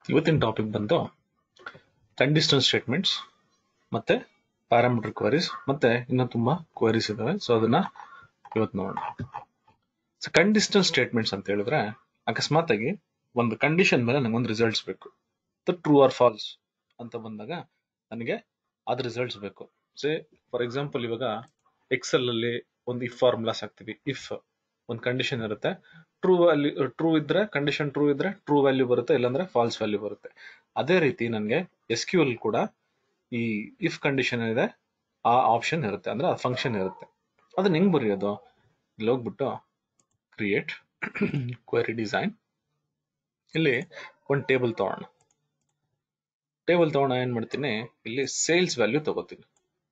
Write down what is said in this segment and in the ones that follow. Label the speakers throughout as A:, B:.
A: ಇವತ್ತಿನ ಟಾಪಿಕ್ ಬಂದು conditional statements ಮತ್ತೆ ಪ್ಯಾರಾಮೀಟರ್ ಕ್ವರೀಸ್ ಮತ್ತೆ ಇನ್ನೂ ತುಂಬಾ ಕ್ವರೀಸ್ ಇದಾವೆ ಸೊ ಅದನ್ನ ಇವತ್ತು ನೋಡೋಣ ಸೊ ಕಂಡೀಷನಲ್ ಸ್ಟೇಟ್ಮೆಂಟ್ಸ್ ಅಂತ ಹೇಳಿದ್ರೆ ಅಕಸ್ಮಾತ್ ಆಗಿ ಒಂದು ಕಂಡೀಷನ್ ಮೇಲೆ ನಂಗೊಂದು ರಿಸಲ್ಟ್ಸ್ ಬೇಕು ಟ್ರೂ ಆರ್ ಫಾಲ್ಸ್ ಅಂತ ಬಂದಾಗ ನನಗೆ ಅದ್ ರಿಸಲ್ಟ್ಸ್ ಬೇಕು ಸೇ ಫಾರ್ ಎಕ್ಸಾಂಪಲ್ ಇವಾಗ ಎಕ್ಸೆಲ್ ಅಲ್ಲಿ ಒಂದು ಇಫ್ ಫಾರ್ಮುಲಾಸ್ ಹಾಕ್ತಿವಿ ಇಫ್ ಒಂದು ಕಂಡೀಷನ್ ಇರುತ್ತೆ ಟ್ರೂ ವ್ಯಾಲ್ಯೂ ಟ್ರೂ ಇದ್ರೆ ಕಂಡೀಷನ್ ಟ್ರೂ ಇದ್ರೆ ಟ್ರೂ ವ್ಯಾಲ್ಯೂ ಬರುತ್ತೆ ಇಲ್ಲಾಂದ್ರೆ ಫಾಲ್ಸ್ ವ್ಯಾಲ್ಯೂ ಬರುತ್ತೆ ಅದೇ ರೀತಿ ನನಗೆ ಎಸ್ ಕ್ಯೂ ಅಲ್ಲಿ ಕೂಡ ಈ ಇಫ್ ಕಂಡೀಷನ್ ಇದೆ ಆ ಆಪ್ಷನ್ ಇರುತ್ತೆ ಅಂದ್ರೆ ಆ ಫಂಕ್ಷನ್ ಇರುತ್ತೆ ಅದನ್ನ ಹೆಂಗ್ ಬರೆಯೋದು ಇಲ್ಲಿ ಹೋಗ್ಬಿಟ್ಟು ಕ್ರಿಯೇಟ್ ಕ್ವೆರಿ ಡಿಸೈನ್ ಇಲ್ಲಿ ಒಂದು ಟೇಬಲ್ ತಗೋಣ ಟೇಬಲ್ ತಗೊಂಡ ಏನ್ ಮಾಡ್ತೀನಿ ಇಲ್ಲಿ ಸೇಲ್ಸ್ ವ್ಯಾಲ್ಯೂ ತಗೋತೀನಿ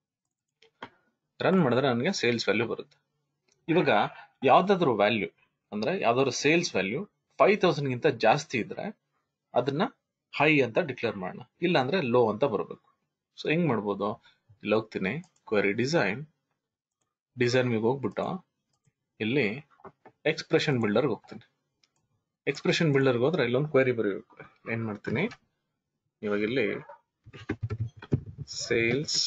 A: ರನ್ ಮಾಡಿದ್ರೆ ನನಗೆ ಸೇಲ್ಸ್ ವ್ಯಾಲ್ಯೂ ಬರುತ್ತೆ ಇವಾಗ ಯಾವ್ದಾದ್ರು ವ್ಯಾಲ್ಯೂ ಅಂದ್ರೆ ಯಾವ್ದಾದ್ರು ಸೇಲ್ಸ್ ವ್ಯಾಲ್ಯೂ ಫೈವ್ ತೌಸಂಡ್ ಗಿಂತ ಜಾಸ್ತಿ ಇದ್ರೆ ಅದನ್ನ ಹೈ ಅಂತ ಡಿಕ್ಲೇರ್ ಮಾಡೋಣ ಇಲ್ಲ ಅಂದ್ರೆ ಲೋ ಅಂತ ಬರಬೇಕು ಸೊ ಹೆಂಗ್ ಮಾಡ್ಬೋದು ಇಲ್ಲಿ ಹೋಗ್ತೀನಿ ಕ್ವೆರಿ ಡಿಸೈನ್ ಡಿಸೈನ್ ಹೋಗ್ಬಿಟ್ಟು ಇಲ್ಲಿ ಎಕ್ಸ್ಪ್ರೆಷನ್ ಬಿಲ್ಡರ್ಗೆ ಹೋಗ್ತೀನಿ ಎಕ್ಸ್ಪ್ರೆಷನ್ ಬಿಲ್ಡರ್ಗೆ ಹೋದ್ರೆ ಇಲ್ಲೊಂದು ಕ್ವೆರಿ ಬರೀಬೇಕು ಏನ್ ಮಾಡ್ತೀನಿ ಇವಾಗ ಇಲ್ಲಿ ಸೇಲ್ಸ್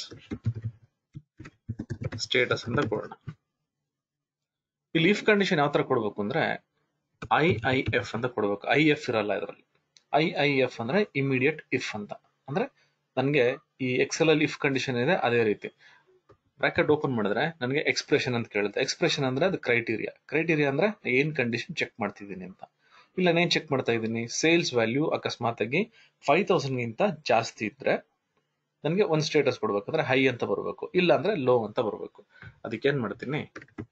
A: ಸ್ಟೇಟಸ್ ಅಂತ ಕೊಡೋಣ ಇಲ್ಲಿ ಇಫ್ ಕಂಡೀಷನ್ ಯಾವ ತರ ಕೊಡ್ಬೇಕು ಅಂದ್ರೆ ಐ ಐ ಎಫ್ ಅಂತ ಕೊಡ್ಬೇಕು ಐ ಎಫ್ ಇರಲ್ಲ ಇದರಲ್ಲಿ ಐ ಐ ಎಫ್ ಅಂದ್ರೆ ಇಮಿಡಿಯೇಟ್ ಇಫ್ ಅಂತ ಅಂದ್ರೆ ನನಗೆ ಈ ಎಕ್ಸೆಲ್ ಅಲ್ಲಿ ಇಫ್ ಕಂಡೀಷನ್ ಇದೆ ಅದೇ ರೀತಿ ಬ್ರಾಕೆಟ್ ಓಪನ್ ಮಾಡಿದ್ರೆ ನನಗೆ ಎಕ್ಸ್ಪ್ರೆಷನ್ ಅಂತ ಕೇಳುತ್ತೆ ಎಕ್ಸ್ಪ್ರೆಷನ್ ಅಂದ್ರೆ ಅದು ಕ್ರೈಟೀರಿಯಾ ಕ್ರೈಟೀರಿಯಾ ಅಂದ್ರೆ ಏನ್ ಕಂಡೀಷನ್ ಚೆಕ್ ಮಾಡ್ತಿದ್ದೀನಿ ಅಂತ ಇಲ್ಲ ನಾನು ಚೆಕ್ ಮಾಡ್ತಾ ಇದ್ದೀನಿ ಸೇಲ್ಸ್ ವ್ಯಾಲ್ಯೂ ಅಕಸ್ಮಾತ್ ಆಗಿ ಫೈವ್ ತೌಸಂಡ್ ಗಿಂತ ಜಾಸ್ತಿ ಇದ್ರೆ ನನಗೆ ಒಂದು ಸ್ಟೇಟಸ್ ಕೊಡ್ಬೇಕಂದ್ರೆ ಹೈ ಅಂತ ಬರಬೇಕು ಇಲ್ಲ ಅಂದ್ರೆ ಲೋ ಅಂತ ಬರಬೇಕು ಅದಕ್ಕೆ ಏನ್ ಮಾಡ್ತೀನಿ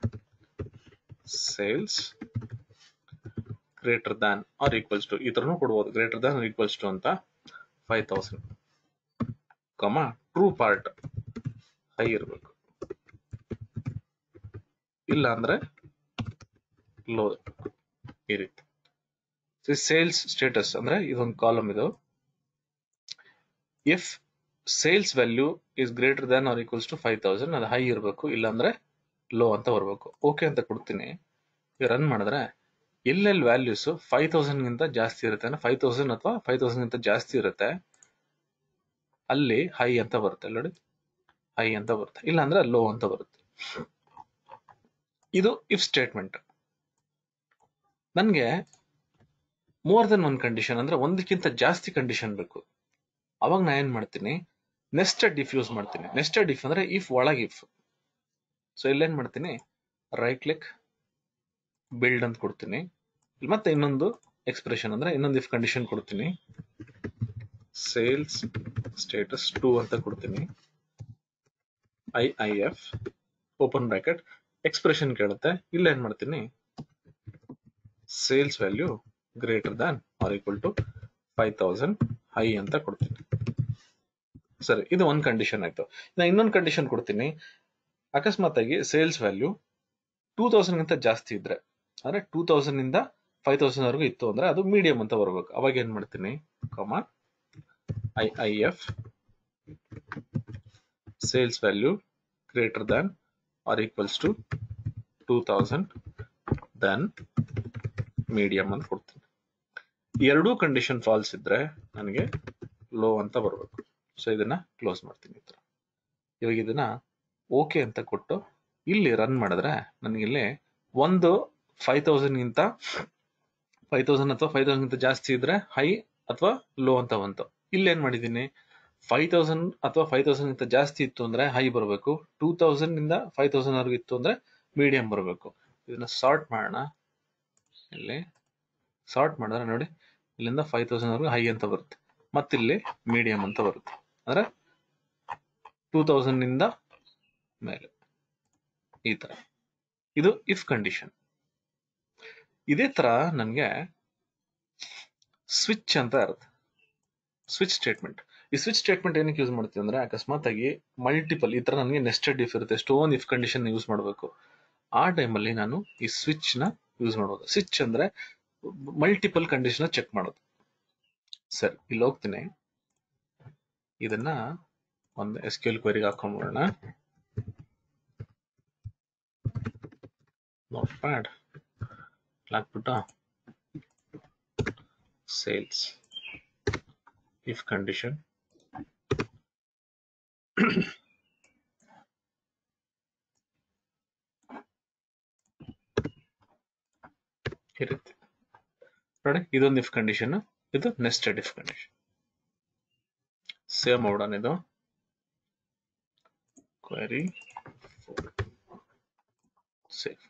A: sales greater than or equals to ಈ ತರನು ಕೊಡ್ಬೋದು greater than or equals to ಅಂತ five thousand comma true part high ಇರಬೇಕು ಇಲ್ಲ ಅಂದ್ರೆ ಲೋ ಈ ರೀತಿ ಸೇಲ್ಸ್ ಸ್ಟೇಟಸ್ ಅಂದ್ರೆ ಇದೊಂದು ಕಾಲಮ್ ಇದು if sales value is greater than or equals to five thousand ಅದು ಹೈ ಇರಬೇಕು ಇಲ್ಲಾಂದ್ರೆ ಲೋ ಅಂತ ಬರಬೇಕು ಓಕೆ ಅಂತ ಕೊಡ್ತೀನಿ ರನ್ ಮಾಡಿದ್ರೆ ಎಲ್ಲೆಲ್ಲಿ ವ್ಯಾಲ್ಯೂಸ್ ಫೈವ್ ತೌಸಂಡ್ ಗಿಂತ ಜಾಸ್ತಿ ಇರುತ್ತೆ ಅಂದ್ರೆ ಫೈವ್ ತೌಸಂಡ್ ಅಥವಾ ಫೈವ್ ತೌಸಂಡ್ ಗಿಂತ ಜಾಸ್ತಿ ಇರುತ್ತೆ ಅಲ್ಲಿ ಹೈ ಅಂತ ಬರುತ್ತೆ ನೋಡಿ ಹೈ ಅಂತ ಬರುತ್ತೆ ಇಲ್ಲ ಅಂದ್ರೆ ಲೋ ಅಂತ ಬರುತ್ತೆ ಇದು ಇಫ್ ಸ್ಟೇಟ್ಮೆಂಟ್ ನನ್ಗೆ ಮೋರ್ ದೆನ್ ಒನ್ ಕಂಡೀಷನ್ ಅಂದ್ರೆ ಒಂದಕ್ಕಿಂತ ಜಾಸ್ತಿ ಕಂಡೀಷನ್ ಬೇಕು ಅವಾಗ ನಾ ಏನ್ ಮಾಡ್ತೀನಿ ನೆಸ್ಟೆಡ್ ಇಫ್ ಯೂಸ್ ಮಾಡ್ತೀನಿ ನೆಸ್ಟೆಡ್ ಇಫ್ ಅಂದ್ರೆ ಇಫ್ ಒಳಗೆ ಇಫ್ ಸೊ ಇಲ್ಲೇನ್ ಮಾಡ್ತೀನಿ ರೈಟ್ ಕ್ಲಿಕ್ ಬಿಲ್ಡ್ ಅಂತ ಕೊಡ್ತೀನಿ ಮತ್ತೆ ಇನ್ನೊಂದು ಎಕ್ಸ್ಪ್ರೆಷನ್ ಅಂದ್ರೆ ಇನ್ನೊಂದು ಇಫ್ ಕಂಡೀಷನ್ ಕೊಡ್ತೀನಿ ಸೇಲ್ಸ್ ಸ್ಟೇಟಸ್ ಟೂ ಅಂತ ಕೊಡ್ತೀನಿ I I F open bracket expression ಕೇಳುತ್ತೆ ಇಲ್ಲ ಏನ್ ಮಾಡ್ತೀನಿ sales value greater than or equal to five thousand high ಅಂತ ಕೊಡ್ತೀನಿ ಸರಿ ಇದು ಒಂದು ಕಂಡೀಷನ್ ಆಯ್ತು ನಾನು ಇನ್ನೊಂದು ಕಂಡೀಷನ್ ಕೊಡ್ತೀನಿ ಅಕಸ್ಮಾತ್ ಆಗಿ ಸೇಲ್ಸ್ ವ್ಯಾಲ್ಯೂ ಟೂ ತೌಸಂಡ್ ಗಿಂತ ಜಾಸ್ತಿ ಇದ್ರೆ ಅಂದ್ರೆ ಟೂ ತೌಸಂಡ್ ಇಂದ ಫೈವ್ ತೌಸಂಡ್ ವರೆಗೂ ಇತ್ತು ಅಂದ್ರೆ ಅದು ಮೀಡಿಯಂ ಅಂತ ಬರಬೇಕು ಅವಾಗ ಏನ್ ಮಾಡ್ತೀನಿ comma I I F sales value greater than or equals to two thousand then medium ಅಂತ ಕೊಡ್ತೀನಿ ಎರಡೂ ಕಂಡೀಷನ್ ಫಾಲ್ಸ್ ಇದ್ರೆ ನನಗೆ ಲೋ ಅಂತ ಬರಬೇಕು ಸೊ ಇದನ್ನ ಕ್ಲೋಸ್ ಮಾಡ್ತೀನಿ ಈ ತರ ಇವಾಗ ಇದನ್ನ ಓಕೆ ಅಂತ ಕೊಟ್ಟು ಇಲ್ಲಿ ರನ್ ಮಾಡಿದ್ರೆ ನನಗೆ ಇಲ್ಲಿ ಒಂದು ಫೈವ್ ತೌಸಂಡ್ ಗಿಂತ ಫೈವ್ ತೌಸಂಡ್ ಅಥವಾ ಫೈವ್ ತೌಸಂಡ್ ಗಿಂತ ಜಾಸ್ತಿ ಇದ್ರೆ ಹೈ ಅಥವಾ ಲೋ ಅಂತ ಬಂತು ಇಲ್ಲಿ ಏನ್ ಮಾಡಿದೀನಿ ಫೈವ್ ತೌಸಂಡ್ ಅಥವಾ ಫೈವ್ ತೌಸಂಡ್ ಗಿಂತ ಜಾಸ್ತಿ ಇತ್ತು ಅಂದ್ರೆ ಹೈ ಬರಬೇಕು ಟೂ ತೌಸಂಡ್ ಇಂದ ಫೈವ್ ತೌಸಂಡ್ ವರೆಗೂ ಇತ್ತು ಅಂದ್ರೆ ಮೀಡಿಯಂ ಬರಬೇಕು ಇದನ್ನ ಸಾರ್ಟ್ ಮಾಡೋಣ ಇಲ್ಲಿ ಸಾರ್ಟ್ ಮಾಡಿದ್ರೆ ನೋಡಿ ಇಲ್ಲಿಂದ ಫೈವ್ ತೌಸಂಡ್ ವರೆಗೂ ಹೈ ಅಂತ ಬರುತ್ತೆ ಮತ್ತಿಲ್ಲಿ ಮೀಡಿಯಂ ಅಂತ ಬರುತ್ತೆ ಅಂದ್ರೆ ಟೂ ತೌಸಂಡ್ ಇಂದ ಮೇಲೆ ಈ ತರ ಇದು ಇಫ್ ಕಂಡೀಷನ್ ಇದೇ ತರ ನನಗೆ ಸ್ವಿಚ್ ಅಂತ ಇರುತ್ತೆ ಸ್ವಿಚ್ ಸ್ಟೇಟ್ಮೆಂಟ್ ಈ ಸ್ವಿಚ್ ಸ್ಟೇಟ್ಮೆಂಟ್ ಏನಕ್ಕೆ ಯೂಸ್ ಮಾಡ್ತೀವಿ ಅಂದ್ರೆ ಅಕಸ್ಮಾತ್ ಆಗಿ ಮಲ್ಟಿಪಲ್ ಈ ತರ ನನಗೆ ನೆಸ್ಟೆಡ್ ಇಫ್ ಇರುತ್ತೆ ಸ್ಟೋನ್ ಇಫ್ ಕಂಡೀಷನ್ ಯೂಸ್ ಮಾಡಬೇಕು ಆ ಟೈಮಲ್ಲಿ ನಾನು ಈ ಸ್ವಿಚ್ ನ ಯೂಸ್ ಮಾಡೋದು ಸ್ವಿಚ್ ಅಂದ್ರೆ ಮಲ್ಟಿಪಲ್ ಕಂಡೀಷನ್ ಚೆಕ್ ಮಾಡೋದು ಸರಿ ಇಲ್ಲಿ ಹೋಗ್ತೀನಿ ಇದನ್ನ ಒಂದು ಎಸ್ ಕ್ಯೂ ಎಲ್ ಕ್ವೆರಿಗೆ ಹಾಕೊಂಡ್ಬಿಡೋಣ ನೋಟ್ ಪ್ಯಾಡ್ ಹಾಕ್ಬಿಟ್ಟು ಸೇಲ್ಸ್ ಇಫ್ ಕಂಡೀಷನ್ ಇರುತ್ತೆ ನೋಡಿ ಇದೊಂದು ಇಫ್ ಕಂಡೀಷನ್ ಇದು ನೆಸ್ಟೆಡ್ ಇಫ್ ಕಂಡೀಷನ್ ಸೇವ್ ಮಾಡೋಣ ಇದು ಕ್ವೆರಿ ಸೇವ್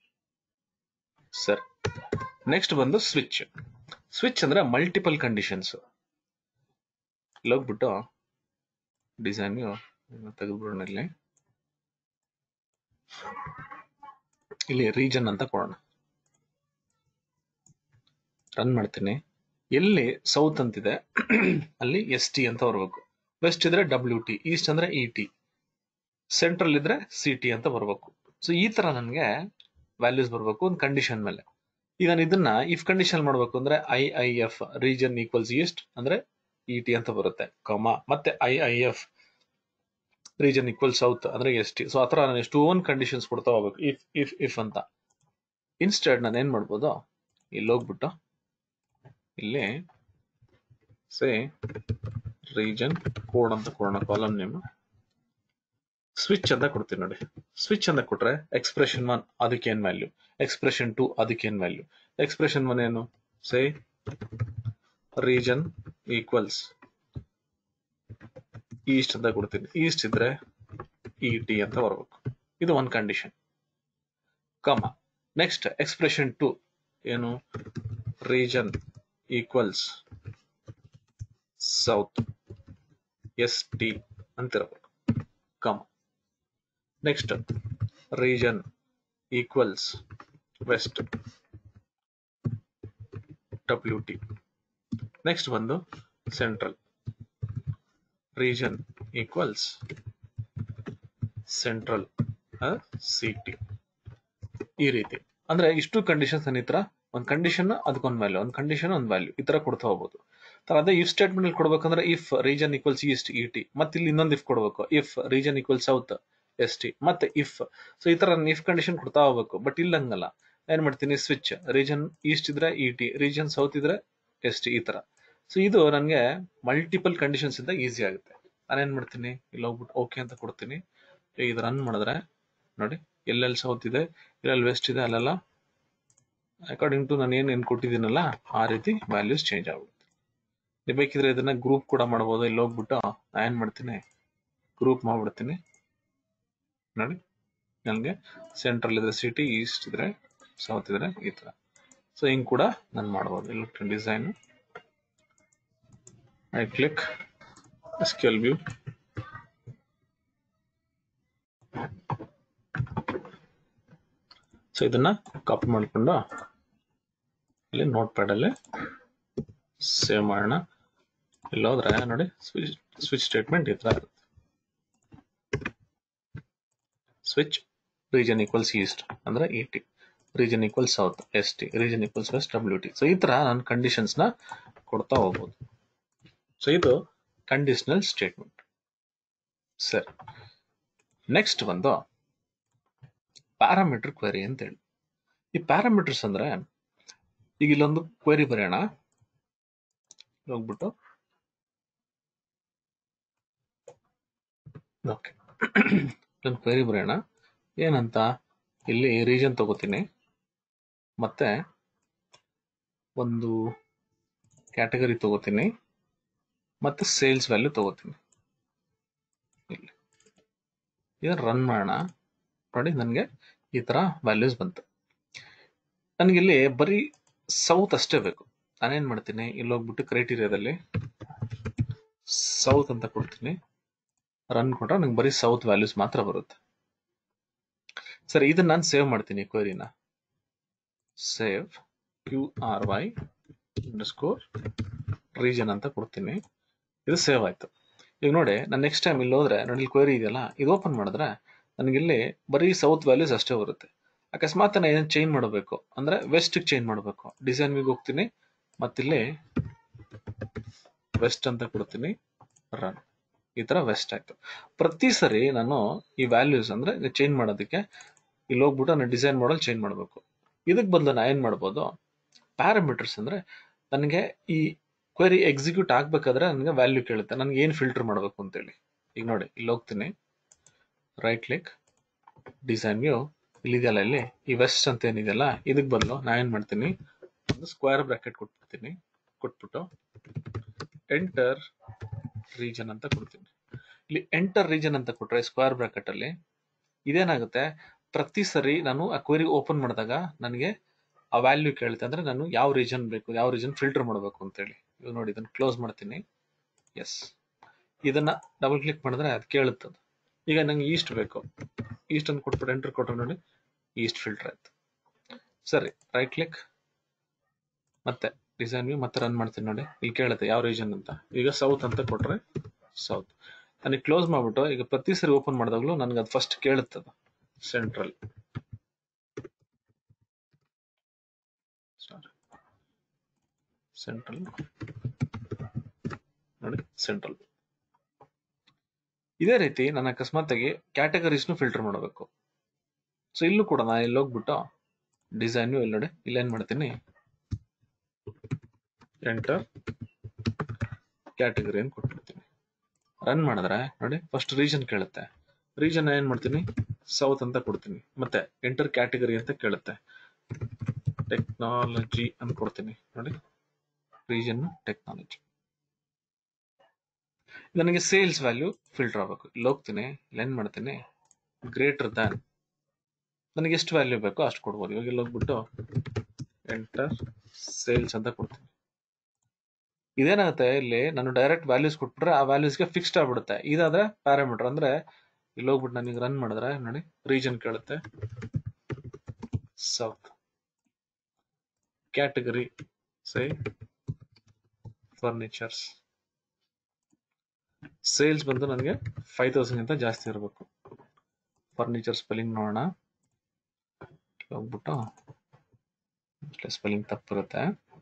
A: ಸರ್ ನೆಕ್ಸ್ಟ್ ಬಂದು ಸ್ವಿಚ್ ಸ್ವಿಚ್ ಅಂದ್ರೆ ಮಲ್ಟಿಪಲ್ ಕಂಡೀಷನ್ಸ್ ಹೋಗ್ಬಿಟ್ಟು ಡಿಸೈನ್ ತೆಗೆದ್ಬಿಡೋಣ ಇಲ್ಲಿ ಇಲ್ಲಿ ರೀಜನ್ ಅಂತ ಕೊಡೋಣ ರನ್ ಮಾಡ್ತೀನಿ ಎಲ್ಲಿ ಸೌತ್ ಅಂತಿದೆ ಅಲ್ಲಿ ಎಸ್ ಟಿ ಅಂತ ಬರ್ಬೇಕು ವೆಸ್ಟ್ ಇದ್ರೆ ಡಬ್ಲ್ಯೂ ಟಿ ಈಸ್ಟ್ ಅಂದ್ರೆ ಇ ಟಿ ಸೆಂಟ್ರಲ್ ಇದ್ರೆ ಸಿ ಟಿ ಅಂತ ಬರ್ಬೇಕು ಸೊ ಈ ತರ ನನಗೆ ವ್ಯಾಲ್ಯೂಸ್ ಬರ್ಬೇಕು ಒಂದು ಕಂಡೀಷನ್ ಮೇಲೆ ಈಗ ನಾನು ಇದನ್ನ ಇಫ್ ಕಂಡೀಷನ್ ಮಾಡ್ಬೇಕು ಅಂದ್ರೆ I I F region equals east ಅಂದ್ರೆ ಇ ಟಿ ಅಂತ ಬರುತ್ತೆ ಕಮ ಮತ್ತೆ I I F region equal south ಅಂದ್ರೆ ಎಸ್ ಟಿ ಸೊ ಆತರ ನಾನು ಎಷ್ಟು ಓನ್ ಕಂಡೀಷನ್ಸ್ ಕೊಡ್ತಾ ಹೋಗ್ಬೇಕು ಇಫ್ ಇಫ್ ಇಫ್ ಅಂತ ಇನ್ಸ್ಟೆಡ್ ನಾನು ಏನ್ ಮಾಡ್ಬೋದು ಇಲ್ಲಿ ಹೋಗ್ಬಿಟ್ಟು ಇಲ್ಲಿ ಸೇ ರೀಜನ್ ಕೋಡ್ ಅಂತ ಕೊಡೋಣ ಕಾಲಮ್ ನೇಮ್ ಸ್ವಿಚ್ ಅಂತ ಕೊಡ್ತೀನಿ ನೋಡಿ ಸ್ವಿಚ್ ಅಂತ ಕೊಟ್ರೆ ಎಕ್ಸ್ಪ್ರೆಷನ್ ಒನ್ ಅದಕ್ಕೆ ಏನ್ ವ್ಯಾಲ್ಯೂ ಎಕ್ಸ್ಪ್ರೆಷನ್ ಟು ಅದಕ್ಕೆ ಏನ್ ವ್ಯಾಲ್ಯೂ ಎಕ್ಸ್ಪ್ರೆಷನ್ ಒನ್ ಏನು ಸೇ ರೀಜನ್ ಈಕ್ವಲ್ಸ್ ಈಸ್ಟ್ ಅಂತ ಕೊಡ್ತೀನಿ ಈಸ್ಟ್ ಇದ್ರೆ ಇ ಟಿ ಅಂತ ಬರ್ಬೇಕು ಇದು ಒಂದು condition comma next expression two ಏನು region equals south S T ಅಂತಿರಬೇಕು comma next region equals west W T next ಬಂದು central region equals central C T ಈ ರೀತಿ ಅಂದ್ರೆ ಇಷ್ಟು ಕಂಡೀಷನ್ಸ್ ನನ್ನ ಹತ್ರ ಒಂದು ಕಂಡೀಷನ್ ಅದಕ್ಕೊಂದು ವ್ಯಾಲ್ಯೂ ಒಂದು ಕಂಡೀಷನ್ ಒಂದು ವ್ಯಾಲ್ಯೂ ಈ ತರ ಕೊಡ್ತಾ ಹೋಗ್ಬೋದು ತರ ಅದೇ ಇಫ್ ಸ್ಟೇಟ್ಮೆಂಟ್ ಅಲ್ಲಿ ಕೊಡ್ಬೇಕಂದ್ರೆ if region equals east E T ಮತ್ತೆ ಇಲ್ಲಿ ಇನ್ನೊಂದು ಇಫ್ ಕೊಡ್ಬೇಕು if region equal south S T ಮತ್ತೆ ಇಫ್ ಸೊ ಈ ತರ ಇಫ್ ಕಂಡೀಷನ್ ಕೊಡ್ತಾ ಹೋಗ್ಬೇಕು ಬಟ್ ಇಲ್ಲ ಹಂಗಲ್ಲ ಏನ್ ಮಾಡ್ತೀನಿ ಸ್ವಿಚ್ ರೀಜನ್ ಈಸ್ಟ್ ಇದ್ರೆ ಇ ಟಿ ರೀಜನ್ ಸೌತ್ ಇದ್ರೆ ಎಸ್ ಟಿ ಈ ತರ ಸೊ ಇದು ನನಗೆ ಮಲ್ಟಿಪಲ್ ಕಂಡೀಷನ್ಸ್ ಇಂದ ಈಸಿ ಆಗುತ್ತೆ ನಾನೇನ್ ಮಾಡ್ತೀನಿ ಇಲ್ಲಿ ಹೋಗ್ಬಿಟ್ಟು ಓಕೆ ಅಂತ ಕೊಡ್ತೀನಿ ಇದು ರನ್ ಮಾಡಿದ್ರೆ ನೋಡಿ ಎಲ್ಲೆಲ್ಲಿ ಸೌತ್ ಇದೆ ಎಲ್ಲೆಲ್ಲಿ ವೆಸ್ಟ್ ಇದೆ ಅಲ್ಲೆಲ್ಲ ಅಕಾರ್ಡಿಂಗ್ ಟು ನಾನು ಏನು ಏನು ಕೊಟ್ಟಿದ್ದೀನಲ್ಲ ಆ ರೀತಿ ವ್ಯಾಲ್ಯೂಸ್ ಚೇಂಜ್ ಆಗುತ್ತೆ ನೀವು ಬೇಕಿದ್ರೆ ಇದನ್ನ ಗ್ರೂಪ್ ಕೂಡ ಮಾಡ್ಬೋದು ಇಲ್ಲಿ ಹೋಗ್ಬಿಟ್ಟು ನಾ ಏನ್ ಮಾಡ್ತೀನಿ ಗ್ರೂಪ್ ಮಾಡ್ಬಿಡ್ತೀನಿ ನೋಡಿ ನನಗೆ ಸೆಂಟ್ರಲ್ ಇದ್ರೆ ಸಿಟಿ ಈಸ್ಟ್ ಇದ್ರೆ ಸೌತ್ ಇದ್ರೆ ಈ ತರ ಸೊ ಹಿಂಗ್ ಕೂಡ ನಾನು ಮಾಡ್ಬೋದು ಇಲ್ಲಿ ಡಿಸೈನ್ ಐ ಕ್ಲಿಕ್ ಸ್ಕೆಲ್ ವ್ಯೂ ಸೊ ಇದನ್ನ ಕಾಪಿ ಮಾಡಿಕೊಂಡು ಇಲ್ಲಿ ನೋಟ್ ಪ್ಯಾಡ್ ಅಲ್ಲಿ ಸೇವ್ ಮಾಡೋಣ ಇಲ್ಲಿ ಹೋದ್ರೆ ನೋಡಿ ಸ್ವಿಚ್ ಸ್ವಿಚ್ ಸ್ಟೇಟ್ಮೆಂಟ್ ಈ ತರ ಇರುತ್ತೆ ಸ್ವಿಚ್ ರೀಜನ್ ಈಕ್ವಲ್ಸ್ ಈಸ್ಟ್ ಅಂದ್ರೆ E T region equal south S T region equals west W T so ಈ ತರ ನಾನು ಕಂಡೀಷನ್ಸ್ ನ ಕೊಡ್ತಾ ಹೋಗ್ಬೋದು ಸೊ ಇದು ಕಂಡೀಷನಲ್ ಸ್ಟೇಟ್ಮೆಂಟ್ ಸರಿ ನೆಕ್ಸ್ಟ್ ಬಂದು ಪ್ಯಾರಾಮೀಟರ್ ಕ್ವೆರಿ ಅಂತ ಹೇಳಿ ಈ ಪ್ಯಾರಾಮೀಟರ್ಸ್ ಅಂದ್ರೆ ಈಗ ಇಲ್ಲೊಂದು ಕ್ವೆರಿ ಬರೆಯೋಣ ಹೋಗ್ಬಿಟ್ಟು ಓಕೆ ಇಲ್ಲೊಂದು ಕ್ವೆರಿ ಬರೆಯೋಣ ಏನಂತ ಇಲ್ಲಿ ರೀಜನ್ ತಗೋತೀನಿ ಮತ್ತೆ ಒಂದು ಕ್ಯಾಟಗರಿ ತಗೋತೀನಿ ಮತ್ತೆ ಸೇಲ್ಸ್ ವ್ಯಾಲ್ಯೂ ತಗೋತೀನಿ ಇಲ್ಲಿ ಇದನ್ನ ರನ್ ಮಾಡೋಣ ನೋಡಿ ನನಗೆ ಈ ತರ ವ್ಯಾಲ್ಯೂಸ್ ಬಂತು ನನಗೆ ಇಲ್ಲಿ ಬರೀ ಸೌತ್ ಅಷ್ಟೇ ಬೇಕು ನಾನೇನ್ ಮಾಡ್ತೀನಿ ಇಲ್ಲಿ ಹೋಗ್ಬಿಟ್ಟು ಕ್ರೈಟೀರಿಯಾದಲ್ಲಿ ಸೌತ್ ಅಂತ ಕೊಡ್ತೀನಿ ರನ್ ಕೊಟ್ರೆ ನಂಗೆ ಬರೀ ಸೌತ್ ವ್ಯಾಲ್ಯೂಸ್ ಮಾತ್ರ ಬರುತ್ತೆ ಸರಿ ಇದನ್ನ ನಾನು ಸೇವ್ ಮಾಡ್ತೀನಿ ಕ್ವೆರಿನ save Q R Y score region ಅಂತ ಕೊಡ್ತೀನಿ ಇದು ಸೇವ್ ಆಯ್ತು ಈಗ ನೋಡಿ ನಾನು ನೆಕ್ಸ್ಟ್ ಟೈಮ್ ಇಲ್ಲಿ ಹೋದ್ರೆ ನೋಡಿ ಇಲ್ಲಿ ಕ್ವೆರಿ ಇದೆಯಲ್ಲ ಇದು ಓಪನ್ ಮಾಡಿದ್ರೆ ನನಗಿಲ್ಲಿ ಬರೀ ಸೌತ್ ವ್ಯಾಲ್ಯೂಸ್ ಅಷ್ಟೇ ಬರುತ್ತೆ ಅಕಸ್ಮಾತ್ ನಾನು ಏನೇನು ಚೇಂಜ್ ಮಾಡಬೇಕು ಅಂದ್ರೆ ವೆಸ್ಟ್ ಚೇಂಜ್ ಮಾಡಬೇಕು ಡಿಸೈನ್ ವಿಗೆ ಹೋಗ್ತೀನಿ ಮತ್ತಿಲ್ಲಿ ವೆಸ್ಟ್ ಅಂತ ಕೊಡ್ತೀನಿ ರನ್ ಈ ತರ ವೆಸ್ಟ್ ಆಯ್ತು ಪ್ರತಿ ಸರಿ ನಾನು ಈ ವ್ಯಾಲ್ಯೂಸ್ ಅಂದ್ರೆ ಚೇಂಜ್ ಮಾಡೋದಕ್ಕೆ ಇಲ್ಲಿ ಹೋಗ್ಬಿಟ್ಟು ನಾನು ಡಿಸೈನ್ ಮಾಡಲ್ ಚೇಂಜ್ ಮಾಡಬೇಕು ಇದಕ್ ಬದಲು ನಾ ಏನ್ ಮಾಡ್ಬೋದು ಪ್ಯಾರಾಮೀಟರ್ಸ್ ಅಂದ್ರೆ ನನಗೆ ಈ ಕ್ವೆರಿ ಎಕ್ಸಿಕ್ಯೂಟ್ ಆಗ್ಬೇಕಾದ್ರೆ ನನಗೆ ವ್ಯಾಲ್ಯೂ ಕೇಳುತ್ತೆ ನನಗೆ ಏನು ಫಿಲ್ಟರ್ ಮಾಡಬೇಕು ಅಂತೇಳಿ ಈಗ ನೋಡಿ ಇಲ್ಲಿ ಹೋಗ್ತೀನಿ ರೈಟ್ ಕ್ಲಿಕ್ ಡಿಸೈನ್ ವ್ಯೂ ಇಲ್ಲಿದೆಯಲ್ಲ ಇಲ್ಲಿ ಈ ವೆಸ್ಟ್ ಅಂತ ಏನಿದೆಯಲ್ಲ ಇದಕ್ಕೆ ಬದಲು ನಾ ಏನು ಮಾಡ್ತೀನಿ ಒಂದು ಸ್ಕ್ವೇರ್ ಬ್ರಾಕೆಟ್ ಕೊಟ್ಬಿಡ್ತೀನಿ ಕೊಟ್ಬಿಟ್ಟು ಎಂಟರ್ ರೀಜನ್ ಅಂತ ಕೊಡ್ತೀನಿ ಇಲ್ಲಿ ಎಂಟರ್ ರೀಜನ್ ಅಂತ ಕೊಟ್ರೆ ಸ್ಕ್ವೇರ್ ಬ್ರಾಕೆಟ್ ಅಲ್ಲಿ ಇದೇನಾಗುತ್ತೆ ಪ್ರತಿ ಸರಿ ನಾನು ಆ ಕ್ವೆರಿ ಓಪನ್ ಮಾಡಿದಾಗ ನನಗೆ ಆ ವ್ಯಾಲ್ಯೂ ಕೇಳುತ್ತೆ ಅಂದ್ರೆ ನಾನು ಯಾವ ರೀಜನ್ ಬೇಕು ಯಾವ ರೀಜನ್ ಫಿಲ್ಟರ್ ಮಾಡಬೇಕು ಅಂತೇಳಿ ಇವಾಗ ನೋಡಿ ಇದನ್ನ ಕ್ಲೋಸ್ ಮಾಡ್ತೀನಿ ಎಸ್ ಇದನ್ನ ಡಬಲ್ ಕ್ಲಿಕ್ ಮಾಡಿದ್ರೆ ಅದು ಕೇಳುತ್ತದೆ ಈಗ ನಂಗೆ ಈಸ್ಟ್ ಬೇಕು ಈಸ್ಟ್ ಅನ್ನು ಕೊಟ್ಬಿಟ್ಟು ಎಂಟರ್ ಕೊಟ್ಟರೆ ನೋಡಿ ಈಸ್ಟ್ ಫಿಲ್ಟರ್ ಆಯ್ತು ಸರಿ ರೈಟ್ ಕ್ಲಿಕ್ ಮತ್ತೆ ಡಿಸೈನ್ ವ್ಯೂ ಮತ್ತೆ ರನ್ ಮಾಡ್ತೀನಿ ನೋಡಿ ಇಲ್ಲಿ ಕೇಳುತ್ತೆ ಯಾವ ರೀಜನ್ ಅಂತ ಈಗ ಸೌತ್ ಅಂತ ಕೊಟ್ರೆ ಸೌತ್ ನನಗೆ ಕ್ಲೋಸ್ ಮಾಡ್ಬಿಟ್ಟು ಈಗ ಪ್ರತಿ ಸರಿ ಓಪನ್ ಮಾಡಿದಾಗಲೂ ನನಗೆ ಅದು ಫಸ್ಟ್ ಕೇಳುತ್ತದೆ ಸೆಂಟ್ರಲ್ ಸೆಂಟ್ರಲ್ ನೋಡಿ ಸೆಂಟ್ರಲ್ ಇದೇ ರೀತಿ ನಾನು ಅಕಸ್ಮಾತ್ತಾಗಿ ಕ್ಯಾಟಗರೀಸ್ನು ಫಿಲ್ಟರ್ ಮಾಡಬೇಕು ಸೊ ಇಲ್ಲೂ ಕೂಡ ನಾನು ಇಲ್ಲಿ ಹೋಗ್ಬಿಟ್ಟು ಡಿಸೈನ್ ಇಲ್ಲಿ ನೋಡಿ ಇಲ್ಲೇನ್ ಮಾಡ್ತೀನಿ ಎಂಟರ್ ಕ್ಯಾಟಗರಿ ಅಂತ ಕೊಟ್ಬಿಡ್ತೀನಿ ರನ್ ಮಾಡಿದ್ರೆ ನೋಡಿ ಫಸ್ಟ್ ರೀಜನ್ ಕೇಳುತ್ತೆ ರೀಜನ್ ಏನ್ ಮಾಡ್ತೀನಿ ಸೌತ್ ಅಂತ ಕೊಡ್ತೀನಿ ಮತ್ತೆ ಎಂಟರ್ ಕ್ಯಾಟಗರಿ ಅಂತ ಕೇಳುತ್ತೆ ಟೆಕ್ನಾಲಜಿ ಅಂತ ಕೊಡ್ತೀನಿ ನೋಡಿ ರೀಜನ್ ಟೆಕ್ನಾಲಜಿ ನನಗೆ ಸೇಲ್ಸ್ ವ್ಯಾಲ್ಯೂ ಫಿಲ್ಟರ್ ಆಗಬೇಕು ಇಲ್ಲಿ ಹೋಗ್ತೀನಿ ಇಲ್ಲಿ ಏನ್ ಮಾಡ್ತೀನಿ ಗ್ರೇಟರ್ ದ್ಯಾನ್ ನನಗೆ ಎಷ್ಟು ವ್ಯಾಲ್ಯೂ ಬೇಕೋ ಅಷ್ಟು ಕೊಡ್ಬೋದು ಇವಾಗ ಇಲ್ಲಿ ಹೋಗ್ಬಿಟ್ಟು ಎಂಟರ್ ಸೇಲ್ಸ್ ಅಂತ ಕೊಡ್ತೀನಿ ಇದೇನಾಗುತ್ತೆ ಇಲ್ಲಿ ನಾನು ಡೈರೆಕ್ಟ್ ವ್ಯಾಲ್ಯೂಸ್ ಕೊಟ್ಬಿಟ್ರೆ ಆ ವ್ಯಾಲ್ಯೂಸ್ಗೆ ಫಿಕ್ಸ್ಡ್ ಆಗ್ಬಿಡುತ್ತೆ ಇದಾದ್ರೆ ಪ್ಯಾರಾಮೀಟರ್ ಅಂದ್ರೆ ಇಲ್ಲಿ ಹೋಗ್ಬಿಟ್ಟು ನನಗೆ ರನ್ ಮಾಡಿದ್ರೆ ನೋಡಿ ರೀಜನ್ ಕೇಳುತ್ತೆ ಸೌತ್ ಕ್ಯಾಟಗರಿ ಸೈ ಫರ್ನಿಚರ್ಸ್ ಸೇಲ್ಸ್ ಬಂದು ನನಗೆ ಫೈವ್ ತೌಸಂಡ್ ಅಂತ ಜಾಸ್ತಿ ಇರಬೇಕು ಫರ್ನಿಚರ್ ಸ್ಪೆಲ್ಲಿಂಗ್ ನೋಡೋಣ ಹೋಗ್ಬಿಟ್ಟು ಸ್ಪೆಲ್ಲಿಂಗ್ ತಪ್ಪಿರುತ್ತೆ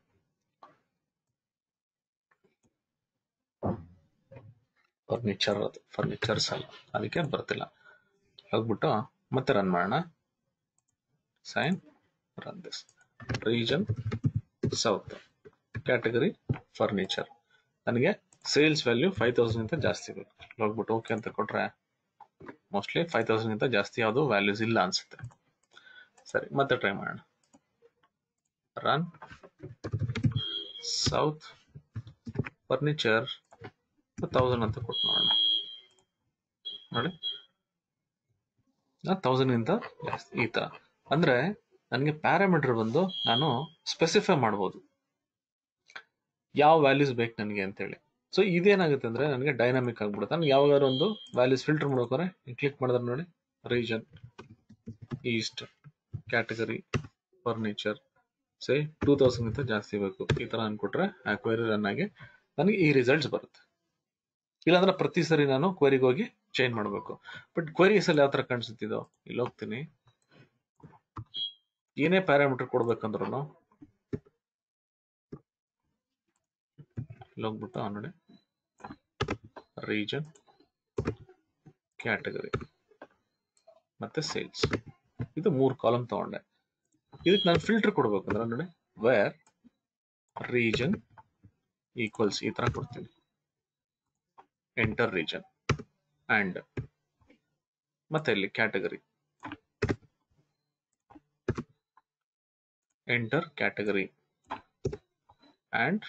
A: ಫರ್ನಿಚರ್ ಅದು ಫರ್ನಿಚರ್ಸ್ ಅಲ್ಲ ಅದಕ್ಕೆ ಬರ್ತಿಲ್ಲ ಹೋಗ್ಬಿಟ್ಟು ಮತ್ತೆ ರನ್ ಮಾಡೋಣ ಸೈನ್ run this region south category furniture ನನಗೆ ಸೇಲ್ಸ್ ವ್ಯಾಲ್ಯೂ ಫೈವ್ ತೌಸಂಡ್ ಅಂತ ಜಾಸ್ತಿ ಬೇಕು ಹೋಗ್ಬಿಟ್ಟು ಓಕೆ ಅಂತ ಕೊಟ್ರೆ ಮೋಸ್ಟ್ಲಿ ಫೈವ್ ತೌಸಂಡ್ ಅಂತ ಜಾಸ್ತಿ ಯಾವುದು ವ್ಯಾಲ್ಯೂಸ್ ಇಲ್ಲ ಅನ್ಸುತ್ತೆ ಸರಿ ಮತ್ತೆ ಟ್ರೈ ಮಾಡೋಣ ರನ್ ಸೌತ್ ಫರ್ನಿಚರ್ ತೌಸಂಡ್ ಅಂತ ಕೊಟ್ಟು ನೋಡೋಣ ನೋಡಿ ತೌಸಂಡ್ ಇಂತ ಜಾಸ್ತಿ ಈ ತರ ಅಂದ್ರೆ ನನಗೆ ಪ್ಯಾರಾಮೀಟರ್ ಬಂದು ನಾನು ಸ್ಪೆಸಿಫೈ ಮಾಡ್ಬೋದು ಯಾವ ವ್ಯಾಲ್ಯೂಸ್ ಬೇಕು ನನಗೆ ಅಂತೇಳಿ ಸೊ ಇದೇನಾಗುತ್ತೆ ಅಂದ್ರೆ ನನಗೆ ಡೈನಾಮಿಕ್ ಆಗ್ಬಿಡುತ್ತೆ ನಾನು ಯಾವಾಗಾದ್ರು ಒಂದು ವ್ಯಾಲ್ಯೂಸ್ ಫಿಲ್ಟರ್ ಮಾಡ್ಬೇಕಾರೆ ಕ್ಲಿಕ್ ಮಾಡಿದ್ರೆ ನೋಡಿ region east category furniture say two thousand ಅಂತ ಜಾಸ್ತಿ ಬೇಕು ಈ ತರ ಅನ್ಕೊಟ್ರೆ ಆ ಕ್ವೆರಿ ರನ್ ಆಗಿ ನನಗೆ ಈ ರಿಸಲ್ಟ್ಸ್ ಬರುತ್ತೆ ಇಲ್ಲಾಂದ್ರೆ ಪ್ರತಿ ಸರಿ ನಾನು ಕ್ವೆರಿಗೆ ಹೋಗಿ ಚೇಂಜ್ ಮಾಡಬೇಕು ಬಟ್ ಕ್ವೆರೀಸ್ ಅಲ್ಲಿ ಯಾವ ತರ ಕಾಣಿಸುತ್ತಿದೋ ಇಲ್ಲಿ ಹೋಗ್ತೀನಿ ಏನೇ ಪ್ಯಾರಾಮೀಟರ್ ಕೊಡ್ಬೇಕಂದ್ರು ಇಲ್ಲಿ ಹೋಗ್ಬಿಟ್ಟು ನೋಡಿ ರೀಜನ್ ಕ್ಯಾಟಗರಿ ಮತ್ತೆ ಸೇಲ್ಸ್ ಇದು ಮೂರು ಕಾಲಮ್ ತಗೊಂಡೆ ಇದಕ್ಕೆ ನಾನು ಫಿಲ್ಟರ್ ಕೊಡ್ಬೇಕಂದ್ರೆ ನೋಡಿ ವೇರ್ ರೀಜನ್ ಈಕ್ವಲ್ಸ್ ಈ ತರ ಕೊಡ್ತೀನಿ ಎಂಟರ್ ರೀಜನ್ ಅಂಡ್ ಮತ್ತೆ ಇಲ್ಲಿ category enter category and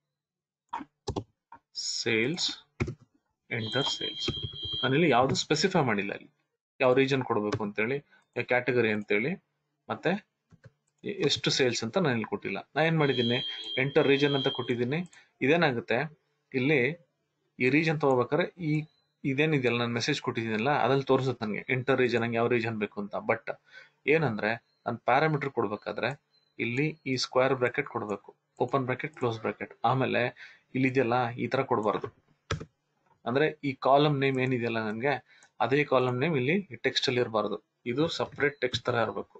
A: sales enter sales ನಾನಿಲ್ಲಿ ಯಾವುದು ಸ್ಪೆಸಿಫೈ ಮಾಡಿಲ್ಲ ಇಲ್ಲಿ ಯಾವ ರೀಜನ್ ಕೊಡಬೇಕು ಅಂತೇಳಿ ಕ್ಯಾಟಗರಿ ಅಂತೇಳಿ ಮತ್ತೆ ಎಷ್ಟು ಸೇಲ್ಸ್ ಅಂತ ನಾನು ಇಲ್ಲಿ ಕೊಟ್ಟಿಲ್ಲ ನಾ ಏನ್ ಮಾಡಿದ್ದೀನಿ ಎಂಟರ್ ರೀಜನ್ ಅಂತ ಕೊಟ್ಟಿದ್ದೀನಿ ಇದೇನಾಗುತ್ತೆ ಇಲ್ಲಿ ಈ ರೀಜನ್ ತಗೋಬೇಕಾದ್ರೆ ಈ ಇದೇನಿದೆಯಲ್ಲ ನಾನು ಮೆಸೇಜ್ ಕೊಟ್ಟಿದ್ದೀನಲ್ಲ ಅದ್ರಲ್ಲಿ ತೋರಿಸುತ್ತೆ ನನಗೆ ಎಂಟರ್ ರೀಜನ್ ನಂಗೆ ಯಾವ ರೀಜನ್ ಬೇಕು ಅಂತ ಬಟ್ ಏನಂದ್ರೆ ನಾನು ಪ್ಯಾರಾಮೀಟರ್ ಕೊಡ್ಬೇಕಾದ್ರೆ ಇಲ್ಲಿ ಈ ಸ್ಕ್ವೇರ್ ಬ್ರಾಕೆಟ್ ಕೊಡಬೇಕು ಓಪನ್ ಬ್ರಾಕೆಟ್ ಕ್ಲೋಸ್ ಬ್ರಾಕೆಟ್ ಆಮೇಲೆ ಇಲ್ಲಿದೆಯಲ್ಲ ಈ ತರ ಕೊಡಬಾರ್ದು ಅಂದ್ರೆ ಈ ಕಾಲಮ್ ನೇಮ್ ಏನಿದೆಯಲ್ಲ ನನಗೆ ಅದೇ ಕಾಲಮ್ ನೇಮ್ ಇಲ್ಲಿ ಟೆಕ್ಸ್ಟ್ ಅಲ್ಲಿ ಇರಬಾರ್ದು ಇದು ಸಪ್ರೇಟ್ ಟೆಕ್ಸ್ಟ್ ತರ ಇರಬೇಕು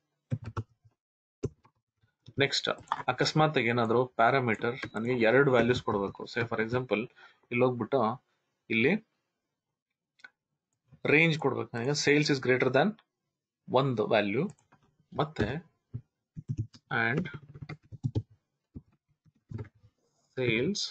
A: ನೆಕ್ಸ್ಟ್ ಅಕಸ್ಮಾತ್ ಏನಾದ್ರು ಪ್ಯಾರಾಮೀಟರ್ ನನಗೆ ಎರಡು ವ್ಯಾಲ್ಯೂಸ್ ಕೊಡಬೇಕು ಸೇ ಫಾರ್ ಎಕ್ಸಾಂಪಲ್ ಇಲ್ಲಿ ಹೋಗ್ಬಿಟ್ಟು ಇಲ್ಲಿ ರೇಂಜ್ ಕೊಡ್ಬೇಕು ನನಗೆ ಸೇಲ್ಸ್ ಇಸ್ ಗ್ರೇಟರ್ ದ್ಯಾನ್ ಒಂದು ವ್ಯಾಲ್ಯೂ ಮತ್ತೆ and sales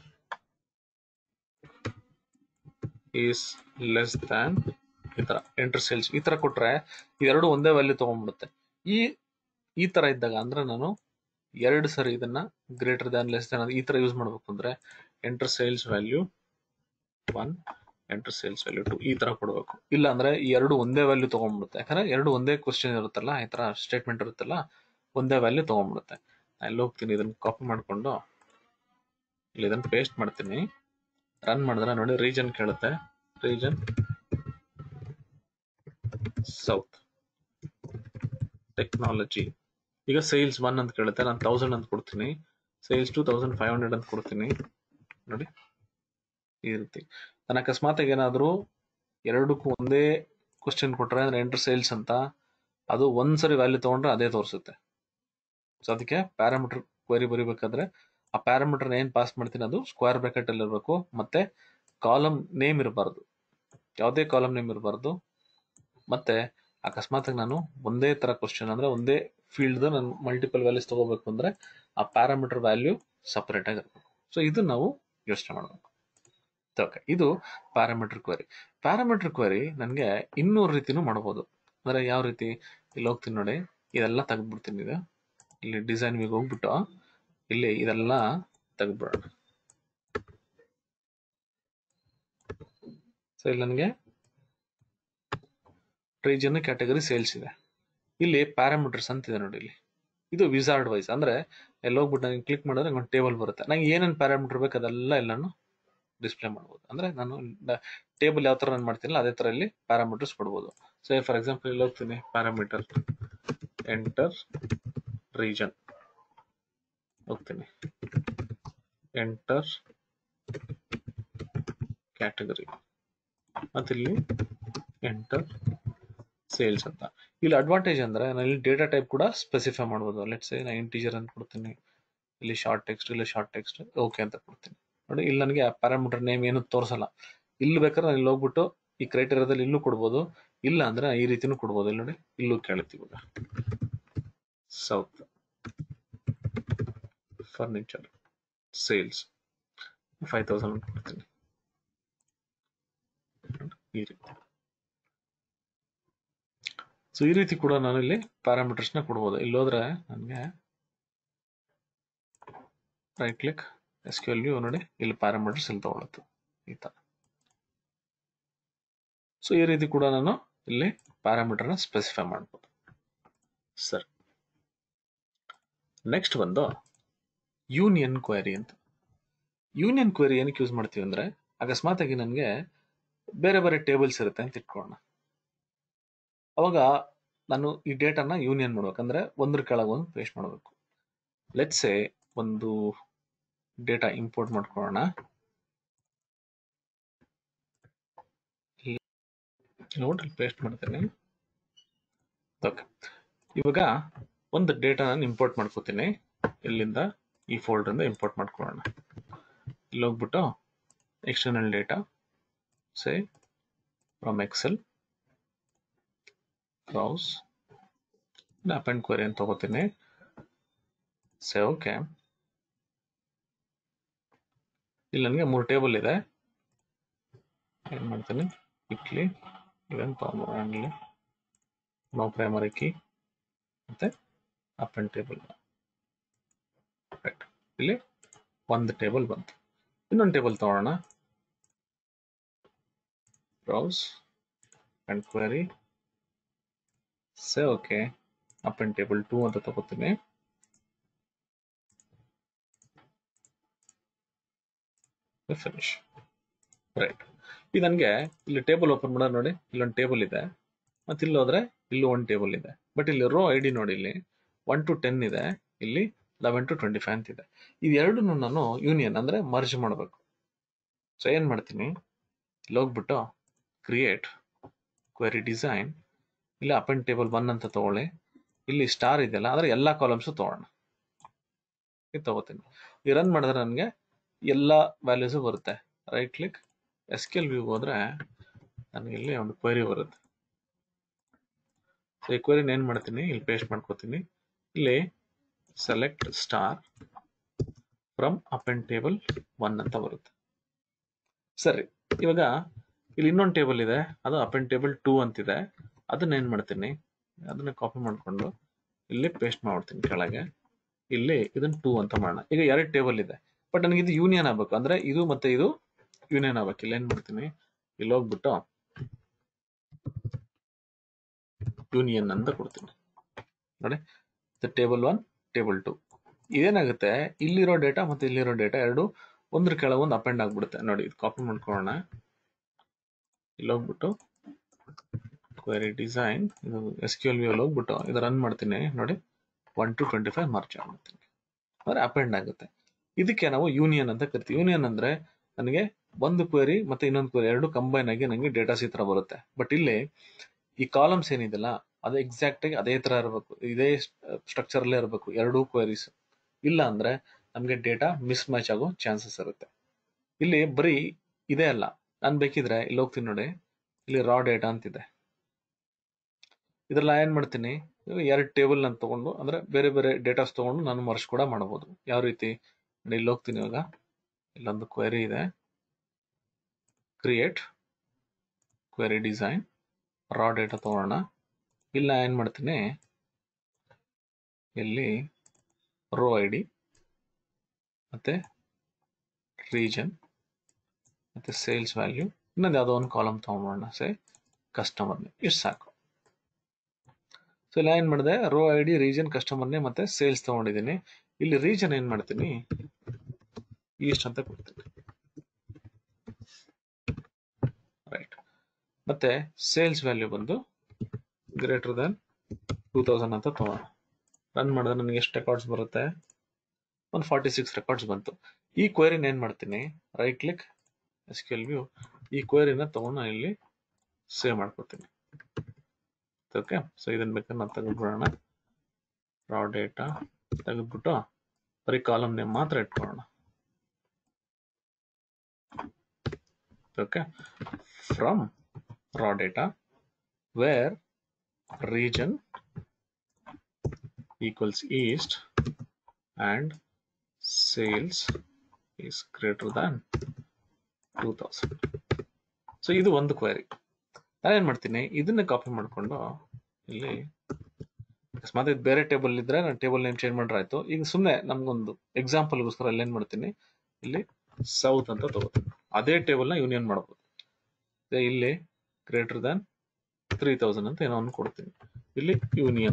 A: is less than ಈ ತರ ಎಂಟರ್ ಸೇಲ್ಸ್ ಈ ತರ ಕೊಟ್ರೆ ಇದೆರಡು ಒಂದೇ ವ್ಯಾಲ್ಯೂ ತಗೊಂಡ್ಬಿಡುತ್ತೆ ಈ ಈ ತರ ಇದ್ದಾಗ ಅಂದ್ರೆ ನಾನು ಎರಡು ಸರಿ ಇದನ್ನ ಗ್ರೇಟರ್ ದ್ಯಾನ್ ಲೆಸ್ ದ್ಯಾನ್ ಈ ತರ ಯೂಸ್ ಮಾಡ್ಬೇಕು ಅಂದ್ರೆ enter sales value one enter sales value two ಈ ತರ ಕೊಡಬೇಕು ಇಲ್ಲ ಅಂದ್ರೆ ಈ ಎರಡು ಒಂದೇ ವ್ಯಾಲ್ಯೂ ತಗೊಂಡ್ಬಿಡುತ್ತೆ ಯಾಕಂದ್ರೆ ಎರಡು ಒಂದೇ ಕ್ವಶನ್ ಇರುತ್ತಲ್ಲ ಈ ತರ ಸ್ಟೇಟ್ಮೆಂಟ್ ಇರುತ್ತಲ್ಲ ಒಂದೇ ವ್ಯಾಲ್ಯೂ ತಗೊಂಡ್ಬಿಡುತ್ತೆ ನಾನು ಎಲ್ಲಿ ಹೋಗ್ತೀನಿ ಇದನ್ನ ಕಾಪಿ ಮಾಡ್ಕೊಂಡು ಇಲ್ಲಿ ಇದನ್ನ ಪೇಸ್ಟ್ ಮಾಡ್ತೀನಿ ರನ್ ಮಾಡಿದ್ರೆ ನೋಡಿ ರೀಜನ್ ಕೇಳುತ್ತೆ ರೀಜನ್ ಸೌತ್ ಟೆಕ್ನಾಲಜಿ ಈಗ ಸೇಲ್ಸ್ ಒನ್ ಅಂತ ಕೇಳುತ್ತೆ ನಾನು ತೌಸಂಡ್ ಅಂತ ಕೊಡ್ತೀನಿ sales two thousand five hundred ಅಂತ ಕೊಡ್ತೀನಿ ನೋಡಿ ಈ ರೀತಿ ನಾನು ಅಕಸ್ಮಾತ್ ಏನಾದರೂ ಎರಡಕ್ಕೂ ಒಂದೇ ಕ್ವಶನ್ ಕೊಟ್ರೆ ಅಂದ್ರೆ ಎಂಟರ್ ಸೇಲ್ಸ್ ಅಂತ ಅದು ಒಂದ್ಸರಿ ವ್ಯಾಲ್ಯೂ ತಗೊಂಡ್ರೆ ಅದೇ ತೋರಿಸುತ್ತೆ ಸೊ ಅದಕ್ಕೆ ಪ್ಯಾರಾಮೀಟರ್ ಕ್ವರಿ ಬರಿಬೇಕಾದ್ರೆ ಆ ಪ್ಯಾರಾಮೀಟರ್ ಏನ್ ಪಾಸ್ ಮಾಡ್ತೀನಿ ಅದು ಸ್ಕ್ವೇರ್ ಬ್ರಾಕೆಟ್ ಅಲ್ಲಿ ಇರಬೇಕು ಮತ್ತೆ ಕಾಲಮ್ ನೇಮ್ ಇರಬಾರ್ದು ಯಾವುದೇ ಕಾಲಮ್ ನೇಮ್ ಇರಬಾರ್ದು ಮತ್ತೆ ಅಕಸ್ಮಾತ್ ನಾನು ಒಂದೇ ತರ ಕ್ವಶನ್ ಅಂದ್ರೆ ಒಂದೇ ಫೀಲ್ಡ್ ನಾನು ಮಲ್ಟಿಪಲ್ ವ್ಯಾಲ್ಯೂಸ್ ತಗೋಬೇಕು ಅಂದ್ರೆ ಆ ಪ್ಯಾರಾಮೀಟರ್ ವ್ಯಾಲ್ಯೂ ಸಪರೇಟ್ ಆಗಿರ್ಬೇಕು ಸೊ ಇದು ನಾವು ಯೋಚನೆ ಮಾಡಬೇಕು ಓಕೆ ಇದು ಪ್ಯಾರಾಮೀಟರ್ ಕ್ವರಿ ಪ್ಯಾರಾಮೀಟರ್ ಕ್ವರಿ ನನಗೆ ಇನ್ನೂರು ರೀತಿನೂ ಮಾಡಬಹುದು ಅಂದ್ರೆ ಯಾವ ರೀತಿ ಇಲ್ಲಿ ಹೋಗ್ತೀನಿ ನೋಡಿ ಇದೆಲ್ಲ ತೆಗೆದ್ಬಿಡ್ತೀನಿ ಇದು ಇಲ್ಲಿ ಡಿಸೈನ್ ವಿಗೆ ಹೋಗ್ಬಿಟ್ಟು ಇಲ್ಲಿ ಇದೆಲ್ಲ ತೆಗೆದ್ಬಿಡೋಣ ಸೊ ಇಲ್ಲಿ ನನಗೆ ರೀಜನ್ ಕ್ಯಾಟಗರಿ ಸೇಲ್ಸ್ ಇದೆ ಇಲ್ಲಿ ಪ್ಯಾರಾಮೀಟರ್ಸ್ ಅಂತ ಇದೆ ನೋಡಿ ಇಲ್ಲಿ ಇದು ವಿಸಾರ್ಡ್ ವೈಸ್ ಅಂದ್ರೆ ಎಲ್ಲಿ ಹೋಗ್ಬಿಟ್ಟು ನನಗೆ ಕ್ಲಿಕ್ ಮಾಡಿದ್ರೆ ಒಂದು ಟೇಬಲ್ ಬರುತ್ತೆ ನಂಗೆ ಏನೇನು ಪ್ಯಾರಾಮೀಟರ್ ಬೇಕು ಅದೆಲ್ಲ ಎಲ್ಲಾನು ಡಿಸ್ಪ್ಲೇ ಮಾಡ್ಬೋದು ಅಂದ್ರೆ ನಾನು ಟೇಬಲ್ ಯಾವ ತರ ರನ್ ಮಾಡ್ತೀನಲ್ಲ ಅದೇ ತರ ಇಲ್ಲಿ ಪ್ಯಾರಾಮೀಟರ್ಸ್ ಕೊಡ್ಬೋದು ಸೊ ಫಾರ್ ಎಕ್ಸಾಂಪಲ್ ಇಲ್ಲಿ ಹೋಗ್ತೀನಿ ಪ್ಯಾರಾಮೀಟರ್ ಎಂಟರ್ ರೀಜನ್ ಹೋಗ್ತೀನಿ ಎಂಟರ್ ಕ್ಯಾಟಗರಿ ಮತ್ತಿಲ್ಲಿ ಎಂಟರ್ ಸೇಲ್ಸ್ ಅಂತ ಇಲ್ಲಿ ಅಡ್ವಾಂಟೇಜ್ ಅಂದ್ರೆ ನಾನು ಇಲ್ಲಿ ಡೇಟಾ ಟೈಪ್ ಕೂಡ ಸ್ಪೆಸಿಫೈ ಮಾಡ್ಬೋದು ಲೆಟ್ಸ್ ನಾನು ಇಂಟೀಜರ್ ಅಂತ ಕೊಡ್ತೀನಿ ಇಲ್ಲಿ ಶಾರ್ಟ್ ಟೆಕ್ಸ್ಟ್ ಇಲ್ಲ ಶಾರ್ಟ್ ಟೆಕ್ಸ್ಟ್ ಓಕೆ ಅಂತ ಕೊಡ್ತೀನಿ ನೋಡಿ ಇಲ್ಲಿ ನನಗೆ ಪ್ಯಾರಾಮೀಟರ್ ನೇಮ್ ಏನು ತೋರಿಸಲ್ಲ ಇಲ್ಲಿ ಬೇಕಾದ್ರೆ ನಾನು ಇಲ್ಲಿ ಹೋಗ್ಬಿಟ್ಟು ಈ ಕ್ರೈಟೇರಿಯಾದಲ್ಲಿ ಇಲ್ಲೂ ಕೊಡ್ಬೋದು ಇಲ್ಲ ಅಂದ್ರೆ ಈ ರೀತಿನೂ ಕೊಡ್ಬೋದು ಇಲ್ಲಿ ನೋಡಿ ಇಲ್ಲೂ ಕೇಳುತ್ತೀವಿ ಇವಾಗ south furniture sales five thousand ಕೊಡ್ತೀನಿ ಈ ರೀತಿ ಸೊ ಈ ರೀತಿ ಕೂಡ ನಾನು ಇಲ್ಲಿ ಪ್ಯಾರಾಮೀಟರ್ಸ್ ನ ಕೊಡ್ಬೋದು ಇಲ್ಲಿ ಹೋದ್ರೆ ನನಗೆ right click S Q L view ನೋಡಿ ಇಲ್ಲಿ ಪ್ಯಾರಾಮೀಟರ್ಸ್ ಇಲ್ಲಿ ತಗೊಳುತ್ತೆ ಈ ತರ ಸೊ ಈ ರೀತಿ ಕೂಡ ನಾನು ಇಲ್ಲಿ ಪ್ಯಾರಾಮೀಟರ್ ನ ಸ್ಪೆಸಿಫೈ ಮಾಡ್ಬೋದು ಸರಿ ನೆಕ್ಸ್ಟ್ ಬಂದು ಯೂನಿಯನ್ ಕ್ವೈರಿ ಅಂತ ಯೂನಿಯನ್ ಕ್ವೈರಿ ಏನಕ್ಕೆ ಯೂಸ್ ಮಾಡ್ತೀವಿ ಅಂದ್ರೆ ಅಕಸ್ಮಾತ್ ಆಗಿ ನನಗೆ ಬೇರೆ ಬೇರೆ ಟೇಬಲ್ಸ್ ಇರುತ್ತೆ ಅಂತ ಇಟ್ಕೊಳ್ಳೋಣ ಅವಾಗ ನಾನು ಈ ಡೇಟಾನ ಯೂನಿಯನ್ ಮಾಡ್ಬೇಕಂದ್ರೆ ಒಂದ್ರ ಕೆಳಗೆ ಒಂದು ಪೇಸ್ಟ್ ಮಾಡಬೇಕು ಲೆಟ್ಸ್ ಎ ಒಂದು ಡೇಟಾ ಇಂಪೋರ್ಟ್ ಮಾಡ್ಕೊಳ್ಳೋಣ ನೋಡಿ ಪೇಸ್ಟ್ ಮಾಡ್ತೇನೆ ಓಕೆ ಇವಾಗ ಒಂದು ಡೇಟಾ ನಾನು ಇಂಪೋರ್ಟ್ ಮಾಡ್ಕೋತೀನಿ ಇಲ್ಲಿಂದ ಈ ಫೋಲ್ಡರ್ ಇಂಪೋರ್ಟ್ ಮಾಡ್ಕೊಳ್ಳೋಣ ಇಲ್ಲಿ ಹೋಗ್ಬಿಟ್ಟು external data say from Excel browse append query ಅಂತ ತಗೋತೀನಿ ಸೇ ಓಕೆ ಇಲ್ಲಿ ನನಗೆ ಮೂರು ಟೇಬಲ್ ಇದೆ ಏನು ಮಾಡ್ತೀನಿ ಕ್ವಿಕ್ಲಿ ಇದನ್ನು ತೊಗೊಂಬರೋಣ ನೋ ಪ್ರೈಮರಿ ಕೀ ಮತ್ತೆ ಅಪೆಂಡ್ ಟೇಬಲ್ ರೈಟ್ ಇಲ್ಲಿ ಒಂದು ಟೇಬಲ್ ಬಂತು ಇನ್ನೊಂದು ಟೇಬಲ್ ತಗೊಳ್ಳೋಣ browse and query say okay append table two ಅಂತ ತಗೋತೀನಿ ಫಿನಿಶ್ ರೈಟ್ ಈಗ ನನಗೆ ಇಲ್ಲಿ ಟೇಬಲ್ ಓಪನ್ ಮಾಡೋದು ನೋಡಿ ಇಲ್ಲೊಂದು ಟೇಬಲ್ ಇದೆ ಮತ್ತೆ ಇಲ್ಲಿ ಹೋದ್ರೆ ಇಲ್ಲೂ ಒಂದು ಟೇಬಲ್ ಇದೆ ಬಟ್ ಇಲ್ಲಿ ರೋ ಐ ಡಿ ನೋಡಿ ಇಲ್ಲಿ ಒನ್ ಟು ಟೆನ್ ಇದೆ ಇಲ್ಲಿ ಲೆವೆನ್ ಟು ಟ್ವೆಂಟಿ ಫೈವ್ ಅಂತ ಇದೆ ಇದೆರಡೂ ನಾನು ಯೂನಿಯನ್ ಅಂದ್ರೆ ಮರ್ಜ್ ಮಾಡಬೇಕು ಸೊ ಏನ್ ಮಾಡ್ತೀನಿ ಇಲ್ಲಿ ಹೋಗ್ಬಿಟ್ಟು ಕ್ರಿಯೇಟ್ ಕ್ವೆರಿ ಡಿಸೈನ್ ಇಲ್ಲಿ ಅಪೆಂಡ್ ಟೇಬಲ್ ಒನ್ ಅಂತ ತಗೊಳ್ಳಿ ಇಲ್ಲಿ ಸ್ಟಾರ್ ಇದೆಯಲ್ಲ ಅಂದ್ರೆ ಎಲ್ಲಾ ಕಾಲಮ್ಸು ತಗೋಣ ಇದು ತಗೋತೀನಿ ಈ ರನ್ ಮಾಡಿದ್ರೆ ನನಗೆ ಎಲ್ಲ ವ್ಯಾಲ್ಯೂಸು ಬರುತ್ತೆ ರೈಟ್ ಕ್ಲಿಕ್ ಎಸ್ ಕೆಲ್ ವ್ಯೂ ಹೋದ್ರೆ ನನಗೆ ಇಲ್ಲಿ ಒಂದು ಕ್ವೆರಿ ಬರುತ್ತೆ ಸೊ ಈ ಕ್ವೆರಿನ ಏನ್ ಮಾಡ್ತೀನಿ ಇಲ್ಲಿ ಪೇಸ್ಟ್ ಮಾಡ್ಕೋತೀನಿ ಇಲ್ಲಿ select star from append table one ಅಂತ ಬರುತ್ತೆ ಸರಿ ಇವಾಗ ಇಲ್ಲಿ ಇನ್ನೊಂದು ಟೇಬಲ್ ಇದೆ ಅದು ಅಪೆಂಡ್ ಟೇಬಲ್ ಟೂ ಅಂತಿದೆ ಅದನ್ನ ಏನ್ ಮಾಡ್ತೀನಿ ಅದನ್ನ ಕಾಪಿ ಮಾಡ್ಕೊಂಡು ಇಲ್ಲಿ ಪೇಸ್ಟ್ ಮಾಡ್ತೀನಿ ಕೆಳಗೆ ಇಲ್ಲಿ ಇದನ್ನ ಟೂ ಅಂತ ಮಾಡೋಣ ಈಗ ಎರಡು ಟೇಬಲ್ ಇದೆ ಬಟ್ ನನಗೆ ಇದು ಯೂನಿಯನ್ ಆಗ್ಬೇಕು ಅಂದ್ರೆ ಇದು ಮತ್ತೆ ಇದು ಯೂನಿಯನ್ ಆಗ್ಬೇಕು ಇಲ್ಲಿ ಏನ್ ಮಾಡ್ತೀನಿ ಇಲ್ಲಿ ಹೋಗ್ಬಿಟ್ಟು ಯೂನಿಯನ್ ಅಂತ ಕೊಡ್ತೀನಿ ನೋಡಿ ಟೇಬಲ್ ಒನ್ ಟೇಬಲ್ ಟು ಇದೇನಾಗುತ್ತೆ ಇಲ್ಲಿರೋ ಡೇಟಾ ಮತ್ತೆ ಇಲ್ಲಿರೋ ಡೇಟಾ ಎರಡು ಒಂದ್ರ ಕೆಳಗೆ ಒಂದು ಅಪೆಂಡ್ ಆಗ್ಬಿಡುತ್ತೆ ನೋಡಿ ಇದು ಕಾಪಿ ಮಾಡ್ಕೊಳ್ಳೋಣ ಇಲ್ಲಿ ಹೋಗ್ಬಿಟ್ಟು ಕ್ವೆರಿ ಡಿಸೈನ್ ಇದು ಎಸ್ ಕ್ಯೂ ಎಲ್ ವಿ ಅಲ್ಲಿ ಹೋಗ್ಬಿಟ್ಟು ಇದು ರನ್ ಮಾಡ್ತೀನಿ ನೋಡಿ one two twenty five March ಮಾಡ್ತೀನಿ ಅಂದ್ರೆ ಅಪೆಂಡ್ ಆಗುತ್ತೆ ಇದಕ್ಕೆ ನಾವು ಯೂನಿಯನ್ ಅಂತ ಕರಿತೀವಿ ಯೂನಿಯನ್ ಅಂದ್ರೆ ನನಗೆ ಒಂದು ಕ್ವೆರಿ ಮತ್ತೆ ಇನ್ನೊಂದು ಕ್ವೆರಿ ಎರಡು ಕಂಬೈನ್ ಆಗಿ ನನಗೆ ಡೇಟಾಸ್ ಈ ತರ ಬರುತ್ತೆ ಬಟ್ ಇಲ್ಲಿ ಈ ಕಾಲಮ್ಸ್ ಏನಿದೆಲ್ಲ ಅದು ಎಕ್ಸಾಕ್ಟ್ ಆಗಿ ಅದೇ ತರ ಇರಬೇಕು ಇದೇ ಸ್ಟ್ರಕ್ಚರ್ ಅಲ್ಲೇ ಇರಬೇಕು ಎರಡೂ ಕ್ವೆರೀಸ್ ಇಲ್ಲ ಅಂದ್ರೆ ನಮಗೆ ಡೇಟಾ ಮಿಸ್ ಮ್ಯಾಚ್ ಆಗೋ ಚಾನ್ಸಸ್ ಇರುತ್ತೆ ಇಲ್ಲಿ ಬರೀ ಇದೇ ಅಲ್ಲ ನಾನು ಬೇಕಿದ್ರೆ ಇಲ್ಲಿ ಹೋಗ್ತೀನಿ ನೋಡಿ ಇಲ್ಲಿ ರಾ ಡೇಟಾ ಅಂತಿದೆ ಇದ್ರಲ್ಲಿ ಏನ್ ಮಾಡ್ತೀನಿ ಎರಡು ಟೇಬಲ್ ನಾನು ತಗೊಂಡು ಅಂದ್ರೆ ಬೇರೆ ಬೇರೆ ಡೇಟಾಸ್ ತಗೊಂಡು ನಾನು ಮರ್ಜ್ ಕೂಡ ಮಾಡಬಹುದು ಯಾವ ರೀತಿ ನೋಡಿ ಇಲ್ಲಿ ಹೋಗ್ತೀನಿ ಇವಾಗ ಇಲ್ಲೊಂದು ಕ್ವೆರಿ ಇದೆ create query design raw data ತಗೊಳ್ಳೋಣ ಇಲ್ಲ ಏನ್ ಮಾಡ್ತೀನಿ ಇಲ್ಲಿ ರೋ ಐ ಡಿ ಮತ್ತೆ ರೀಜನ್ ಮತ್ತೆ ಸೇಲ್ಸ್ ವ್ಯಾಲ್ಯೂ ಇನ್ನೊಂದು ಯಾವುದೋ ಒಂದು ಕಾಲಮ್ ತಗೊಂಡೋಣ ಸೇ ಕಸ್ಟಮರ್ ಇಷ್ಟು ಸಾಕು ಸೊ ಇಲ್ಲ ಏನ್ ಮಾಡಿದೆ ರೋ ಐ ಡಿ ರೀಜನ್ ಕಸ್ಟಮರ್ನೇ ಮತ್ತೆ ಸೇಲ್ಸ್ ತಗೊಂಡಿದ್ದೀನಿ ಇಲ್ಲಿ ರೀಜನ್ ಏನ್ ಮಾಡ್ತೀನಿ ಈಸ್ಟ್ ಅಂತ ಕೊಡ್ತೀನಿ ರೈಟ್ ಮತ್ತೆ ಸೇಲ್ಸ್ ವ್ಯಾಲ್ಯೂ ಬಂದು ಗ್ರೇಟರ್ ದನ್ ಟೂ ತೌಸಂಡ್ ಅಂತ ತಗೋಣ ರನ್ ಮಾಡಿದ್ರೆ ನನಗೆ ಎಷ್ಟು ರೆಕಾರ್ಡ್ಸ್ ಬರುತ್ತೆ ಒಂದು ಫಾರ್ಟಿ ಸಿಕ್ಸ್ ರೆಕಾರ್ಡ್ಸ್ ಬಂತು ಈ ಕ್ವೇರಿನ ಏನ್ ಮಾಡ್ತೀನಿ right click S Q L view ಈ ಕ್ವೇರಿನ ತಗೊಂಡು ನಾನು ಇಲ್ಲಿ ಸೇವ್ ಮಾಡ್ಕೊತೀನಿ ಓಕೆ ಸೊ ಇದನ್ನ ಬೇಕಾದ್ರೆ ನಾವು ತೆಗೆದ್ಬಿಡೋಣ ರಾ ಡೇಟಾ ತೆಗೆದ್ಬಿಟ್ಟು ಬರೀ ಕಾಲಮ್ ನೇಮ್ ಮಾತ್ರ ಇಟ್ಕೊಳ್ಳೋಣ okay from raw data where region equals east and sales is greater than 2000 so ಇದು ಒಂದು ಕ್ವೈರಿ ನಾನೇನ್ ಮಾಡ್ತೀನಿ ಇದನ್ನ ಕಾಪಿ ಮಾಡ್ಕೊಂಡು ಇಲ್ಲಿ ಅಕಸ್ಮಾತ್ ಇದು ಬೇರೆ ಟೇಬಲ್ ಇದ್ರೆ ನಾನು ಟೇಬಲ್ ನೇಮ್ ಚೇಂಜ್ ಮಾಡ್ರೆ ಆಯ್ತು ಈಗ ಸುಮ್ಮನೆ ನಮ್ಗೊಂದು ಎಕ್ಸಾಂಪಲ್ಗೋಸ್ಕರ ಅಲ್ಲಿ ಏನ್ ಮಾಡ್ತೀನಿ ಇಲ್ಲಿ ಸೌತ್ ಅಂತ ತಗೋತೀನಿ ಅದೇ ಟೇಬಲ್ ನ ಯೂನಿಯನ್ ಮಾಡಬಹುದು ಇಲ್ಲಿ ಗ್ರೇಟರ್ ದ್ಯಾನ್ ತ್ರೀ ತೌಸಂಡ್ ಅಂತ ಏನೋ ಒಂದು ಕೊಡ್ತೀನಿ ಇಲ್ಲಿ ಯೂನಿಯನ್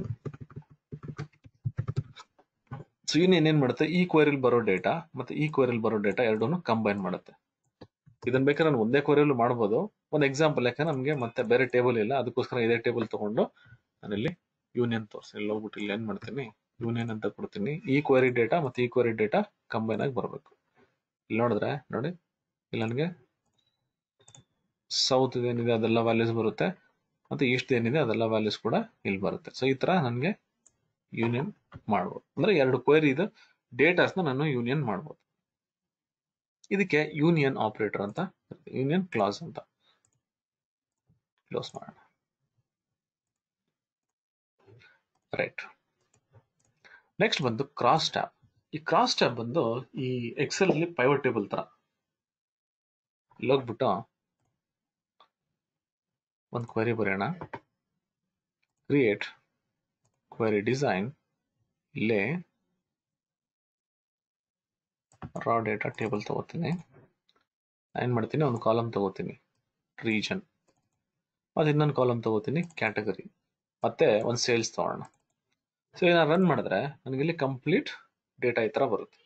A: ಸೊ ಯೂನಿಯನ್ ಏನ್ ಮಾಡುತ್ತೆ ಈ ಕ್ವೈರಿಲ್ ಬರೋ ಡೇಟಾ ಮತ್ತೆ ಈ ಕ್ವೈರಿಲ್ ಬರೋ ಡೇಟಾ ಎರಡನ್ನು ಕಂಬೈನ್ ಮಾಡುತ್ತೆ ಇದನ್ನ ಬೇಕಾದ್ರೆ ನಾನು ಒಂದೇ ಕ್ವೈರಿಲ್ ಮಾಡ್ಬೋದು ಒಂದು ಎಕ್ಸಾಂಪಲ್ ಯಾಕಂದ್ರೆ ನಮಗೆ ಮತ್ತೆ ಬೇರೆ ಟೇಬಲ್ ಇಲ್ಲ ಅದಕ್ಕೋಸ್ಕರ ಇದೇ ಟೇಬಲ್ ತಗೊಂಡು ನಾನಿಲ್ಲಿ ಯೂನಿಯನ್ ತೋರಿಸಿ ಇಲ್ಲಿ ಹೋಗ್ಬಿಟ್ಟು ಇಲ್ಲಿ ಏನ್ ಮಾಡ್ತೀನಿ ಯೂನಿಯನ್ ಅಂತ ಕೊಡ್ತೀನಿ ಈ ಕ್ವೈರಿ ಡೇಟಾ ಮತ್ತೆ ಈ ಕ್ವೈರಿ ಡೇಟಾ ಕಂಬೈನ್ ಆಗಿ ಬರಬೇಕು ಇಲ್ಲಿ ನೋಡಿದ್ರೆ ನೋಡಿ ಇಲ್ಲಿ ನನಗೆ ಸೌತ್ ಏನಿದೆ ಅದೆಲ್ಲ ವ್ಯಾಲ್ಯೂಸ್ ಬರುತ್ತೆ ಮತ್ತೆ ಈಸ್ಟ್ ಏನಿದೆ ಅದೆಲ್ಲ ವ್ಯಾಲ್ಯೂಸ್ ಕೂಡ ಇಲ್ಲಿ ಬರುತ್ತೆ ಸೊ ಈ ತರ ನನಗೆ ಯೂನಿಯನ್ ಮಾಡ್ಬೋದು ಅಂದ್ರೆ ಎರಡು ಕ್ವೈರಿ ಇದು ಡೇಟಾಸ್ನ ನಾನು ಯೂನಿಯನ್ ಮಾಡ್ಬೋದು ಇದಕ್ಕೆ ಯೂನಿಯನ್ ಆಪರೇಟರ್ ಅಂತ ಯೂನಿಯನ್ ಕ್ಲಾಸ್ ಅಂತ ಕ್ಲೋಸ್ ಮಾಡೋಣ ರೈಟ್ ನೆಕ್ಸ್ಟ್ ಬಂದು ಕ್ರಾಸ್ ಟ್ಯಾಬ್ ಈ ಕ್ರಾಸ್ ಟ್ಯಾಬ್ ಬಂದು ಈ ಎಕ್ಸೆಲ್ ಅಲ್ಲಿ ಪೈವಟ್ ಟೇಬಲ್ ತರ ಇಲ್ಲಿ ಹೋಗ್ಬಿಟ್ಟು ಒಂದು ಕ್ವೆರಿ ಬರೆಯೋಣ ಕ್ರಿಯೇಟ್ ಕ್ವೆರಿ ಡಿಸೈನ್ ಇಲ್ಲೇ ರಾ ಡೇಟಾ ಟೇಬಲ್ ತಗೋತೀನಿ ಏನು ಮಾಡ್ತೀನಿ ಒಂದು ಕಾಲಮ್ ತಗೋತೀನಿ ರೀಜನ್ ಮತ್ತೆ ಇನ್ನೊಂದು ಕಾಲಮ್ ತಗೋತೀನಿ ಕ್ಯಾಟಗರಿ ಮತ್ತೆ ಒಂದು ಸೇಲ್ಸ್ ತಗೋಣ ಸೊ ನಾನು ರನ್ ಮಾಡಿದ್ರೆ ನನಗೆ ಇಲ್ಲಿ ಕಂಪ್ಲೀಟ್ ಡೇಟಾ ಈ ತರ ಬರುತ್ತೆ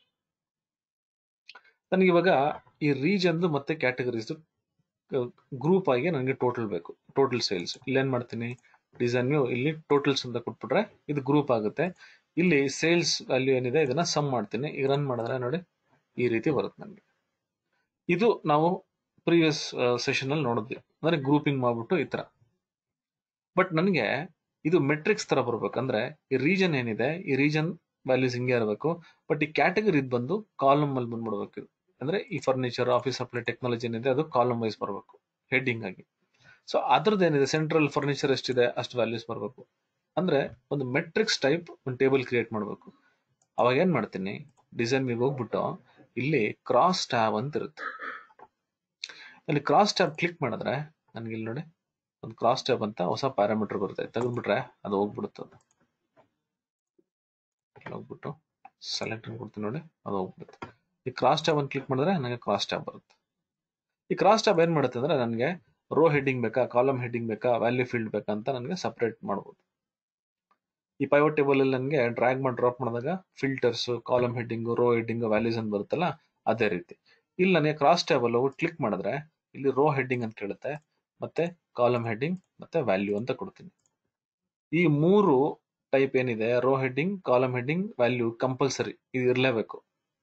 A: ನನಗೆ ಇವಾಗ ಈ ರೀಜನ್ದು ಮತ್ತೆ ಕ್ಯಾಟಗರೀಸ್ ಗ್ರೂಪ್ ಆಗಿ ನನಗೆ ಟೋಟಲ್ ಬೇಕು ಟೋಟಲ್ ಸೇಲ್ಸ್ ಇಲ್ಲೇನ್ ಮಾಡ್ತೀನಿ ಡಿಸೈನ್ ಇಲ್ಲಿ ಟೋಟಲ್ಸ್ ಅಂತ ಕೊಟ್ಬಿಟ್ರೆ ಇದು ಗ್ರೂಪ್ ಆಗುತ್ತೆ ಇಲ್ಲಿ ಸೇಲ್ಸ್ ವ್ಯಾಲ್ಯೂ ಏನಿದೆ ಇದನ್ನ ಸಮ್ ಮಾಡ್ತೀನಿ ಈಗ ರನ್ ಮಾಡಿದ್ರೆ ನೋಡಿ ಈ ರೀತಿ ಬರುತ್ತೆ ನನಗೆ ಇದು ನಾವು ಪ್ರೀವಿಯಸ್ ಸೆಷನ್ ಅಲ್ಲಿ ನೋಡಿದ್ವಿ ಅಂದ್ರೆ ಗ್ರೂಪಿಂಗ್ ಮಾಡ್ಬಿಟ್ಟು ಈ ತರ ಬಟ್ ನನಗೆ ಇದು ಮೆಟ್ರಿಕ್ಸ್ ತರ ಬರ್ಬೇಕಂದ್ರೆ ಈ ರೀಜನ್ ಏನಿದೆ ಈ ರೀಜನ್ ವ್ಯಾಲ್ಯೂಸ್ ಹಿಂಗೆ ಇರಬೇಕು ಬಟ್ ಈ ಕ್ಯಾಟಗರಿ ಇದು ಬಂದು ಕಾಲಮ್ ಅಲ್ಲಿ ಬಂದ್ಬಿಡ್ಬೇಕು ಇದು ಅಂದ್ರೆ ಈ ಫರ್ನಿಚರ್ ಆಫೀಸ್ ಸಪ್ಲೈ ಟೆಕ್ನಾಲಜಿ ಏನಿದೆ ಅದು ಕಾಲಮ್ ವೈಸ್ ಬರಬೇಕು ಹೆಡ್ಡಿಂಗ್ ಆಗಿ ಸೊ ಅದ್ರದ್ದು ಏನಿದೆ ಸೆಂಟ್ರಲ್ ಫರ್ನಿಚರ್ ಎಷ್ಟಿದೆ ಅಷ್ಟು ವ್ಯಾಲ್ಯೂಸ್ ಬರಬೇಕು ಅಂದ್ರೆ ಒಂದು ಮೆಟ್ರಿಕ್ಸ್ ಟೈಪ್ ಒಂದು ಟೇಬಲ್ ಕ್ರಿಯೇಟ್ ಮಾಡಬೇಕು ಅವಾಗ ಏನ್ ಮಾಡ್ತೀನಿ ಡಿಸೈನ್ ವ್ಯೂಗೆ ಹೋಗ್ಬಿಟ್ಟು ಇಲ್ಲಿ ಕ್ರಾಸ್ ಟ್ಯಾಬ್ ಅಂತ ಇರುತ್ತೆ ಅಲ್ಲಿ ಕ್ರಾಸ್ ಟ್ಯಾಬ್ ಕ್ಲಿಕ್ ಮಾಡಿದ್ರೆ ನನಗೆ ಇಲ್ಲಿ ನೋಡಿ ಒಂದು ಕ್ರಾಸ್ ಟ್ಯಾಬ್ ಅಂತ ಹೊಸ ಪ್ಯಾರಾಮೀಟರ್ ಬರುತ್ತೆ ತೆಗೆದ್ಬಿಟ್ರೆ ಅದು ಹೋಗ್ಬಿಡುತ್ತೆ ಅದು ಇಲ್ಲಿ ಹೋಗ್ಬಿಟ್ಟು ಸೆಲೆಕ್ಟ್ ಕೊಡ್ತೀನಿ ನೋಡಿ ಅದು ಹೋಗ್ಬಿಡುತ್ತೆ ಈ ಕ್ರಾಸ್ ಟ್ಯಾಬ್ ಅನ್ನು ಕ್ಲಿಕ್ ಮಾಡಿದ್ರೆ ನನಗೆ ಕ್ರಾಸ್ ಟ್ಯಾಬ್ ಬರುತ್ತೆ ಈ ಕ್ರಾಸ್ ಟ್ಯಾಬ್ ಏನ್ ಮಾಡುತ್ತೆ ಅಂದ್ರೆ ನನಗೆ ರೋ ಹೆಡ್ಡಿಂಗ್ ಬೇಕಾ ಕಾಲಮ್ ಹೆಡ್ಡಿಂಗ್ ಬೇಕಾ ವ್ಯಾಲ್ಯೂ ಫೀಲ್ಡ್ ಬೇಕಾ ಅಂತ ನನಗೆ ಸಪರೇಟ್ ಮಾಡ್ಬೋದು ಈ ಪೈವಟ್ ಟೇಬಲ್ ಅಲ್ಲಿ ನನಗೆ ಡ್ರ್ಯಾಗ್ ಮಾಡಿ ಡ್ರಾಪ್ ಮಾಡಿದಾಗ filters column heading row heading values ಅಂತ ಬರುತ್ತಲ್ಲ ಅದೇ ರೀತಿ ಇಲ್ಲಿ ನನಗೆ ಕ್ರಾಸ್ ಟ್ಯಾಬ್ ಹೋಗಿ ಕ್ಲಿಕ್ ಮಾಡಿದ್ರೆ ಇಲ್ಲಿ ರೋ ಹೆಡ್ಡಿಂಗ್ ಅಂತ ಕೇಳುತ್ತೆ ಮತ್ತೆ ಕಾಲಮ್ ಹೆಡ್ಡಿಂಗ್ ಮತ್ತೆ ವ್ಯಾಲ್ಯೂ ಅಂತ ಕೊಡ್ತೀನಿ ಈ ಮೂರು ಟೈಪ್ ಏನಿದೆ row heading column heading value compulsory ಇದು ಇರಲೇಬೇಕು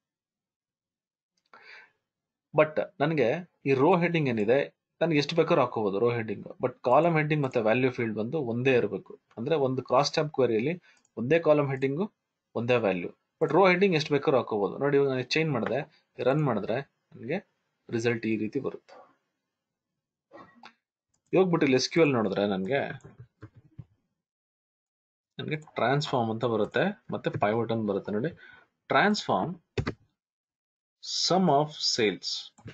A: ಬಟ್ ನನಗೆ ಈ ರೋ ಹೆಡ್ಡಿಂಗ್ ಏನಿದೆ ನನಗೆ ಎಷ್ಟು ಬೇಕಾದ್ರೂ ಹಾಕೋಬಹುದು row heading but column heading ಮತ್ತೆ ವ್ಯಾಲ್ಯೂ ಫೀಲ್ಡ್ ಬಂದು ಒಂದೇ ಇರಬೇಕು ಅಂದ್ರೆ ಒಂದು ಕ್ರಾಸ್ ಟ್ಯಾಬ್ ಕ್ವೆರಿಯಲ್ಲಿ ಒಂದೇ ಕಾಲಮ್ ಹೆಡ್ಡಿಂಗು ಒಂದೇ ವ್ಯಾಲ್ಯೂ ಬಟ್ ರೋ ಹೆಡ್ಡಿಂಗ್ ಎಷ್ಟು ಬೇಕಾದ್ರೂ ಹಾಕೋಬಹುದು ನೋಡಿ ಇವಾಗ ನಾನು ಚೇಂಜ್ ಮಾಡಿದೆ ರನ್ ಮಾಡಿದ್ರೆ ನನಗೆ ರಿಸಲ್ಟ್ ಈ ರೀತಿ ಬರುತ್ತೆ ಹೋಗ್ಬಿಟ್ಟು ಇಲ್ಲಿ ಎಸ್ ಕ್ಯೂ ಎಲ್ ನೋಡಿದ್ರೆ ನನಗೆ ನನಗೆ ಟ್ರಾನ್ಸ್ಫಾರ್ಮ್ ಅಂತ ಬರುತ್ತೆ ಮತ್ತೆ ಪೈವಟ್ ಅಂತ ಬರುತ್ತೆ ನೋಡಿ ಟ್ರಾನ್ಸ್ಫಾರ್ಮ್ ಸಮ್ ಆಫ್ ಸೇಲ್ಸ್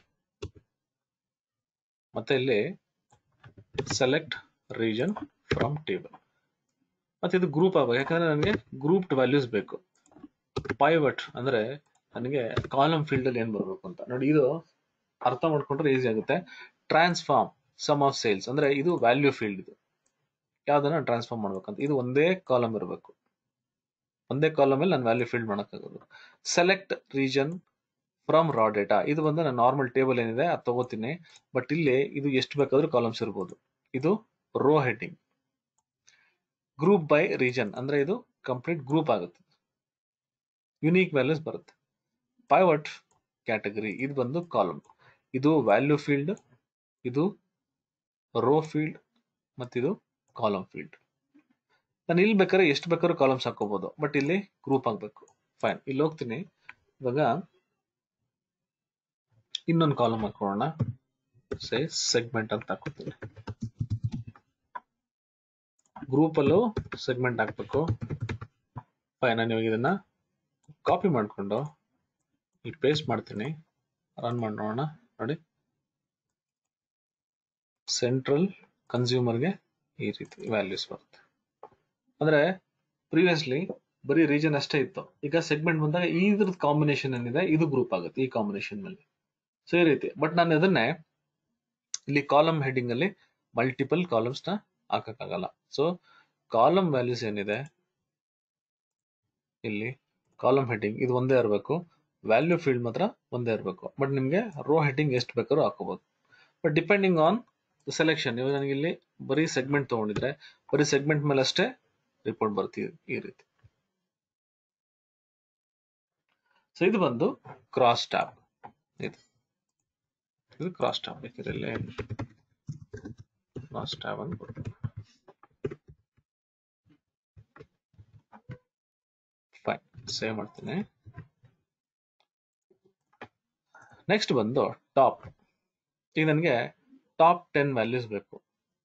A: ಮತ್ತೆ ಇಲ್ಲಿ ಸೆಲೆಕ್ಟ್ ರೀಜನ್ ಫ್ರಮ್ ಟೇಬಲ್ ಮತ್ತೆ ಇದು ಗ್ರೂಪ್ ಆಗಬೇಕು ಯಾಕಂದ್ರೆ ನನಗೆ ಗ್ರೂಪ್ಡ್ ವ್ಯಾಲ್ಯೂಸ್ ಬೇಕು ಪೈವಟ್ ಅಂದ್ರೆ ನನಗೆ ಕಾಲಮ್ ಫೀಲ್ಡ್ ಅಲ್ಲಿ ಏನ್ ಬರಬೇಕು ಅಂತ ನೋಡಿ ಇದು ಅರ್ಥ ಮಾಡ್ಕೊಂಡ್ರೆ ಈಸಿ ಆಗುತ್ತೆ ಟ್ರಾನ್ಸ್ಫಾರ್ಮ್ ಸಮ್ ಆಫ್ ಸೇಲ್ಸ್ ಅಂದ್ರೆ ಇದು ವ್ಯಾಲ್ಯೂ ಫೀಲ್ಡ್ ಇದು ಯಾವ್ದನ್ನ ಟ್ರಾನ್ಸ್ಫಾರ್ಮ್ ಮಾಡ್ಬೇಕಂತ ಇದು ಒಂದೇ ಕಾಲಮ್ ಇರಬೇಕು ಒಂದೇ ಕಾಲಮ್ ಅಲ್ಲಿ ನಾನು ವ್ಯಾಲ್ಯೂ ಫೀಲ್ಡ್ ಮಾಡೋಕ್ಕಾಗೋದು select region from raw data ಇದು ಬಂದು ನಾನು ನಾರ್ಮಲ್ ಟೇಬಲ್ ಏನಿದೆ ಅದು ತಗೋತೀನಿ ಬಟ್ ಇಲ್ಲಿ ಇದು ಎಷ್ಟು ಬೇಕಾದ್ರೂ ಕಾಲಮ್ಸ್ ಇರ್ಬೋದು ಇದು row heading group by region ಅಂದ್ರೆ ಇದು ಕಂಪ್ಲೀಟ್ ಗ್ರೂಪ್ ಆಗುತ್ತೆ ಯುನೀಕ್ ವ್ಯಾಲ್ಯೂಸ್ ಬರುತ್ತೆ ಪೈವಟ್ ಕ್ಯಾಟಗರಿ ಇದು ಬಂದು ಕಾಲಮ್ ಇದು ವ್ಯಾಲ್ಯೂ ಫೀಲ್ಡ್ ಇದು ರೋ ಫೀಲ್ಡ್ ಮತ್ತಿದು ಕಾಲಮ್ ಫೀಲ್ಡ್ ನಾನು ಇಲ್ಲಿ ಬೇಕಾದ್ರೆ ಎಷ್ಟು ಬೇಕಾದ್ರೂ ಕಾಲಮ್ಸ್ ಹಾಕೋಬಹುದು ಬಟ್ ಇಲ್ಲಿ ಗ್ರೂಪ್ ಆಗಬೇಕು ಫೈನ್ ಇಲ್ಲಿ ಹೋಗ್ತೀನಿ ಇವಾಗ ಇನ್ನೊಂದು ಕಾಲಮ್ ಹಾಕೊಳ್ಳೋಣ ಸೇ ಸೆಗ್ಮೆಂಟ್ ಅಂತ ಹಾಕೋತೀನಿ ಗ್ರೂಪ್ ಅಲ್ಲೂ ಸೆಗ್ಮೆಂಟ್ ಹಾಕ್ಬೇಕು ಫೈನ್ ನಾನು ಇವಾಗ ಇದನ್ನ ಕಾಪಿ ಮಾಡಿಕೊಂಡು ಇಲ್ಲಿ ಪೇಸ್ಟ್ ಮಾಡ್ತೀನಿ ರನ್ ಮಾಡಿ ನೋಡೋಣ ನೋಡಿ ಸೆಂಟ್ರಲ್ ಕನ್ಸ್ಯೂಮರ್ಗೆ ಈ ರೀತಿ ವ್ಯಾಲ್ಯೂಸ್ ಬರುತ್ತೆ ಅಂದ್ರೆ ಪ್ರೀವಿಯಸ್ಲಿ ಬರೀ ರೀಜನ್ ಅಷ್ಟೇ ಇತ್ತು ಈಗ ಸೆಗ್ಮೆಂಟ್ ಬಂದಾಗ ಇದ್ರದ್ದು ಕಾಂಬಿನೇಷನ್ ಏನಿದೆ ಇದು ಗ್ರೂಪ್ ಆಗುತ್ತೆ ಈ ಕಾಂಬಿನೇಷನ್ ಮೇಲೆ ಸೊ ಈ ರೀತಿ ಬಟ್ ನಾನು ಅದನ್ನೇ ಇಲ್ಲಿ ಕಾಲಮ್ ಹೆಡ್ಡಿಂಗ್ ಅಲ್ಲಿ ಮಲ್ಟಿಪಲ್ ಕಾಲಮ್ಸ್ ನ ಹಾಕಕ್ಕಾಗಲ್ಲ ಸೊ ಕಾಲಮ್ ವ್ಯಾಲ್ಯೂಸ್ ಏನಿದೆ ಇಲ್ಲಿ ಕಾಲಮ್ ಹೆಡ್ಡಿಂಗ್ ಇದು ಒಂದೇ ಇರಬೇಕು ವ್ಯಾಲ್ಯೂ ಫೀಲ್ಡ್ ಮಾತ್ರ ಒಂದೇ ಇರಬೇಕು ಬಟ್ ನಿಮಗೆ ರೋ ಹೆಡ್ಡಿಂಗ್ ಎಷ್ಟು ಬೇಕಾದ್ರೂ ಹಾಕೋಬಹುದು ಬಟ್ ಡಿಪೆಂಡಿಂಗ್ ಆನ್ ಸೆಲೆಕ್ಷನ್ ಇವಾಗ ನನಗೆ ಇಲ್ಲಿ ಬರೀ ಸೆಗ್ಮೆಂಟ್ ತಗೊಂಡಿದ್ರೆ ಬರೀ ಸೆಗ್ಮೆಂಟ್ ಮೇಲೆ ಅಷ್ಟೇ ರಿಪೋರ್ಟ್ ಬರ್ತೀವಿ ಈ ರೀತಿ ಸೊ ಇದು ಬಂದು ಕ್ರಾಸ್ ಟ್ಯಾಬ್ ಇದು ಇದು ಕ್ರಾಸ್ ಟ್ಯಾಬ್ ಬೇಕಿರಲ್ಲೇ ಕ್ರಾಸ್ ಟ್ಯಾಬ್ ಅಂತ ಕೊಡ್ತೀನಿ ಫೈನ್ ಸೇವ್ ಮಾಡ್ತೀನಿ ನೆಕ್ಸ್ಟ್ ಬಂದು ಟಾಪ್ ಈಗ ನನಗೆ ಟಾಪ್ ಟೆನ್ ವ್ಯಾಲ್ಯೂಸ್ ಬೇಕು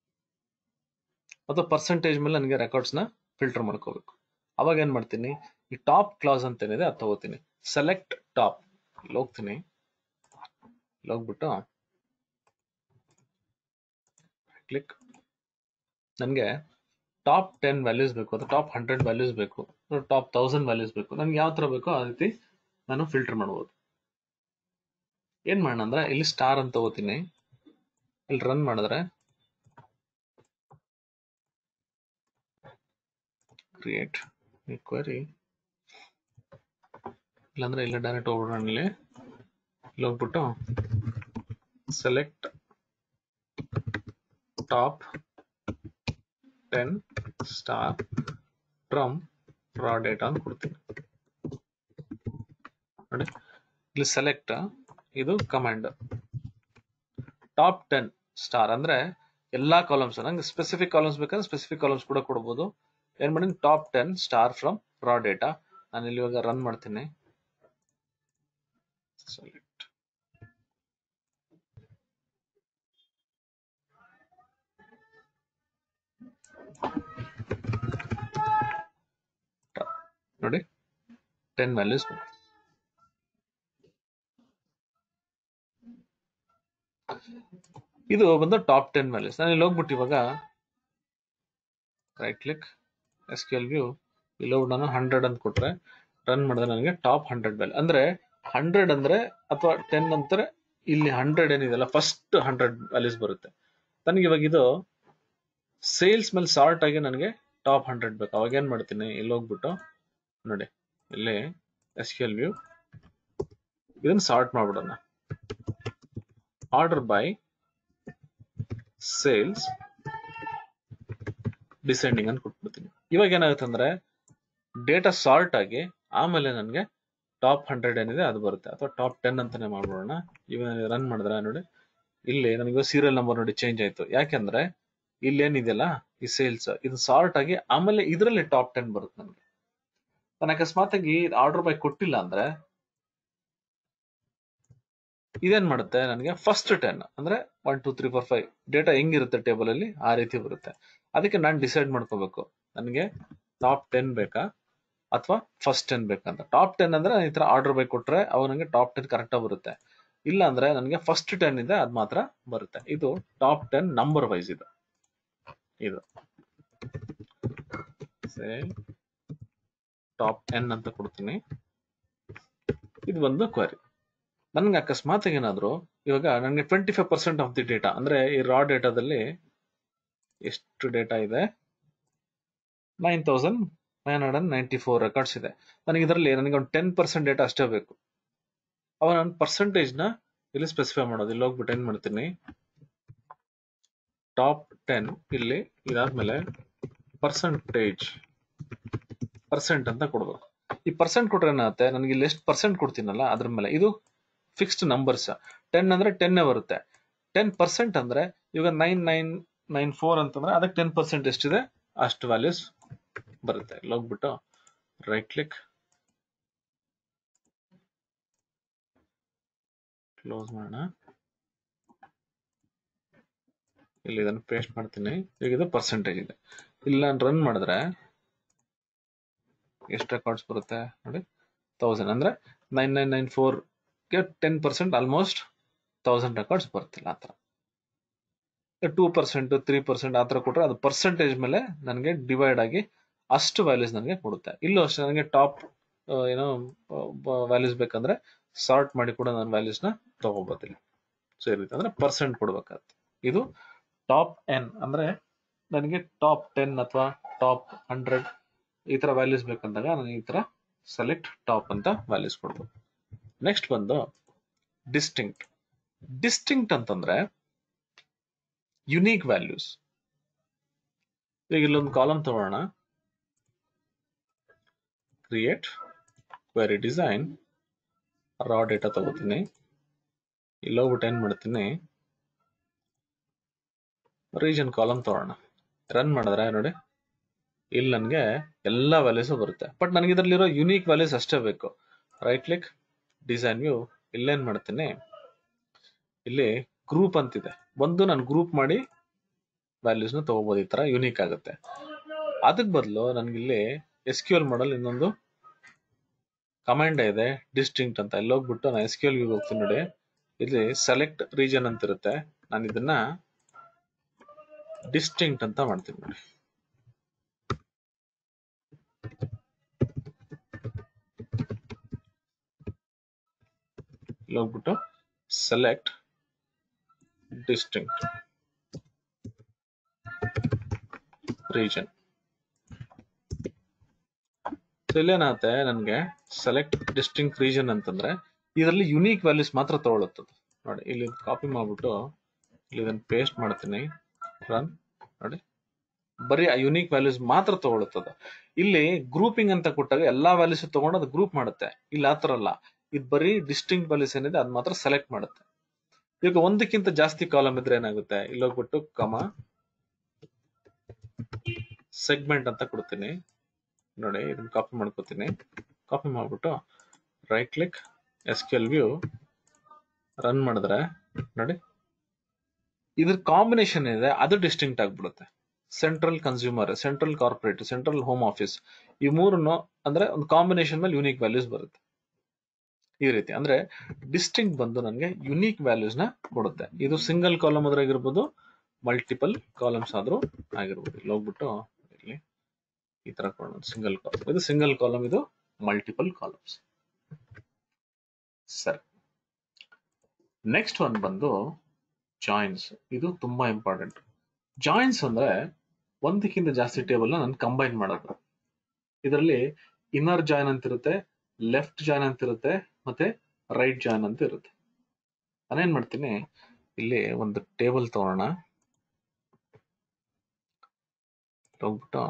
A: ಅಥವಾ ಪರ್ಸೆಂಟೇಜ್ ಮೇಲೆ ನನಗೆ ರೆಕಾರ್ಡ್ಸ್ ನ ಫಿಲ್ಟರ್ ಮಾಡ್ಕೋಬೇಕು ಅವಾಗ ಏನ್ ಮಾಡ್ತೀನಿ ಈ ಟಾಪ್ ಕ್ಲಾಸ್ ಅಂತ ಏನಿದೆ ಅದು ತಗೋತೀನಿ ಸೆಲೆಕ್ಟ್ ಟಾಪ್ ಇಲ್ಲಿ ಹೋಗ್ತೀನಿ ಇಲ್ಲಿ ಹೋಗ್ಬಿಟ್ಟು ಕ್ಲಿಕ್ ನನಗೆ ಟಾಪ್ ಟೆನ್ ವ್ಯಾಲ್ಯೂಸ್ ಬೇಕು ಅಥವಾ ಟಾಪ್ ಹಂಡ್ರೆಡ್ ವ್ಯಾಲ್ಯೂಸ್ ಬೇಕು ಟಾಪ್ ತೌಸಂಡ್ ವ್ಯಾಲ್ಯೂಸ್ ಬೇಕು ನನ್ಗೆ ಯಾವ ತರ ಬೇಕೋ ಆ ರೀತಿ ನಾನು ಫಿಲ್ಟರ್ ಮಾಡ್ಬೋದು ಏನ್ ಮಾಡೋಣ ಅಂದ್ರೆ ಇಲ್ಲಿ ಸ್ಟಾರ್ ಅಂತ ತಗೋತೀನಿ ಇಲ್ಲಿ ರನ್ ಮಾಡಿದ್ರೆ ಕ್ರಿಯೇಟ್ ಕ್ವರಿ ಇಲ್ಲಾಂದ್ರೆ ಇಲ್ಲ ಡೈರೆಕ್ಟ್ ಹೋಗ್ಬಿಡೋಣ ಇಲ್ಲಿ ಇಲ್ಲಿ ಹೋಗ್ಬಿಟ್ಟು select top ten star from raw data ಅಂತ ಕೊಡ್ತೀನಿ ನೋಡಿ ಇಲ್ಲಿ ಸೆಲೆಕ್ಟ್ ಇದು ಕಮಾಂಡ್ ಟಾಪ್ ಟೆನ್ ಸ್ಟಾರ್ ಅಂದ್ರೆ ಎಲ್ಲಾ ಕಾಲಮ್ಸ್ ನಂಗೆ ಸ್ಪೆಸಿಫಿಕ್ ಕಾಲಮ್ಸ್ ಬೇಕಾದ್ರೆ ಸ್ಪೆಸಿಫಿಕ್ ಕಾಲಮ್ಸ್ ಕೂಡ ಕೊಡಬಹುದು ಏನ್ ಮಾಡಿ top ten star from raw data ನಾನು ಇಲ್ಲಿ ಇವಾಗ ರನ್ ಮಾಡ್ತೀನಿ ಸೆಲೆಕ್ಟ್ ನೋಡಿ ಟೆನ್ ವ್ಯಾಲ್ಯೂಸ್ ಇದು ಬಂದು ಟಾಪ್ ಟೆನ್ ವ್ಯಾಲ್ಯೂಸ್ ನಾನು ಇಲ್ಲಿ ಹೋಗ್ಬಿಟ್ಟು ಇವಾಗ right click S Q L view ಇಲ್ಲಿ ಹೋಗಿ ನಾನು ಹಂಡ್ರೆಡ್ ಅಂತ ಕೊಟ್ರೆ ರನ್ ಮಾಡಿದ್ರೆ ನನಗೆ ಟಾಪ್ ಹಂಡ್ರೆಡ್ ವ್ಯಾಲ್ಯೂ ಅಂದ್ರೆ ಹಂಡ್ರೆಡ್ ಅಂದ್ರೆ ಅಥವಾ ಟೆನ್ ಅಂತಾರೆ ಇಲ್ಲಿ ಹಂಡ್ರೆಡ್ ಏನಿದೆಲ್ಲ ಫಸ್ಟ್ ಹಂಡ್ರೆಡ್ ವ್ಯಾಲ್ಯೂಸ್ ಬರುತ್ತೆ ನನಗೆ ಇವಾಗ ಇದು ಸೇಲ್ಸ್ ಮೇಲೆ ಸಾರ್ಟ್ ಆಗಿ ನನಗೆ ಟಾಪ್ ಹಂಡ್ರೆಡ್ ಬೇಕು ಅವಾಗ ಏನ್ ಮಾಡ್ತೀನಿ ಇಲ್ಲಿ ಹೋಗ್ಬಿಟ್ಟು ನೋಡಿ ಇಲ್ಲಿ ಎಸ್ ಕ್ಯೂ ಎಲ್ ವ್ಯೂ ಇದನ್ನ ಸಾರ್ಟ್ ಮಾಡ್ಬಿಡೋಣ ಆರ್ಡರ್ ಬೈ ಸೇಲ್ಸ್ ಡಿಸೆಂಡಿಂಗ್ ಅಂತ ಕೊಟ್ಬಿಡ್ತೀನಿ ಇವಾಗ ಏನಾಗುತ್ತೆ ಅಂದ್ರೆ ಡೇಟಾ ಸಾರ್ಟ್ ಆಗಿ ಆಮೇಲೆ ನನಗೆ ಟಾಪ್ ಹಂಡ್ರೆಡ್ ಏನಿದೆ ಅದು ಬರುತ್ತೆ ಅಥವಾ ಟಾಪ್ ಟೆನ್ ಅಂತಾನೆ ಮಾಡ್ಬಿಡೋಣ ಇವಾಗ ರನ್ ಮಾಡಿದ್ರೆ ನೋಡಿ ಇಲ್ಲಿ ನನಗೆ ಸೀರಿಯಲ್ ನಂಬರ್ ನೋಡಿ ಚೇಂಜ್ ಆಯ್ತು ಯಾಕೆಂದ್ರೆ ಇಲ್ಲಿ ಏನಿದೆಯಲ್ಲ ಈ ಸೇಲ್ಸ್ ಇದು ಸಾರ್ಟ್ ಆಗಿ ಆಮೇಲೆ ಇದರಲ್ಲಿ ಟಾಪ್ ಟೆನ್ ಬರುತ್ತೆ ನನಗೆ ನಾನು ಅಕಸ್ಮಾತ್ ಆಗಿ ಆರ್ಡರ್ ಬೈ ಕೊಟ್ಟಿಲ್ಲ ಅಂದ್ರೆ ಇದೇನ್ ಮಾಡುತ್ತೆ ನನಗೆ ಫಸ್ಟ್ ಟೆನ್ ಅಂದ್ರೆ one two three four five data ಹೆಂಗಿರುತ್ತೆ ಟೇಬಲ್ ಅಲ್ಲಿ ಆ ರೀತಿ ಬರುತ್ತೆ ಅದಕ್ಕೆ ನಾನು ಡಿಸೈಡ್ ಮಾಡ್ಕೋಬೇಕು ನನಗೆ ಟಾಪ್ ಟೆನ್ ಬೇಕಾ ಅಥವಾ ಫಸ್ಟ್ ಟೆನ್ ಬೇಕಂತ ಟಾಪ್ ಟೆನ್ ಅಂದ್ರೆ ಈ ತರ ಆರ್ಡರ್ ಬೈ ಕೊಟ್ರೆ ಅವಾಗ ನನಗೆ ಟಾಪ್ ಟೆನ್ ಕರೆಕ್ಟ್ ಬರುತ್ತೆ ಇಲ್ಲ ಅಂದ್ರೆ ನನಗೆ ಫಸ್ಟ್ ಟೆನ್ ಇದೆ ಅದ್ ಮಾತ್ರ ಬರುತ್ತೆ ಇದು ಟಾಪ್ ಟೆನ್ ನಂಬರ್ ವೈಸ್ ಇದು ಇದು ಟಾಪ್ ಟೆನ್ ಅಂತ ಕೊಡ್ತೀನಿ ಇದು ಒಂದು ಕ್ವರಿ ನನ್ಗೆ ಅಕಸ್ಮಾತ್ ಏನಾದ್ರು ಇವಾಗ ನನಗೆ twenty five percent of the data ಅಂದ್ರೆ ಈ ರಾ ಡೇಟಾದಲ್ಲಿ ಎಷ್ಟು ಡೇಟಾ ಇದೆ nine thousand nine hundred ninety four records ಇದೆ ನನಗೆ ಇದರಲ್ಲಿ ನನಗೆ ಒಂದು ಟೆನ್ ಪರ್ಸೆಂಟ್ ಡೇಟಾ ಅಷ್ಟೇ ಬೇಕು ಅವಾಗ ನಾನು ಪರ್ಸೆಂಟೇಜ್ ನ ಇಲ್ಲಿ ಸ್ಪೆಸಿಫೈ ಮಾಡೋದು ಇಲ್ಲಿ ಹೋಗ್ಬಿಟ್ಟು ಏನ್ ಮಾಡ್ತೀನಿ ಟಾಪ್ ಟೆನ್ ಇಲ್ಲಿ ಇದಾದ್ಮೇಲೆ ಪರ್ಸೆಂಟೇಜ್ ಪರ್ಸೆಂಟ್ ಅಂತ ಕೊಡ್ಬೇಕು ಈ ಪರ್ಸೆಂಟ್ ಕೊಟ್ರೆ ಏನಾಗುತ್ತೆ ನನಗೆ ಇಲ್ಲಿ ಎಷ್ಟು ಪರ್ಸೆಂಟ್ ಕೊಡ್ತೀನಲ್ಲ ಅದ್ರ ಮೇಲೆ ಇದು ಫಿಕ್ಸ್ಡ್ ನಂಬರ್ಸ್ ಟೆನ್ ಅಂದ್ರೆ ಟೆನ್ನೇ ಬರುತ್ತೆ ಟೆನ್ ಪರ್ಸೆಂಟ್ ಅಂದ್ರೆ ಇವಾಗ ನೈನ್ ನೈನ್ ನೈನ್ ಫೋರ್ ಅಂತಂದ್ರೆ ಅದಕ್ಕೆ ಟೆನ್ ಪರ್ಸೆಂಟ್ ಎಷ್ಟಿದೆ ಅಷ್ಟು ವ್ಯಾಲ್ಯೂಸ್ ಬರುತ್ತೆ ಇಲ್ಲಿ ಹೋಗ್ಬಿಟ್ಟು ರೈಟ್ ಕ್ಲಿಕ್ ಕ್ಲೋಸ್ ಮಾಡೋಣ ಇಲ್ಲಿ ಇದನ್ನು ಪೇಸ್ಟ್ ಮಾಡ್ತೀನಿ ಈಗ ಇದು ಪರ್ಸೆಂಟೇಜ್ ಇದೆ ಇಲ್ಲಿ ನಾನು ರನ್ ಮಾಡಿದ್ರೆ ಎಷ್ಟು ರೆಕಾರ್ಡ್ಸ್ ಬರುತ್ತೆ ನೋಡಿ ತೌಸಂಡ್ ಅಂದ್ರೆ ನೈನ್ ನೈನ್ ನೈನ್ ಫೋರ್ ಗೆ ten percent almost thousand records ಬರ್ತಿಲ್ಲ ಆ ಥರ ಟೂ ಪರ್ಸೆಂಟ್ ತ್ರೀ ಪರ್ಸೆಂಟ್ ಆ ಥರ ಕೊಟ್ಟರೆ ಅದು ಪರ್ಸೆಂಟೇಜ್ ಮೇಲೆ ನನಗೆ ಡಿವೈಡ್ ಆಗಿ ಅಷ್ಟು ವ್ಯಾಲ್ಯೂಸ್ ನನಗೆ ಕೊಡುತ್ತೆ ಇಲ್ಲೂ ಅಷ್ಟೇ ನನಗೆ ಟಾಪ್ ಏನೋ ವ್ಯಾಲ್ಯೂಸ್ ಬೇಕಂದ್ರೆ ಸಾರ್ಟ್ ಮಾಡಿ ಕೂಡ ನಾನು ವ್ಯಾಲ್ಯೂಸ್ನ ತಗೋಬೋದಿಲ್ಲ ಸೊ ಈ ರೀತಿ ಅಂದ್ರೆ ಪರ್ಸೆಂಟ್ ಕೊಡ್ಬೇಕಾಗುತ್ತೆ ಇದು ಟಾಪ್ ಎನ್ ಅಂದ್ರೆ ನನಗೆ ಟಾಪ್ ಟೆನ್ ಅಥವಾ ಟಾಪ್ ಹಂಡ್ರೆಡ್ ಈ ತರ ವ್ಯಾಲ್ಯೂಸ್ ಬೇಕಂದಾಗ ನಾನು ಈ ತರ ಸೆಲೆಕ್ಟ್ ಟಾಪ್ ಅಂತ ವ್ಯಾಲ್ಯೂಸ್ ಕೊಡ್ಬೋದು ನೆಕ್ಸ್ಟ್ ಬಂದು ಡಿಸ್ಟಿಂಕ್ಟ್ ಡಿಸ್ಟಿಂಕ್ಟ್ ಅಂತಂದ್ರೆ ಯುನೀಕ್ ವ್ಯಾಲ್ಯೂಸ್ ಈಗ ಇಲ್ಲೊಂದು ಕಾಲಮ್ ತಗೊಳ್ಳೋಣ create query design raw data ತಗೋತೀನಿ ಇಲ್ಲಿ ಹೋಗ್ಬಿಟ್ಟು ಏನ್ ಮಾಡ್ತೀನಿ ರೀಜನ್ ಕಾಲಮ್ ತಗೊಳ್ಳೋಣ ರನ್ ಮಾಡಿದ್ರೆ ನೋಡಿ ಇಲ್ಲಿ ನನಗೆ ಎಲ್ಲ ವ್ಯಾಲ್ಯೂಸ್ ಬರುತ್ತೆ ಬಟ್ ನನಗೆ ಇದರಲ್ಲಿರೋ ಯುನೀಕ್ ವ್ಯಾಲ್ಯೂಸ್ ಅಷ್ಟೇ ಬೇಕು ರೈಟ್ ಕ್ಲಿಕ್ ಡಿಸೈನ್ ವ್ಯೂ ಇಲ್ಲೇನ್ ಮಾಡ್ತೀನಿ ಇಲ್ಲಿ ಗ್ರೂಪ್ ಅಂತಿದೆ ಒಂದು ನಾನು ಗ್ರೂಪ್ ಮಾಡಿ ವ್ಯಾಲ್ಯೂಸ್ ನ ತಗೋಬಹುದು ಈ ತರ ಯುನೀಕ್ ಆಗುತ್ತೆ ಅದಕ್ ಬದಲು ನನಗಿಲ್ಲಿ ಎಸ್ ಕ್ಯೂ ಎಲ್ ಮಾಡಲ್ ಇನ್ನೊಂದು ಕಮಾಂಡ್ ಇದೆ ಡಿಸ್ಟಿಂಕ್ಟ್ ಅಂತ ಇಲ್ಲಿ ಹೋಗ್ಬಿಟ್ಟು ನಾನು ಎಸ್ ಕ್ಯೂ ಎಲ್ ವ್ಯೂ ಹೋಗ್ತೀನಿ ನೋಡಿ ಇಲ್ಲಿ ಸೆಲೆಕ್ಟ್ ರೀಜನ್ ಅಂತ ಇರುತ್ತೆ ನಾನು ಇದನ್ನ ಡಿಸ್ಟಿಂಕ್ಟ್ ಅಂತ ಮಾಡ್ತೀನಿ ನೋಡಿ ಇಲ್ಲಿ ಹೋಗ್ಬಿಟ್ಟು ಸೆಲೆಕ್ಟ್ ಡಿಸ್ಟಿಂಕ್ಟ್ ರೀಜನ್ ಇಲ್ಲೇನಾಗುತ್ತೆ ನನಗೆ ಸೆಲೆಕ್ಟ್ ಡಿಸ್ಟಿಂಕ್ಟ್ ರೀಜನ್ ಅಂತಂದ್ರೆ ಇದರಲ್ಲಿ ಯುನೀಕ್ ವ್ಯಾಲ್ಯೂಸ್ ಮಾತ್ರ ತಗೊಳುತ್ತದೆ ನೋಡಿ ಇಲ್ಲಿ ಕಾಪಿ ಮಾಡ್ಬಿಟ್ಟು ಇಲ್ಲಿ ಇದನ್ನ ಪೇಸ್ಟ್ ಮಾಡ್ತೀನಿ ರನ್ ನೋಡಿ ಬರೀ ಆ ಯುನೀಕ್ ವ್ಯಾಲ್ಯೂಸ್ ಮಾತ್ರ ತಗೊಳುತ್ತದೆ ಇಲ್ಲಿ ಗ್ರೂಪಿಂಗ್ ಅಂತ ಕೊಟ್ಟಾಗ ಎಲ್ಲಾ ವ್ಯಾಲ್ಯೂಸ್ ತಗೊಂಡು ಅದು ಗ್ರೂಪ್ ಮಾಡುತ್ತೆ ಇಲ್ಲಿ ಆತರ ಅಲ್ಲ ಇದು ಬರೀ ಡಿಸ್ಟಿಂಕ್ಟ್ ವ್ಯಾಲ್ಯೂಸ್ ಏನಿದೆ ಅದ್ ಮಾತ್ರ ಸೆಲೆಕ್ಟ್ ಮಾಡುತ್ತೆ ಈಗ ಒಂದಕ್ಕಿಂತ ಜಾಸ್ತಿ ಕಾಲಮ್ ಇದ್ರೆ ಏನಾಗುತ್ತೆ ಇಲ್ಲಿ ಹೋಗ್ಬಿಟ್ಟು ಕಮ ಸೆಗ್ಮೆಂಟ್ ಅಂತ ಕೊಡ್ತೀನಿ ನೋಡಿ ಇದನ್ನ ಕಾಪಿ ಮಾಡ್ಕೋತೀನಿ ಕಾಪಿ ಮಾಡ್ಬಿಟ್ಟು right click S Q L view run ಮಾಡಿದ್ರೆ ನೋಡಿ ಇದ್ರ ಕಾಂಬಿನೇಷನ್ ಇದೆ ಅದು ಡಿಸ್ಟಿಂಕ್ಟ್ ಆಗ್ಬಿಡುತ್ತೆ central consumer central corporate central home office ಈ ಮೂರನ್ನು ಅಂದ್ರೆ ಒಂದು ಕಾಂಬಿನೇಷನ್ ಮೇಲೆ ಯೂನಿಕ್ ವ್ಯಾಲ್ಯೂಸ್ ಬರುತ್ತೆ ಈ ರೀತಿ ಅಂದ್ರೆ ಡಿಸ್ಟಿಂಕ್ಟ್ ಬಂದು ನನಗೆ ಯುನೀಕ್ ವ್ಯಾಲ್ಯೂಸ್ ನ ಕೊಡುತ್ತೆ ಇದು ಸಿಂಗಲ್ ಕಾಲಮ್ ಆದ್ರೆ ಆಗಿರ್ಬೋದು ಮಲ್ಟಿಪಲ್ ಕಾಲಮ್ಸ್ ಆದ್ರೂ ಆಗಿರ್ಬೋದು ಇಲ್ಲಿ ಹೋಗ್ಬಿಟ್ಟು ಇಲ್ಲಿ ಈ ತರ ಕೊಡೋಣ ಸಿಂಗಲ್ ಕಾಲಮ್ ಇದು ಸಿಂಗಲ್ ಕಾಲಮ್ ಇದು ಮಲ್ಟಿಪಲ್ ಕಾಲಮ್ಸ್ ಸರಿ ನೆಕ್ಸ್ಟ್ ಒನ್ ಬಂದು ಜಾಯಿನ್ಸ್ ಇದು ತುಂಬಾ ಇಂಪಾರ್ಟೆಂಟ್ ಜಾಯಿನ್ಸ್ ಅಂದ್ರೆ ಒಂದಕ್ಕಿಂತ ಜಾಸ್ತಿ ಟೇಬಲ್ ನಾನು ಕಂಬೈನ್ ಮಾಡೋದು ಇದರಲ್ಲಿ ಇನ್ನರ್ ಜಾಯಿನ್ ಅಂತ ಇರುತ್ತೆ ಲೆಫ್ಟ್ ಜಾಯಿನ್ ಅಂತ ಇರುತ್ತೆ ಮತ್ತೆ ರೈಟ್ ಜಾಯಿನ್ ಅಂತ ಇರುತ್ತೆ ನಾನೇನ್ ಮಾಡ್ತೀನಿ ಇಲ್ಲಿ ಒಂದು ಟೇಬಲ್ ತಗೋಣ ಹೋಗ್ಬಿಟ್ಟು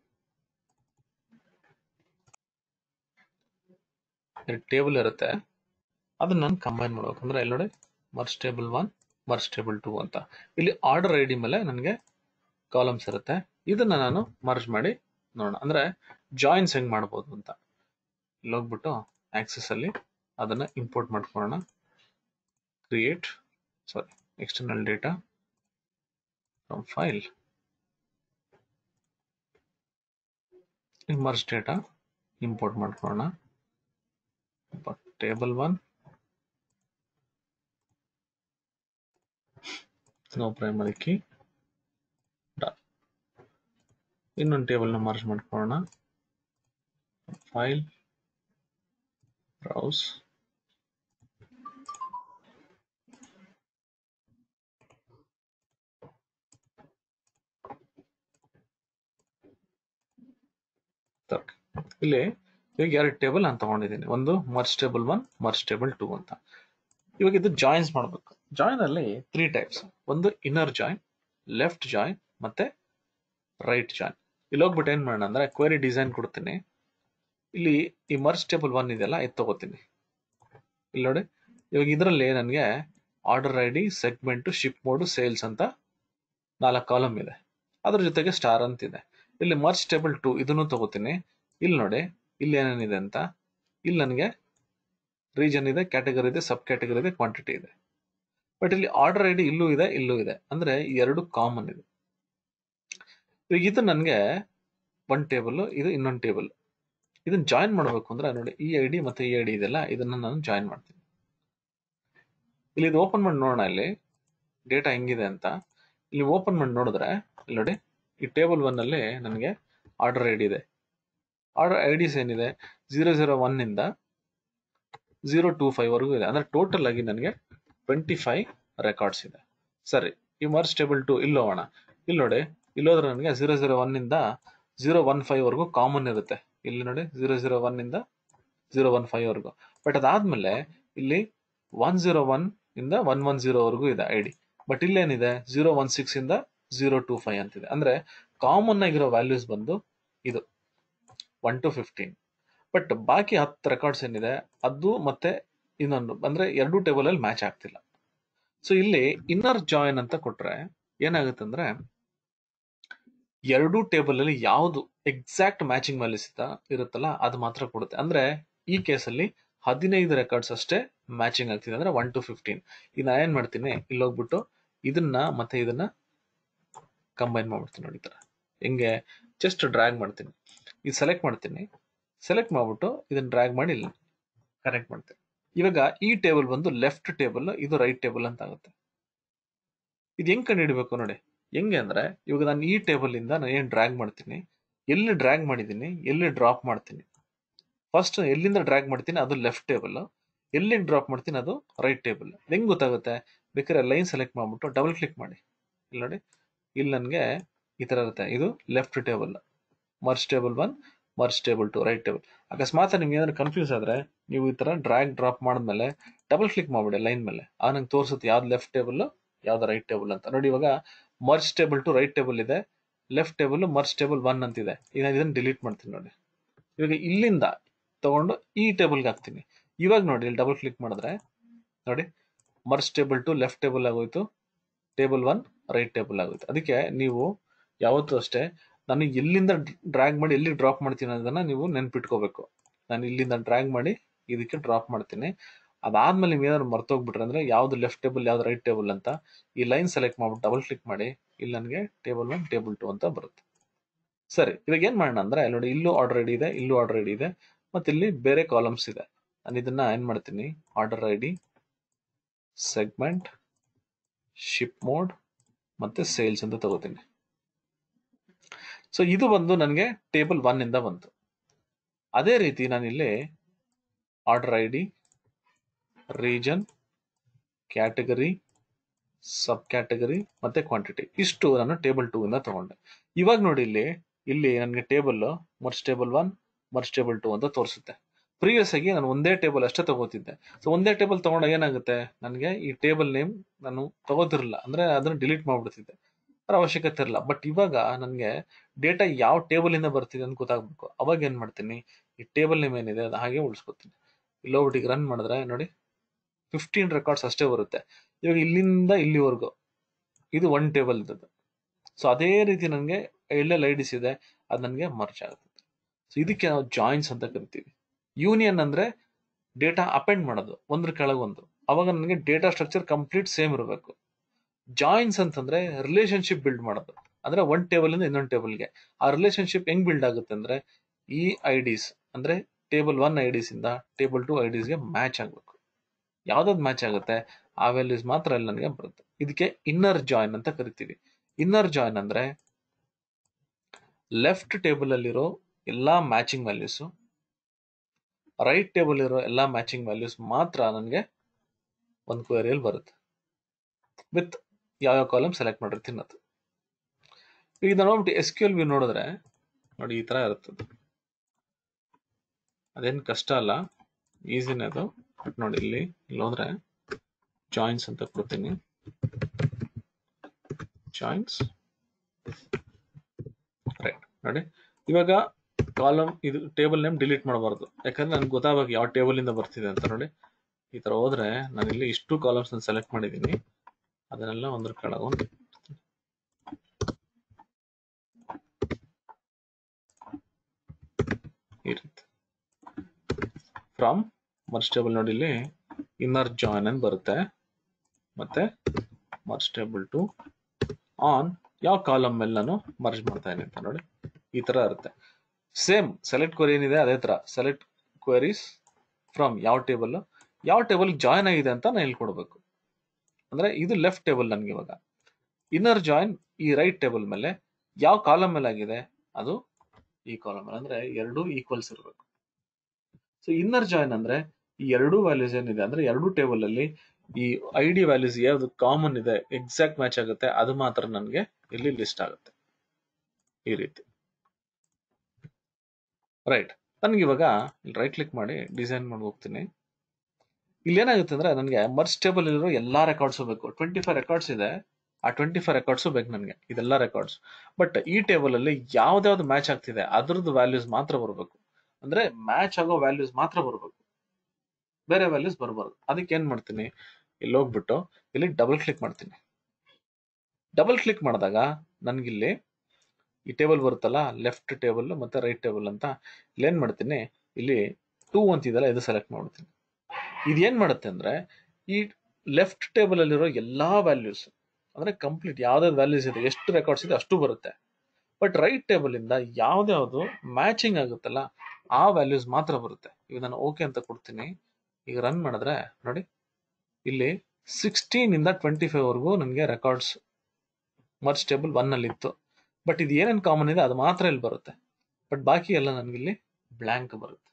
A: ಟೇಬಲ್ ಇರುತ್ತೆ ಅದನ್ನ ನಾನು ಕಂಬೈನ್ ಮಾಡ್ಬೇಕು ಅಂದ್ರೆ ಇಲ್ಲಿ ನೋಡಿ merge table one merge table two ಅಂತ ಇಲ್ಲಿ ಆರ್ಡರ್ ಐ ಡಿ ಮೇಲೆ ನನಗೆ ಕಾಲಮ್ಸ್ ಇರುತ್ತೆ ಇದನ್ನ ನಾನು ಮರ್ಜ್ ಮಾಡಿ ನೋಡೋಣ ಅಂದ್ರೆ ಜಾಯಿನ್ಸ್ ಹೆಂಗ್ ಮಾಡ್ಬೋದು ಅಂತ ಇಲ್ಲಿ ಹೋಗ್ಬಿಟ್ಟು ಆಕ್ಸೆಸ್ ಅಲ್ಲಿ ಅದನ್ನ ಇಂಪೋರ್ಟ್ ಮಾಡ್ಕೊಳ್ಳೋಣ create sorry external data from file merge data import ಮಾಡ್ಕೊಳ್ಳೋಣ table one no primary key ಇನ್ನೊಂದು ಟೇಬಲ್ನ ಮಾರ್ಚ್ ಮಾಡ್ಕೊಳ್ಳೋಣ ಫೈಲ್ ಬ್ರೌಸ್ ಇಲ್ಲಿ ಇವಾಗ ಎರಡು ಟೇಬಲ್ ನಾನು ತಗೊಂಡಿದ್ದೀನಿ ಒಂದು merge table one merge table two ಅಂತ ಇವಾಗ ಇದು ಜಾಯಿನ್ಸ್ ಮಾಡಬೇಕು ಜಾಯಿನ್ ಅಲ್ಲಿ ತ್ರೀ ಟೈಪ್ಸ್ ಒಂದು ಇನ್ನರ್ ಜಾಯಿನ್ ಲೆಫ್ಟ್ ಜಾಯಿನ್ ಮತ್ತೆ ರೈಟ್ ಜಾಯಿನ್ ಇಲ್ಲಿ ಹೋಗ್ಬಿಟ್ಟು ಏನ್ ಮಾಡೋಣ ಅಂದ್ರೆ ಕ್ವೆರಿ ಡಿಸೈನ್ ಕೊಡ್ತೀನಿ ಇಲ್ಲಿ ಈ ಮರ್ಚ್ ಟೇಬಲ್ ಒನ್ ಇದೆಯಲ್ಲ ಇದು ತಗೋತೀನಿ ಇಲ್ಲಿ ನೋಡಿ ಇವಾಗ ಇದರಲ್ಲಿ ನನಗೆ order I D segment ship mode sales ಅಂತ ನಾಲ್ಕು ಕಾಲಮ್ ಇದೆ ಅದ್ರ ಜೊತೆಗೆ ಸ್ಟಾರ್ ಅಂತ ಇದೆ ಇಲ್ಲಿ ಮರ್ಚ್ ಟೇಬಲ್ ಟು ಇದನ್ನು ತಗೋತೀನಿ ಇಲ್ಲಿ ನೋಡಿ ಇಲ್ಲಿ ಏನೇನಿದೆ ಅಂತ ಇಲ್ಲಿ ನನಗೆ ರೀಜನ್ ಇದೆ ಕ್ಯಾಟಗರಿ ಇದೆ ಸಬ್ ಕ್ಯಾಟಗರಿ ಇದೆ ಕ್ವಾಂಟಿಟಿ ಇದೆ ಬಟ್ ಇಲ್ಲಿ ಆರ್ಡರ್ ಐ ಡಿ ಇಲ್ಲೂ ಇದೆ ಇಲ್ಲೂ ಇದೆ ಅಂದ್ರೆ ಈ ಎರಡು ಕಾಮನ್ ಇದೆ ಇವಾಗ ಇದು ನನಗೆ ಒನ್ ಟೇಬಲ್ ಇದು ಇನ್ನೊಂದು ಟೇಬಲ್ ಇದನ್ನ ಜಾಯಿನ್ ಮಾಡಬೇಕು ಅಂದ್ರೆ ನೋಡಿ ಈ ಐ ಡಿ ಮತ್ತೆ ಈ ಐ ಡಿ ಇದೆಲ್ಲ ಇದನ್ನ ನಾನು ಜಾಯಿನ್ ಮಾಡ್ತೀನಿ ಇಲ್ಲಿ ಇದು ಓಪನ್ ಮಾಡಿ ನೋಡೋಣ ಇಲ್ಲಿ ಡೇಟಾ ಹೆಂಗಿದೆ ಅಂತ ಇಲ್ಲಿ ಓಪನ್ ಮಾಡಿ ನೋಡಿದ್ರೆ ಇಲ್ಲಿ ನೋಡಿ ಈ ಟೇಬಲ್ ಒನ್ ಅಲ್ಲಿ ನನಗೆ ಆರ್ಡರ್ ಐ ಡಿ ಇದೆ ಆರ್ಡರ್ ಐ ಡಿಸ್ ಏನಿದೆ ಜೀರೋ ಜೀರೋ ಒನ್ ಇಂದ ಜೀರೋ ಟೂ ಫೈವ್ ವರೆಗೂ ಇದೆ ಅಂದ್ರೆ ಟೋಟಲ್ ಆಗಿ ನನಗೆ ಟ್ವೆಂಟಿ ಫೈವ್ ರೆಕಾರ್ಡ್ಸ್ ಇದೆ ಸರಿ ಈ ಮರ್ಚ್ ಟೇಬಲ್ ಟು ಇಲ್ಲಿ ಹೋಗೋಣ ಇಲ್ಲಿ ನೋಡಿ ಇಲ್ಲೋದ್ರೆ ನನಗೆ ಜೀರೋ ಜೀರೋ ಒನ್ ಇಂದ ಜೀರೋ ಒನ್ ಫೈವ್ ವರೆಗೂ ಕಾಮನ್ ಇರುತ್ತೆ ಇಲ್ಲಿ ನೋಡಿ ಜೀರೋ ಜೀರೋ ಒನ್ ಇಂದ ಜೀರೋ ಒನ್ ಫೈವ್ ವರೆಗೂ ಬಟ್ ಅದಾದ್ಮೇಲೆ ಇಲ್ಲಿ ಒನ್ ಜೀರೋ ಒನ್ ಇಂದ ಒನ್ ಒನ್ ಜೀರೋ ವರೆಗೂ ಇದೆ ಐ ಡಿ ಬಟ್ ಇಲ್ಲೇನಿದೆ ಜೀರೋ ಒನ್ ಸಿಕ್ಸ್ ಇಂದ ಜೀರೋ ಟೂ ಫೈವ್ ಅಂತಿದೆ ಅಂದ್ರೆ ಕಾಮನ್ ಆಗಿರೋ ವ್ಯಾಲ್ಯೂಸ್ ಬಂದು ಇದು ಒನ್ ಟು ಫಿಫ್ಟೀನ್ ಬಟ್ ಬಾಕಿ ಹತ್ತು ರೆಕಾರ್ಡ್ಸ್ ಏನಿದೆ ಅದು ಮತ್ತೆ ಇನ್ನೊಂದು ಅಂದ್ರೆ ಎರಡು ಟೇಬಲ್ ಅಲ್ಲಿ ಮ್ಯಾಚ್ ಆಗ್ತಿಲ್ಲ ಸೊ ಇಲ್ಲಿ ಇನ್ನರ್ ಜಾಯಿನ್ ಅಂತ ಕೊಟ್ರೆ ಏನಾಗುತ್ತೆ ಅಂದ್ರೆ ಎರಡು ಟೇಬಲ್ ಅಲ್ಲಿ ಯಾವುದು ಎಕ್ಸಾಕ್ಟ್ ಮ್ಯಾಚಿಂಗ್ ವ್ಯಾಲ್ಯೂಸ್ ಇರುತ್ತಲ್ಲ ಅದು ಮಾತ್ರ ಕೊಡುತ್ತೆ ಅಂದ್ರೆ ಈ ಕೇಸಲ್ಲಿ ಹದಿನೈದು ರೆಕಾರ್ಡ್ಸ್ ಅಷ್ಟೇ ಮ್ಯಾಚಿಂಗ್ ಆಗ್ತಿದೆ ಅಂದ್ರೆ ಒನ್ ಟು ಫಿಫ್ಟೀನ್ ಈಗ ನಾ ಏನ್ ಮಾಡ್ತೀನಿ ಇಲ್ಲಿ ಹೋಗ್ಬಿಟ್ಟು ಇದನ್ನ ಮತ್ತೆ ಇದನ್ನ ಕಂಬೈನ್ ಮಾಡ್ಬಿಡ್ತೀನಿ ನೋಡಿ ಈ ತರ ಹೆಂಗೆ ಜಸ್ಟ್ ಡ್ರ್ಯಾಗ್ ಮಾಡ್ತೀನಿ ಇದು ಸೆಲೆಕ್ಟ್ ಮಾಡ್ತೀನಿ ಸೆಲೆಕ್ಟ್ ಮಾಡ್ಬಿಟ್ಟು ಇದನ್ನ ಡ್ರ್ಯಾಗ್ ಮಾಡಿ ಇಲ್ಲಿ ಕನೆಕ್ಟ್ ಮಾಡ್ತೀನಿ ಇವಾಗ ಈ ಟೇಬಲ್ ಬಂದು ಲೆಫ್ಟ್ ಟೇಬಲ್ ಇದು ರೈಟ್ ಟೇಬಲ್ ಅಂತ ಆಗುತ್ತೆ ಇದು ಹೆಂಗ್ ಕಂಡು ಹಿಡಿಬೇಕು ನೋಡಿ ಹೆಂಗೆ ಅಂದ್ರೆ ಇವಾಗ ನಾನು ಈ ಟೇಬಲ್ ಇಂದ ನಾನು ಏನ್ ಡ್ರ್ಯಾಗ್ ಮಾಡ್ತೀನಿ ಎಲ್ಲಿ ಡ್ರ್ಯಾಗ್ ಮಾಡಿದ್ದೀನಿ ಎಲ್ಲಿ ಡ್ರಾಪ್ ಮಾಡ್ತೀನಿ ಫಸ್ಟ್ ಎಲ್ಲಿಂದ ಡ್ರ್ಯಾಗ್ ಮಾಡ್ತೀನಿ ಅದು ಲೆಫ್ಟ್ ಟೇಬಲ್ ಎಲ್ಲಿ ಡ್ರಾಪ್ ಮಾಡ್ತೀನಿ ಅದು ರೈಟ್ ಟೇಬಲ್ ಹೆಂಗ್ ಗೊತ್ತಾಗುತ್ತೆ ಬೇಕಾದ್ರೆ ಲೈನ್ ಸೆಲೆಕ್ಟ್ ಮಾಡ್ಬಿಟ್ಟು ಡಬಲ್ ಕ್ಲಿಕ್ ಮಾಡಿ ಇಲ್ಲಿ ನೋಡಿ ಇಲ್ಲಿ ನನಗೆ ಈ ತರ ಇರುತ್ತೆ ಇದು left table merge table one merge table two right table ಅಕಸ್ಮಾತ್ ನಿಮ್ಗೆ ಏನಾದ್ರು ಕನ್ಫ್ಯೂಸ್ ಆದ್ರೆ ನೀವು ಈ ತರ ಡ್ರ್ಯಾಗ್ ಡ್ರಾಪ್ ಮಾಡಿದ್ಮೇಲೆ ಡಬಲ್ ಕ್ಲಿಕ್ ಮಾಡ್ಬಿಡಿ ಲೈನ್ ಮೇಲೆ ಆ ನಂಗೆ ತೋರಿಸುತ್ತೆ ಯಾವ್ದು ಲೆಫ್ಟ್ ಟೇಬಲ್ ಯಾವ್ದು ರೈಟ್ ಟೇಬಲ್ ಅಂತ ನೋಡಿ ಇವಾಗ merge table two right table ಇದೆ left table merge table one ಅಂತಿದೆ ಈಗ ನಾನು ಇದನ್ನ ಡಿಲೀಟ್ ಮಾಡ್ತೀನಿ ನೋಡಿ ಇವಾಗ ಇಲ್ಲಿಂದ ತಗೊಂಡು ಈ ಟೇಬಲ್ಗೆ ಹಾಕ್ತೀನಿ ಇವಾಗ ನೋಡಿ ಇಲ್ಲಿ ಡಬಲ್ ಕ್ಲಿಕ್ ಮಾಡಿದ್ರೆ ನೋಡಿ merge table two left table ಆಗೋಯ್ತು ಟೇಬಲ್ ಒನ್ ರೈಟ್ ಟೇಬಲ್ ಆಗೋಯ್ತು ಅದಕ್ಕೆ ನೀವು ಯಾವತ್ತೂ ಅಷ್ಟೇ ನಾನು ಎಲ್ಲಿಂದ ಡ್ರ್ಯಾಗ್ ಮಾಡಿ ಎಲ್ಲಿ ಡ್ರಾಪ್ ಮಾಡ್ತೀನಿ ಅನ್ನೋದನ್ನ ನೀವು ನೆನ್ಪಿಟ್ಕೋಬೇಕು ನಾನು ಇಲ್ಲಿಂದ ಡ್ರ್ಯಾಗ್ ಮಾಡಿ ಇದಕ್ಕೆ ಡ್ರಾಪ್ ಮಾಡ್ತೀನಿ ಅದಾದ್ಮೇಲೆ ನೀವು ಏನಾದ್ರು ಮರ್ತೋಗ್ಬಿಟ್ರೆ ಅಂದ್ರೆ ಯಾವ್ದು ಲೆಫ್ಟ್ ಟೇಬಲ್ ಯಾವ್ದು ರೈಟ್ ಟೇಬಲ್ ಅಂತ ಈ ಲೈನ್ ಸೆಲೆಕ್ಟ್ ಮಾಡ್ಬಿಟ್ಟು ಡಬಲ್ ಕ್ಲಿಕ್ ಮಾಡಿ ಇಲ್ಲಿ ನನಗೆ ಟೇಬಲ್ ಒನ್ ಟೇಬಲ್ ಟು ಅಂತ ಬರುತ್ತೆ ಸರಿ ಇವಾಗ ಏನ್ ಮಾಡೋಣ ಅಂದ್ರೆ ನೋಡಿ ಇಲ್ಲೂ ಆರ್ಡರ್ ಐಡಿ ಇದೆ ಇಲ್ಲೂ ಆರ್ಡರ್ ಐಡಿ ಇದೆ ಮತ್ತೆ ಇಲ್ಲಿ ಬೇರೆ ಕಾಲಮ್ಸ್ ಇದೆ ನಾನು ಇದನ್ನ ಏನ್ ಮಾಡ್ತೀನಿ order I D segment ship mode ಮತ್ತೆ ಸೇಲ್ಸ್ ಅಂತ ತಗೋತೀನಿ ಸೊ ಇದು ಬಂದು ನನಗೆ ಟೇಬಲ್ ಒನ್ ಇಂದ ಬಂತು ಅದೇ ರೀತಿ ನಾನು ಇಲ್ಲಿ order I D region category sub category ಮತ್ತೆ ಕ್ವಾಂಟಿಟಿ ಇಷ್ಟು ನಾನು ಟೇಬಲ್ ಟೂ ಇಂದ ತಗೊಂಡೆ ಇವಾಗ ನೋಡಿ ಇಲ್ಲಿ ಇಲ್ಲಿ ನನಗೆ table merge table one merge table two ಅಂತ ತೋರಿಸುತ್ತೆ ಪ್ರೀವಿಯಸ್ ಆಗಿ ನಾನು ಒಂದೇ ಟೇಬಲ್ ಅಷ್ಟೇ ತಗೋತಿದ್ದೆ ಸೊ ಒಂದೇ ಟೇಬಲ್ ತಗೊಂಡಾಗ ಏನಾಗುತ್ತೆ ನನಗೆ ಈ ಟೇಬಲ್ ನೇಮ್ ನಾನು ತಗೋತಿರಲಿಲ್ಲ ಅಂದ್ರೆ ಅದನ್ನ ಡಿಲೀಟ್ ಮಾಡ್ಬಿಡ್ತಿದ್ದೆ ಅದ್ರ ಅವಶ್ಯಕತೆ ಇರಲ್ಲ ಬಟ್ ಇವಾಗ ನನಗೆ ಡೇಟಾ ಯಾವ ಟೇಬಲ್ ಇಂದ ಬರ್ತಿದೆ ಅಂತ ಗೊತ್ತಾಗ್ಬೇಕು ಅವಾಗ ಏನ್ ಮಾಡ್ತೀನಿ ಈ ಟೇಬಲ್ ನೇಮ್ ಏನಿದೆ ಅದು ಹಾಗೆ ಉಳಿಸ್ಕೊತೀನಿ ಇಲ್ಲಿ ಹೋಗ್ಬಿಟ್ಟು ರನ್ ಮಾಡಿದ್ರೆ ನೋಡಿ ಫಿಫ್ಟೀನ್ ರೆಕಾರ್ಡ್ಸ್ ಅಷ್ಟೇ ಬರುತ್ತೆ ಇವಾಗ ಇಲ್ಲಿಂದ ಇಲ್ಲಿವರೆಗೂ ಇದು ಒನ್ ಟೇಬಲ್ ಇದ್ದದ್ದು ಸೊ ಅದೇ ರೀತಿ ನನಗೆ ಎಲ್ಲೆಲ್ಲಿ ಐಡಿಸ್ ಇದೆ ಅದು ನನಗೆ ಮರ್ಚ್ ಆಗುತ್ತೆ ಸೊ ಇದಕ್ಕೆ ನಾವು ಜಾಯಿನ್ಸ್ ಅಂತ ಕರಿತೀವಿ ಯೂನಿಯನ್ ಅಂದ್ರೆ ಡೇಟಾ ಅಪೆಂಡ್ ಮಾಡೋದು ಒಂದ್ರ ಕೆಳಗೊಂದು ಅವಾಗ ನನಗೆ ಡೇಟಾ ಸ್ಟ್ರಕ್ಚರ್ ಕಂಪ್ಲೀಟ್ ಸೇಮ್ ಇರಬೇಕು ಜಾಯಿನ್ಸ್ ಅಂತಂದ್ರೆ ರಿಲೇಶನ್ಶಿಪ್ ಬಿಲ್ಡ್ ಮಾಡೋದು ಅಂದ್ರೆ ಒಂದ್ ಟೇಬಲ್ ಇಂದ ಇನ್ನೊಂದು ಟೇಬಲ್ಗೆ ಆ ರಿಲೇಶನ್ಶಿಪ್ ಹೆಂಗ್ ಬಿಲ್ಡ್ ಆಗುತ್ತೆ ಅಂದ್ರೆ ಈ ಐಡಿಸ್ ಅಂದ್ರೆ ಟೇಬಲ್ ಒನ್ ಐಡಿಸ್ ಇಂದ ಟೇಬಲ್ ಟು ಐಡಿಸ್ಗೆ ಮ್ಯಾಚ್ ಆಗಬೇಕು ಯಾವ್ದಾದ್ ಮ್ಯಾಚ್ ಆಗುತ್ತೆ ಆ ವ್ಯಾಲ್ಯೂಸ್ ಮಾತ್ರ ಅಲ್ಲಿ ನನಗೆ ಬರುತ್ತೆ ಇದಕ್ಕೆ ಇನ್ನರ್ ಜಾಯಿನ್ ಅಂತ ಕರಿತೀವಿ ಇನ್ನರ್ ಜಾಯಿನ್ ಅಂದ್ರೆ ಲೆಫ್ಟ್ ಟೇಬಲ್ ಅಲ್ಲಿರೋ ಎಲ್ಲಾ ಮ್ಯಾಚಿಂಗ್ ವ್ಯಾಲ್ಯೂಸ್ ರೈಟ್ ಟೇಬಲ್ ಇರೋ ಎಲ್ಲಾ ಮ್ಯಾಚಿಂಗ್ ವ್ಯಾಲ್ಯೂಸ್ ಮಾತ್ರ ನನಗೆ ಒಂದು ಕ್ವೇರಿಯಲ್ಲಿ ಬರುತ್ತೆ ವಿತ್ ಯಾವ್ಯಾವ ಕಾಲಮ್ ಸೆಲೆಕ್ಟ್ ಮಾಡಿರ್ತೀನಿ ಅದು ಈಗ ನಾನು ಹೋಗ್ಬಿಟ್ಟು ಎಸ್ ಕ್ಯೂ ಎಲ್ ವ್ಯೂ ನೋಡಿದ್ರೆ ನೋಡಿ ಈ ತರ ಇರುತ್ತದೆ ಅದೇನು ಕಷ್ಟ ಅಲ್ಲ ಈಸಿನೇ ಅದು ಬಟ್ ನೋಡಿ ಇಲ್ಲಿ ಇಲ್ಲಿ ಹೋದ್ರೆ ಜಾಯಿನ್ಸ್ ಅಂತ ಕೊಡ್ತೀನಿ ಜಾಯಿನ್ಸ್ ರೈಟ್ ನೋಡಿ ಇವಾಗ ಕಾಲಮ್ ಇದು ಟೇಬಲ್ ನೇಮ್ ಡಿಲೀಟ್ ಮಾಡಬಾರ್ದು ಯಾಕಂದ್ರೆ ನನ್ಗೆ ಗೊತ್ತಾಗಬೇಕು ಯಾವ ಟೇಬಲ್ ಇಂದ ಬರ್ತಿದೆ ಅಂತ ನೋಡಿ ಈ ತರ ಹೋದ್ರೆ ನಾನು ಇಲ್ಲಿ ಇಷ್ಟು ಕಾಲಮ್ಸ್ ಸೆಲೆಕ್ಟ್ ಮಾಡಿದ್ದೀನಿ ಅದನ್ನೆಲ್ಲ ಒಂದ್ರ ಕೆಳಗೆ ಒಂದು ಈ ರೀತಿ ಫ್ರಮ್ ಮರ್ಚ್ ಟೇಬಲ್ ನೋಡಿ ಇಲ್ಲಿ ಇನ್ನರ್ ಜಾಯಿನ್ ಅಂತ ಬರುತ್ತೆ ಮತ್ತೆ ಮರ್ಚ್ ಟೇಬಲ್ ಟು ಆನ್ ಯಾವ ಕಾಲಮ್ ಮೇಲೆ ನಾನು ಮರ್ಜ್ ಮಾಡ್ತಾ ಇದ್ದೀನಿ ಅಂತ ನೋಡಿ ಈ ತರ ಇರುತ್ತೆ ಸೇಮ್ ಸೆಲೆಕ್ಟ್ ಕ್ವರಿ ಏನಿದೆ ಅದೇ ತರ ಸೆಲೆಕ್ಟ್ ಕ್ವರೀಸ್ ಫ್ರಮ್ ಯಾವ ಟೇಬಲ್ ಯಾವ ಟೇಬಲ್ ಜಾಯಿನ್ ಆಗಿದೆ ಅಂತ ನಾನು ಹೇಳ್ಕೊಡ್ಬೇಕು ಅಂದ್ರೆ ಇದು ಲೆಫ್ಟ್ ಟೇಬಲ್ ನನ್ಗೆ ಇವಾಗ ಇನ್ನರ್ ಜಾಯಿನ್ ಈ ರೈಟ್ ಟೇಬಲ್ ಮೇಲೆ ಯಾವ ಕಾಲಮ್ ಮೇಲೆ ಆಗಿದೆ ಅದು ಈ ಕಾಲಮ್ ಮೇಲೆ ಅಂದ್ರೆ ಎರಡು ಈಕ್ವಲ್ಸ್ ಇರಬೇಕು ಸೊ ಇನ್ನರ್ ಜಾಯಿನ್ ಅಂದ್ರೆ ಈ ಎರಡು ವ್ಯಾಲ್ಯೂಸ್ ಏನಿದೆ ಅಂದ್ರೆ ಎರಡು ಟೇಬಲ್ ಅಲ್ಲಿ ಈ ಐ ಡಿ ವ್ಯಾಲ್ಯೂಸ್ ಯಾವ್ದು ಕಾಮನ್ ಇದೆ ಎಕ್ಸಾಕ್ಟ್ ಮ್ಯಾಚ್ ಆಗುತ್ತೆ ಅದು ಮಾತ್ರ ನನಗೆ ಇಲ್ಲಿ ಲಿಸ್ಟ್ ಆಗುತ್ತೆ ಈ ರೀತಿ ರೈಟ್ ನನ್ಗೆ ಇವಾಗ ರೈಟ್ ಕ್ಲಿಕ್ ಮಾಡಿ ಡಿಸೈನ್ ಮಾಡಿ ಹೋಗ್ತೀನಿ ಇಲ್ಲಿ ಏನಾಗುತ್ತೆ ಅಂದ್ರೆ ನನಗೆ ಮರ್ಚ್ ಟೇಬಲ್ ಇರೋ ಎಲ್ಲಾ ರೆಕಾರ್ಡ್ಸ್ ಬೇಕು ಟ್ವೆಂಟಿ ಫೈವ್ ರೆಕಾರ್ಡ್ಸ್ ಇದೆ ಆ ಟ್ವೆಂಟಿ ಫೈವ್ ರೆಕಾರ್ಡ್ಸ್ ಬೇಕು ನನಗೆ ಇದೆಲ್ಲ ರೆಕಾರ್ಡ್ಸ್ ಬಟ್ ಈ ಟೇಬಲ್ ಅಲ್ಲಿ ಯಾವ್ದಾವ್ದು ಮ್ಯಾಚ್ ಆಗ್ತಿದೆ ಅದ್ರದ್ದು ವ್ಯಾಲ್ಯೂಸ್ ಮಾತ್ರ ಬರಬೇಕು ಅಂದ್ರೆ ಮ್ಯಾಚ್ ಆಗೋ ವ್ಯಾಲ್ಯೂಸ್ ಮಾತ್ರ ಬರಬೇಕು ಬೇರೆ ವ್ಯಾಲ್ಯೂಸ್ ಬರಬಾರ್ದು ಅದಕ್ಕೆ ಏನ್ ಮಾಡ್ತೀನಿ ಇಲ್ಲಿ ಹೋಗ್ಬಿಟ್ಟು ಇಲ್ಲಿ ಡಬಲ್ ಕ್ಲಿಕ್ ಮಾಡ್ತೀನಿ ಡಬಲ್ ಕ್ಲಿಕ್ ಮಾಡಿದಾಗ ನನ್ಗಿಲ್ಲಿ ಈ ಟೇಬಲ್ ಬರುತ್ತಲ್ಲ ಲೆಫ್ಟ್ ಟೇಬಲ್ ಮತ್ತೆ ರೈಟ್ ಟೇಬಲ್ ಅಂತ ಇಲ್ಲಿ ಏನ್ ಮಾಡ್ತೀನಿ ಇಲ್ಲಿ ಟೂ ಅಂತಿದೆಲ್ಲ ಇದು ಸೆಲೆಕ್ಟ್ ಮಾಡ್ತೀನಿ ಇದೇನ್ ಮಾಡುತ್ತೆ ಅಂದ್ರೆ ಈ ಲೆಫ್ಟ್ ಟೇಬಲ್ ಅಲ್ಲಿರೋ ಎಲ್ಲಾ ವ್ಯಾಲ್ಯೂಸ್ ಅಂದ್ರೆ ಕಂಪ್ಲೀಟ್ ಯಾವ್ದಾವ್ದು ವ್ಯಾಲ್ಯೂಸ್ ಇದೆ ಎಷ್ಟು ರೆಕಾರ್ಡ್ಸ್ ಇದೆ ಅಷ್ಟು ಬರುತ್ತೆ ಬಟ್ ರೈಟ್ ಟೇಬಲ್ ಇಂದ ಯಾವ್ದ್ಯಾವ್ದು ಮ್ಯಾಚಿಂಗ್ ಆಗುತ್ತಲ್ಲ ಆ ವ್ಯಾಲ್ಯೂಸ್ ಮಾತ್ರ ಬರುತ್ತೆ ಈಗ ನಾನು ಓಕೆ ಅಂತ ಕೊಡ್ತೀನಿ ಈಗ ರನ್ ಮಾಡಿದ್ರೆ ನೋಡಿ ಇಲ್ಲಿ ಸಿಕ್ಸ್ಟೀನ್ ಇಂದ ಟ್ವೆಂಟಿ ಫೈವ್ ವರೆಗೂ ನನಗೆ ರೆಕಾರ್ಡ್ಸ್ ಮರ್ಚ್ ಟೇಬಲ್ ಒನ್ ಅಲ್ಲಿ ಇತ್ತು ಬಟ್ ಇದು ಏನೇನು ಕಾಮನ್ ಇದೆ ಅದು ಮಾತ್ರ ಇಲ್ಲಿ ಬರುತ್ತೆ ಬಟ್ ಬಾಕಿ ಎಲ್ಲ ನನಗಿಲ್ಲಿ ಬ್ಲ್ಯಾಂಕ್ ಬರುತ್ತೆ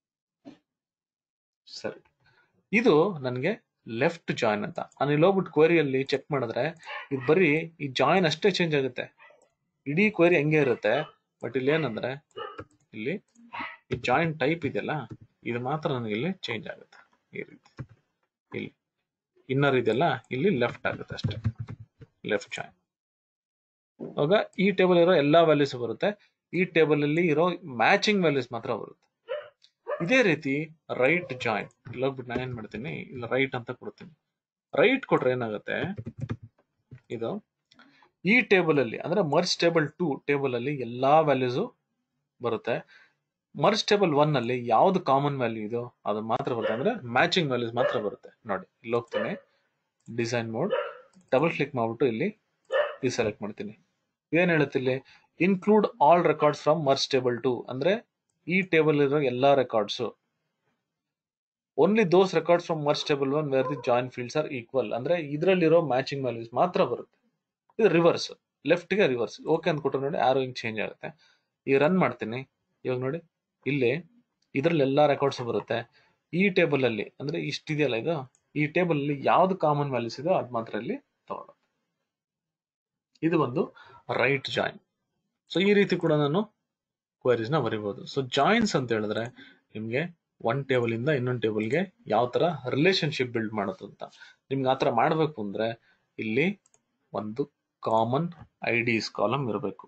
A: ಸರಿ ಇದು ನನಗೆ ಲೆಫ್ಟ್ ಜಾಯಿನ್ ಅಂತ ನಾನು ಇಲ್ಲಿ ಹೋಗ್ಬಿಟ್ಟು ಕ್ವೇರಿಯಲ್ಲಿ ಚೆಕ್ ಮಾಡಿದ್ರೆ ಇದು ಬರೀ ಈ ಜಾಯಿನ್ ಅಷ್ಟೇ ಚೇಂಜ್ ಆಗುತ್ತೆ ಇಡೀ ಕ್ವೇರಿ ಹಂಗೆ ಇರುತ್ತೆ ಬಟ್ ಇಲ್ಲಿ ಏನಂದ್ರೆ ಇಲ್ಲಿ ಈ ಜಾಯಿನ್ ಟೈಪ್ ಇದೆಯಲ್ಲ ಇದು ಮಾತ್ರ ನನಗೆ ಇಲ್ಲಿ ಚೇಂಜ್ ಆಗುತ್ತೆ ಈ ರೀತಿ ಇಲ್ಲಿ ಇನ್ನರ್ ಇದೆಯಲ್ಲ ಇಲ್ಲಿ ಲೆಫ್ಟ್ ಆಗುತ್ತೆ ಅಷ್ಟೇ ಲೆಫ್ಟ್ ಜಾಯಿನ್ ಆಗ ಈ ಟೇಬಲ್ ಇರೋ ಎಲ್ಲಾ ವ್ಯಾಲ್ಯೂಸ್ ಬರುತ್ತೆ ಈ ಟೇಬಲ್ ಅಲ್ಲಿ ಇರೋ ಮ್ಯಾಚಿಂಗ್ ವ್ಯಾಲ್ಯೂಸ್ ಮಾತ್ರ ಬರುತ್ತೆ ಇದೇ ರೀತಿ ರೈಟ್ ಜಾಯಿನ್ ಇಲ್ಲಿ ಹೋಗ್ಬಿಟ್ಟು ನಾನು ಏನ್ ಮಾಡ್ತೀನಿ ಇಲ್ಲಿ ರೈಟ್ ಅಂತ ಕೊಡ್ತೀನಿ ರೈಟ್ ಕೊಟ್ರೆ ಏನಾಗುತ್ತೆ ಇದು ಈ ಟೇಬಲ್ ಅಲ್ಲಿ ಅಂದ್ರೆ ಮರ್ಜ್ ಟೇಬಲ್ ಟು ಟೇಬಲ್ ಅಲ್ಲಿ ಎಲ್ಲಾ ವ್ಯಾಲ್ಯೂಸು ಬರುತ್ತೆ ಮರ್ಜ್ ಟೇಬಲ್ ಒನ್ ಅಲ್ಲಿ ಯಾವ್ದು ಕಾಮನ್ ವ್ಯಾಲ್ಯೂ ಇದೋ ಅದು ಮಾತ್ರ ಬರುತ್ತೆ ಅಂದ್ರೆ ಮ್ಯಾಚಿಂಗ್ ವ್ಯಾಲ್ಯೂಸ್ ಮಾತ್ರ ಬರುತ್ತೆ ನೋಡಿ ಇಲ್ಲಿ ಹೋಗ್ತೀನಿ ಡಿಸೈನ್ ಮೋಡ್ ಡಬಲ್ ಕ್ಲಿಕ್ ಮಾಡ್ಬಿಟ್ಟು ಇಲ್ಲಿ ಈ ಸೆಲೆಕ್ಟ್ ಮಾಡ್ತೀನಿ ಏನ್ ಹೇಳುತ್ತೆ ಇಲ್ಲಿ include all records from merge table two ಅಂದ್ರೆ ಈ ಟೇಬಲ್ ಇರೋ ಎಲ್ಲಾ records only those records from merge table one where the join fields are equal ಅಂದ್ರೆ ಇದರಲ್ಲಿರೋ ಮ್ಯಾಚಿಂಗ್ ವ್ಯಾಲ್ಯೂಸ್ ಮಾತ್ರ ಬರುತ್ತೆ ಇದು ರಿವರ್ಸ್ ಲೆಫ್ಟ್ಗೆ ರಿವರ್ಸ್ ಓಕೆ ಅಂದ್ಕೊಟ್ರೆ ನೋಡಿ ಆರೋ ಹಿಂಗ್ ಚೇಂಜ್ ಆಗುತ್ತೆ ಈಗ ರನ್ ಮಾಡ್ತೀನಿ ಇವಾಗ ನೋಡಿ ಇಲ್ಲಿ ಇದರಲ್ಲಿ ಎಲ್ಲಾ ರೆಕಾರ್ಡ್ಸ್ ಬರುತ್ತೆ ಈ ಟೇಬಲ್ ಅಲ್ಲಿ ಅಂದ್ರೆ ಇಷ್ಟಿದೆಯಲ್ಲ ಇದು ಈ ಟೇಬಲ್ ಅಲ್ಲಿ ಯಾವ್ದು ಕಾಮನ್ ವ್ಯಾಲ್ಯೂಸ್ ಇದೋ ಅದ್ ಮಾತ್ರ ಇಲ್ಲಿ ತಗೊಳ್ಳೋದು ಇದು ಒಂದು ರೈಟ್ ಜಾಯಿನ್ ಸೊ ಈ ರೀತಿ ಕೂಡ ನಾನು ಕ್ವೈರೀಸ್ ನ ಬರಿಬಹುದು ಸೊ ಜಾಯಿನ್ಸ್ ಅಂತ ಹೇಳಿದ್ರೆ ನಿಮ್ಗೆ ಒನ್ ಟೇಬಲ್ ಇಂದ ಇನ್ನೊಂದು ಟೇಬಲ್ಗೆ ಯಾವ ತರ ರಿಲೇಶನ್ಶಿಪ್ ಬಿಲ್ಡ್ ಮಾಡೋದು ಅಂತ ನಿಮ್ಗೆ ಆತರ ಮಾಡಬೇಕು ಅಂದ್ರೆ ಇಲ್ಲಿ ಒಂದು ಕಾಮನ್ ಐಡಿಸ್ ಕಾಲಮ್ ಇರಬೇಕು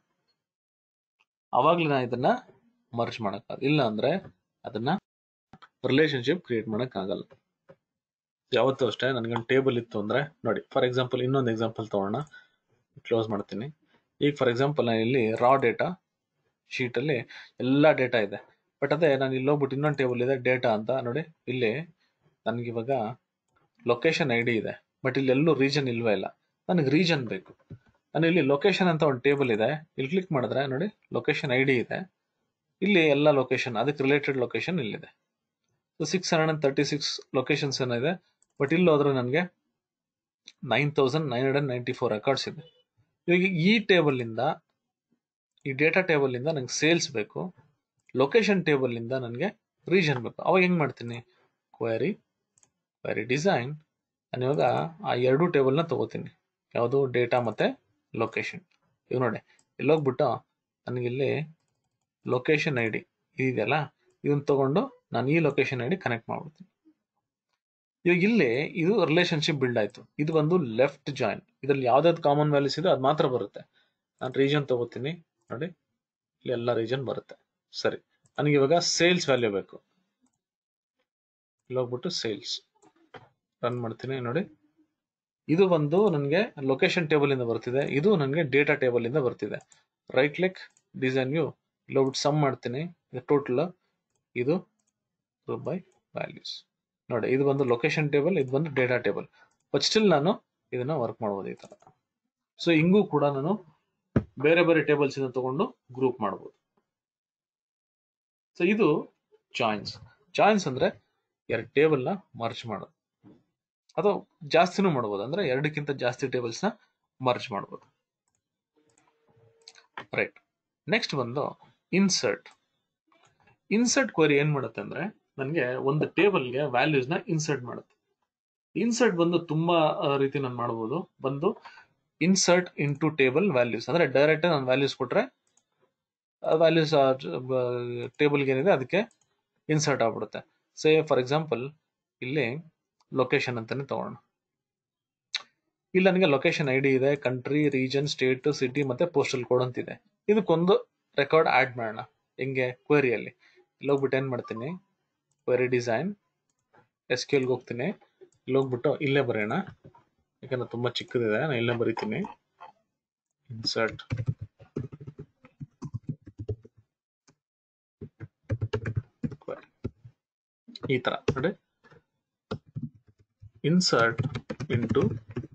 A: ಅವಾಗ್ಲೇ ನಾ ಇದನ್ನ ಮರ್ಜ್ ಮಾಡಕ್ ಇಲ್ಲ ಅಂದ್ರೆ ಅದನ್ನ ರಿಲೇಶನ್ಶಿಪ್ ಕ್ರಿಯೇಟ್ ಮಾಡಕ್ ಆಗಲ್ಲ ಯಾವತ್ತೂ ಅಷ್ಟೇ ನನಗೊಂದು ಟೇಬಲ್ ಇತ್ತು ಅಂದ್ರೆ ನೋಡಿ ಫಾರ್ ಎಕ್ಸಾಂಪಲ್ ಇನ್ನೊಂದು ಎಕ್ಸಾಂಪಲ್ ತಗೋಣ ಕ್ಲೋಸ್ ಮಾಡ್ತೀನಿ ಈಗ ಫಾರ್ ಎಕ್ಸಾಂಪಲ್ ನಾನು ಇಲ್ಲಿ ರಾ ಡೇಟಾ ಶೀಟ್ ಅಲ್ಲಿ ಎಲ್ಲಾ ಡೇಟಾ ಇದೆ ಬಟ್ ಅದೇ ನಾನು ಇಲ್ಲಿ ಹೋಗ್ಬಿಟ್ಟು ಇನ್ನೊಂದು ಟೇಬಲ್ ಇದೆ ಡೇಟಾ ಅಂತ ನೋಡಿ ಇಲ್ಲಿ ನನಗೆ ಇವಾಗ ಲೊಕೇಶನ್ ಐ ಡಿ ಇದೆ ಬಟ್ ಇಲ್ಲಿ ಎಲ್ಲೂ ರೀಜನ್ ಇಲ್ವೇ ಇಲ್ಲ ನನಗೆ ರೀಜನ್ ಬೇಕು ನಾನು ಇಲ್ಲಿ ಲೊಕೇಶನ್ ಅಂತ ಒಂದು ಟೇಬಲ್ ಇದೆ ಇಲ್ಲಿ ಕ್ಲಿಕ್ ಮಾಡಿದ್ರೆ ನೋಡಿ ಲೊಕೇಶನ್ ಐ ಡಿ ಇದೆ ಇಲ್ಲಿ ಎಲ್ಲ ಲೊಕೇಶನ್ ಅದಕ್ಕೆ ರಿಲೇಟೆಡ್ ಲೊಕೇಶನ್ ಇಲ್ಲಿದೆ six hundred and thirty six locations ಏನಿದೆ ಬಟ್ ಇಲ್ಲಿ ಹೋದ್ರೆ ನನಗೆ nine thousand nine hundred ninety four records ಇದೆ ಇವಾಗ ಈ ಟೇಬಲ್ ಇಂದ ಈ ಡೇಟಾ ಟೇಬಲ್ ಇಂದ ನಂಗೆ ಸೇಲ್ಸ್ ಬೇಕು ಲೊಕೇಶನ್ ಟೇಬಲ್ ಇಂದ ನನಗೆ ರೀಜನ್ ಬೇಕು ಅವಾಗ ಹೆಂಗ್ ಮಾಡ್ತೀನಿ ಕ್ವೈರಿ ಕ್ವೈರಿ ಡಿಸೈನ್ ನಾನು ಇವಾಗ ಆ ಎರಡು ಟೇಬಲ್ ನ ತಗೋತೀನಿ ಯಾವುದು ಡೇಟಾ ಮತ್ತೆ ಲೊಕೇಶನ್ ಈಗ ನೋಡಿ ಇಲ್ಲಿ ಹೋಗ್ಬಿಟ್ಟು ನನಗಿಲ್ಲಿ ಲೊಕೇಶನ್ ಐ ಡಿ ಇದೆಯಲ್ಲ ಇದನ್ನ ತಗೊಂಡು ನಾನು ಈ ಲೊಕೇಶನ್ ಐ ಡಿ ಕನೆಕ್ಟ್ ಮಾಡ್ಬಿಡ್ತೀನಿ ಇವಾಗ ಇಲ್ಲಿ ಇದು ರಿಲೇಶನ್ಶಿಪ್ ಬಿಲ್ಡ್ ಆಯ್ತು ಇದು ಬಂದು ಲೆಫ್ಟ್ ಜಾಯಿನ್ ಇದ್ರಲ್ಲಿ ಯಾವ್ದಾವ್ದು ಕಾಮನ್ ವ್ಯಾಲ್ಯೂಸ್ ಇದೆ ಅದು ಮಾತ್ರ ಬರುತ್ತೆ ನಾನು ರೀಜನ್ ತಗೋತೀನಿ ನೋಡಿ ಇಲ್ಲಿ ಎಲ್ಲ ರೀಜನ್ ಬರುತ್ತೆ ಸರಿ ನನಗೆ ಇವಾಗ ಸೇಲ್ಸ್ ವ್ಯಾಲ್ಯೂ ಬೇಕು ಇಲ್ಲಿ ಹೋಗ್ಬಿಟ್ಟು ಸೇಲ್ಸ್ ರನ್ ಮಾಡ್ತೀನಿ ನೋಡಿ ಇದು ಬಂದು ನನಗೆ ಲೊಕೇಶನ್ ಟೇಬಲ್ ಇಂದ ಬರ್ತಿದೆ ಇದು ನನಗೆ ಡೇಟಾ ಟೇಬಲ್ ಇಂದ ಬರ್ತಿದೆ ರೈಟ್ ಕ್ಲಿಕ್ ಡಿಸೈನ್ ವ್ಯೂ ಇಲ್ಲಿ ಹೋಗ್ಬಿಟ್ಟು ಸಮ್ ಮಾಡ್ತೀನಿ ಟೋಟಲ್ ಇದು ಬೈ ವ್ಯಾಲ್ಯೂಸ್ ನೋಡಿ ಇದು ಬಂದು ಲೊಕೇಶನ್ ಟೇಬಲ್ ಇದು ಬಂದು ಡೇಟಾ ಟೇಬಲ್ ಬಟ್ ಸ್ಟಿಲ್ ನಾನು ಇದನ್ನ ವರ್ಕ್ ಮಾಡ್ಬೋದು ಈ ತರ ಸೊ ಹಿಂಗೂ ಕೂಡ ನಾನು ಬೇರೆ ಬೇರೆ ಟೇಬಲ್ಸ್ ಇಂದ ತಗೊಂಡು ಗ್ರೂಪ್ ಮಾಡ್ಬೋದು ಸೊ ಇದು ಜಾಯಿನ್ಸ್ ಜಾಯಿನ್ಸ್ ಅಂದ್ರೆ ಎರಡು ಟೇಬಲ್ ನ ಮರ್ಚ್ ಮಾಡೋದು ಅಥವಾ ಜಾಸ್ತಿನೂ ಮಾಡ್ಬೋದು ಅಂದ್ರೆ ಎರಡಕ್ಕಿಂತ ಜಾಸ್ತಿ ಟೇಬಲ್ಸ್ ನ ಮರ್ಚ್ ಮಾಡ್ಬೋದು ರೈಟ್ ನೆಕ್ಸ್ಟ್ ಬಂದು ಇನ್ಸರ್ಟ್ ಇನ್ಸರ್ಟ್ ಕ್ವರಿ ಏನ್ ಮಾಡುತ್ತೆ ಅಂದ್ರೆ ನನಗೆ ಒಂದು ಟೇಬಲ್ಗೆ ವ್ಯಾಲ್ಯೂಸ್ ನ ಇನ್ಸರ್ಟ್ ಮಾಡುತ್ತೆ ಇನ್ಸರ್ಟ್ ಬಂದು ತುಂಬಾ ಆ, ರೀತಿ ನಾನು ಮಾಡ್ಬೋದು ಬಂದು insert into table values ಅಂದ್ರೆ ಡೈರೆಕ್ಟ್ ನಾನು ವ್ಯಾಲ್ಯೂಸ್ ಕೊಟ್ರೆ ವ್ಯಾಲ್ಯೂಸ್ ಟೇಬಲ್ಗೆ ಏನಿದೆ ಅದಕ್ಕೆ ಇನ್ಸರ್ಟ್ ಆಗ್ಬಿಡುತ್ತೆ ಸೇ ಫಾರ್ ಎಕ್ಸಾಂಪಲ್ ಇಲ್ಲಿ ಲೊಕೇಶನ್ ಅಂತಾನೆ ತಗೋಣ ಇಲ್ಲಿ ನನಗೆ ಲೊಕೇಶನ್ ಐ ಡಿ ಇದೆ ಕಂಟ್ರಿ ರೀಜನ್ ಸ್ಟೇಟ್ ಸಿಟಿ ಮತ್ತೆ ಪೋಸ್ಟಲ್ ಕೋಡ್ ಅಂತಿದೆ ಇದಕ್ಕೊಂದು ರೆಕಾರ್ಡ್ ಆಡ್ ಮಾಡೋಣ ಹೆಂಗೆ ಕ್ವೆರಿಯಲ್ಲಿ ಇಲ್ಲಿ ಹೋಗ್ಬಿಟ್ಟು ಏನ್ ಮಾಡ್ತೀನಿ ಕ್ವೆರಿ ಡಿಸೈನ್ ಎಸ್ ಗೆ ಹೋಗ್ತೀನಿ ಇಲ್ಲಿ ಹೋಗ್ಬಿಟ್ಟು ಇಲ್ಲೇ ಬರೆಯೋಣ ಯಾಕಂದ್ರೆ ತುಂಬಾ ಚಿಕ್ಕದಿದೆ ನಾನು ಇಲ್ಲೇ ಬರಿತೀನಿ ಇನ್ಸರ್ಟ್ ಈ ತರ ನೋಡಿ ಇನ್ಸರ್ಟ್ ಇಂಟು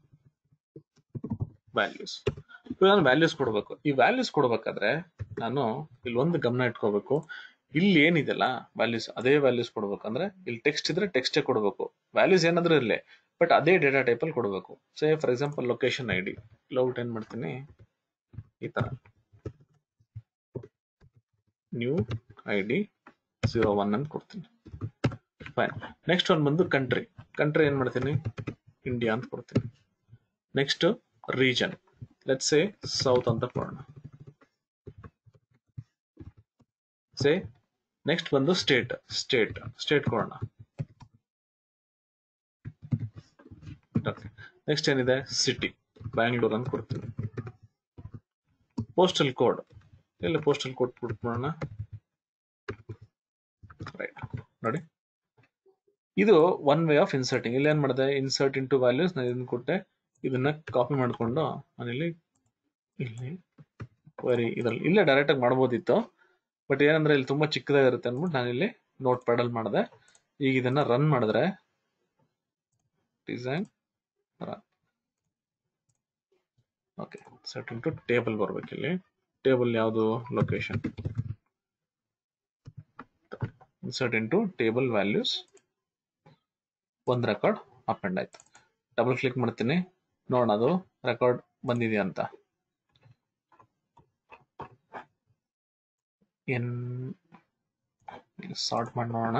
A: ವ್ಯಾಲ್ಯೂಸ್ ಇವಾಗ ನಾನು ವ್ಯಾಲ್ಯೂಸ್ ಕೊಡಬೇಕು ಈ ವ್ಯಾಲ್ಯೂಸ್ ಕೊಡ್ಬೇಕಾದ್ರೆ ನಾನು ಇಲ್ಲಿ ಒಂದು ಗಮನ ಇಟ್ಕೋಬೇಕು ಇಲ್ಲಿ ಏನಿದೆಲ್ಲ ವ್ಯಾಲ್ಯೂಸ್ ಅದೇ ವ್ಯಾಲ್ಯೂಸ್ ಕೊಡ್ಬೇಕಂದ್ರೆ ಇಲ್ಲಿ ಟೆಕ್ಸ್ಟ್ ಇದ್ರೆ ಟೆಕ್ಸ್ಟೇ ಕೊಡಬೇಕು ವ್ಯಾಲ್ಯೂಸ್ ಏನಾದ್ರೂ ಇರಲಿ ಬಟ್ ಅದೇ ಡೇಟಾ ಟೈಪ್ ಅಲ್ಲಿ ಕೊಡಬೇಕು say for example location I D ಲೌಟ್ ಏನ್ ಮಾಡ್ತೀನಿ ಈ ತರ new I D zero one ಅಂತ ಕೊಡ್ತೀನಿ ಫೈನ್ ನೆಕ್ಸ್ಟ್ ಒನ್ ಬಂದು ಕಂಟ್ರಿ ಕಂಟ್ರಿ ಏನ್ ಮಾಡ್ತೀನಿ ಇಂಡಿಯಾ ಅಂತ ಕೊಡ್ತೀನಿ next region let's say south ಅಂತ ಕೊಡೋಣ ಸೇ ನೆಕ್ಸ್ಟ್ ಬಂದು ಸ್ಟೇಟ್ ಸ್ಟೇಟ್ ಸ್ಟೇಟ್ ಕೊಡೋಣ ನೆಕ್ಸ್ಟ್ ಏನಿದೆ ಸಿಟಿ ಬ್ಯಾಂಗ್ಳೂರ್ ಅಂತ ಕೊಡ್ತೀನಿ ಪೋಸ್ಟಲ್ ಕೋಡ್ ಇಲ್ಲಿ ಪೋಸ್ಟಲ್ ಕೋಡ್ ಕೊಟ್ಬಿಡೋಣ ರೈಟ್ ನೋಡಿ ಇದು ಒನ್ ವೇ ಆಫ್ ಇನ್ಸರ್ಟಿಂಗ್ ಇಲ್ಲಿ ಏನ್ ಮಾಡಿದೆ ಇನ್ಸರ್ಟ್ ಇಂಟು ವ್ಯಾಲ್ಯೂಸ್ ನಾನು ಇದನ್ನ ಕೊಟ್ಟೆ ಇದನ್ನ ಕಾಪಿ ಮಾಡ್ಕೊಂಡು ನಾನಿಲ್ಲಿ ಇಲ್ಲಿ ಕ್ವರಿ ಇದ್ರಲ್ಲಿ ಇಲ್ಲೇ ಡೈರೆಕ್ಟ್ ಆಗಿ ಮಾಡ್ಬೋದಿತ್ತು ಬಟ್ ಏನಂದ್ರೆ ಇಲ್ಲಿ ತುಂಬಾ ಚಿಕ್ಕದಾಗಿರುತ್ತೆ ಅಂದ್ಬಿಟ್ಟು ನಾನಿಲ್ಲಿ ನೋಟ್ ಪ್ಯಾಡಲ್ ಮಾಡಿದೆ ಈಗ ಇದನ್ನ ರನ್ ಮಾಡಿದ್ರೆ design okay set into table ಬರ್ಬೇಕು ಇಲ್ಲಿ ಟೇಬಲ್ ಯಾವುದು location insert into table values ಒಂದು ರೆಕಾರ್ಡ್ ಅಪೆಂಡ್ ಆಯ್ತು ಡಬಲ್ ಕ್ಲಿಕ್ ಮಾಡ್ತೀನಿ ನೋಡೋಣ ಅದು ರೆಕಾರ್ಡ್ ಬಂದಿದೆಯಾ ಅಂತ ಏನ್ ಸಾರ್ಟ್ ಮಾಡಿ ನೋಡೋಣ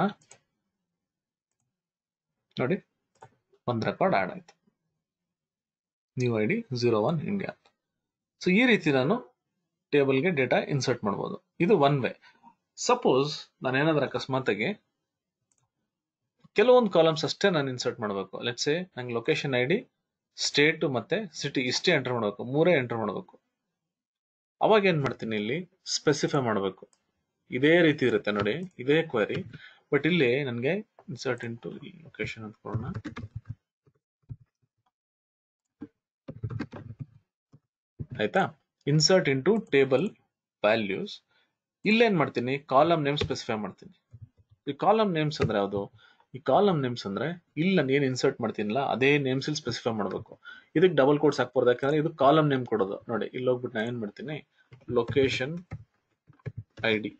A: ನೋಡಿ ಒಂದು ರೆಕಾರ್ಡ್ ಆಡ್ ಆಯ್ತು new I D zero one India so ಈ ರೀತಿ ನಾನು ಟೇಬಲ್ಗೆ ಡೇಟಾ ಇನ್ಸರ್ಟ್ ಮಾಡ್ಬೋದು ಇದು ಒನ್ ವೇ ಸಪೋಸ್ ನಾನು ಏನಾದ್ರೂ ಅಕಸ್ಮಾತಾಗಿ ಕೆಲವೊಂದು ಕಾಲಮ್ಸ್ ಅಷ್ಟೇ ನಾನು ಇನ್ಸರ್ಟ್ ಮಾಡಬೇಕು ಲೆಟ್ಸೆ ನಂಗೆ ಲೊಕೇಶನ್ ಐ ಡಿ ಸ್ಟೇಟ್ ಮತ್ತೆ ಸಿಟಿ ಇಷ್ಟೇ ಎಂಟರ್ ಮಾಡಬೇಕು ಮೂರೇ ಎಂಟರ್ ಮಾಡಬೇಕು ಅವಾಗ ಏನ್ ಮಾಡ್ತೀನಿ ಇಲ್ಲಿ ಸ್ಪೆಸಿಫೈ ಮಾಡಬೇಕು ಇದೇ ರೀತಿ ಇರುತ್ತೆ ನೋಡಿ ಇದೇ ಕ್ವರಿ ಬಟ್ ಇಲ್ಲಿ ನನಗೆ ಇನ್ಸರ್ಟ್ ಇಂಟು ಲೊಕೇಶನ್ ಅಂತ ಕೊಡೋಣ ಆಯ್ತಾ ಇನ್ಸರ್ಟ್ ಇಂಟು ಟೇಬಲ್ ವ್ಯಾಲ್ಯೂಸ್ ಇಲ್ಲೇನ್ ಮಾಡ್ತೀನಿ ಕಾಲಮ್ ನೇಮ್ ಸ್ಪೆಸಿಫೈ ಮಾಡ್ತೀನಿ ಈ ಕಾಲಮ್ ನೇಮ್ಸ್ ಅಂದ್ರೆ ಯಾವುದು ಈ ಕಾಲಮ್ ನೇಮ್ಸ್ ಅಂದ್ರೆ ಇಲ್ಲಿ ನಾನು ಏನ್ ಇನ್ಸರ್ಟ್ ಮಾಡ್ತೀನಿಲ್ಲ ಅದೇ ನೇಮ್ಸ್ ಇಲ್ಲಿ ಸ್ಪೆಸಿಫೈ ಮಾಡಬೇಕು ಇದಕ್ಕೆ ಡಬಲ್ ಕೋಡ್ಸ್ ಹಾಕ್ಬಾರ್ದು ಯಾಕಂದ್ರೆ ಇದು ಕಾಲಮ್ ನೇಮ್ ಕೊಡೋದು ನೋಡಿ ಇಲ್ಲಿ ಹೋಗ್ಬಿಟ್ಟು ನಾನು ಏನ್ ಮಾಡ್ತೀನಿ location I D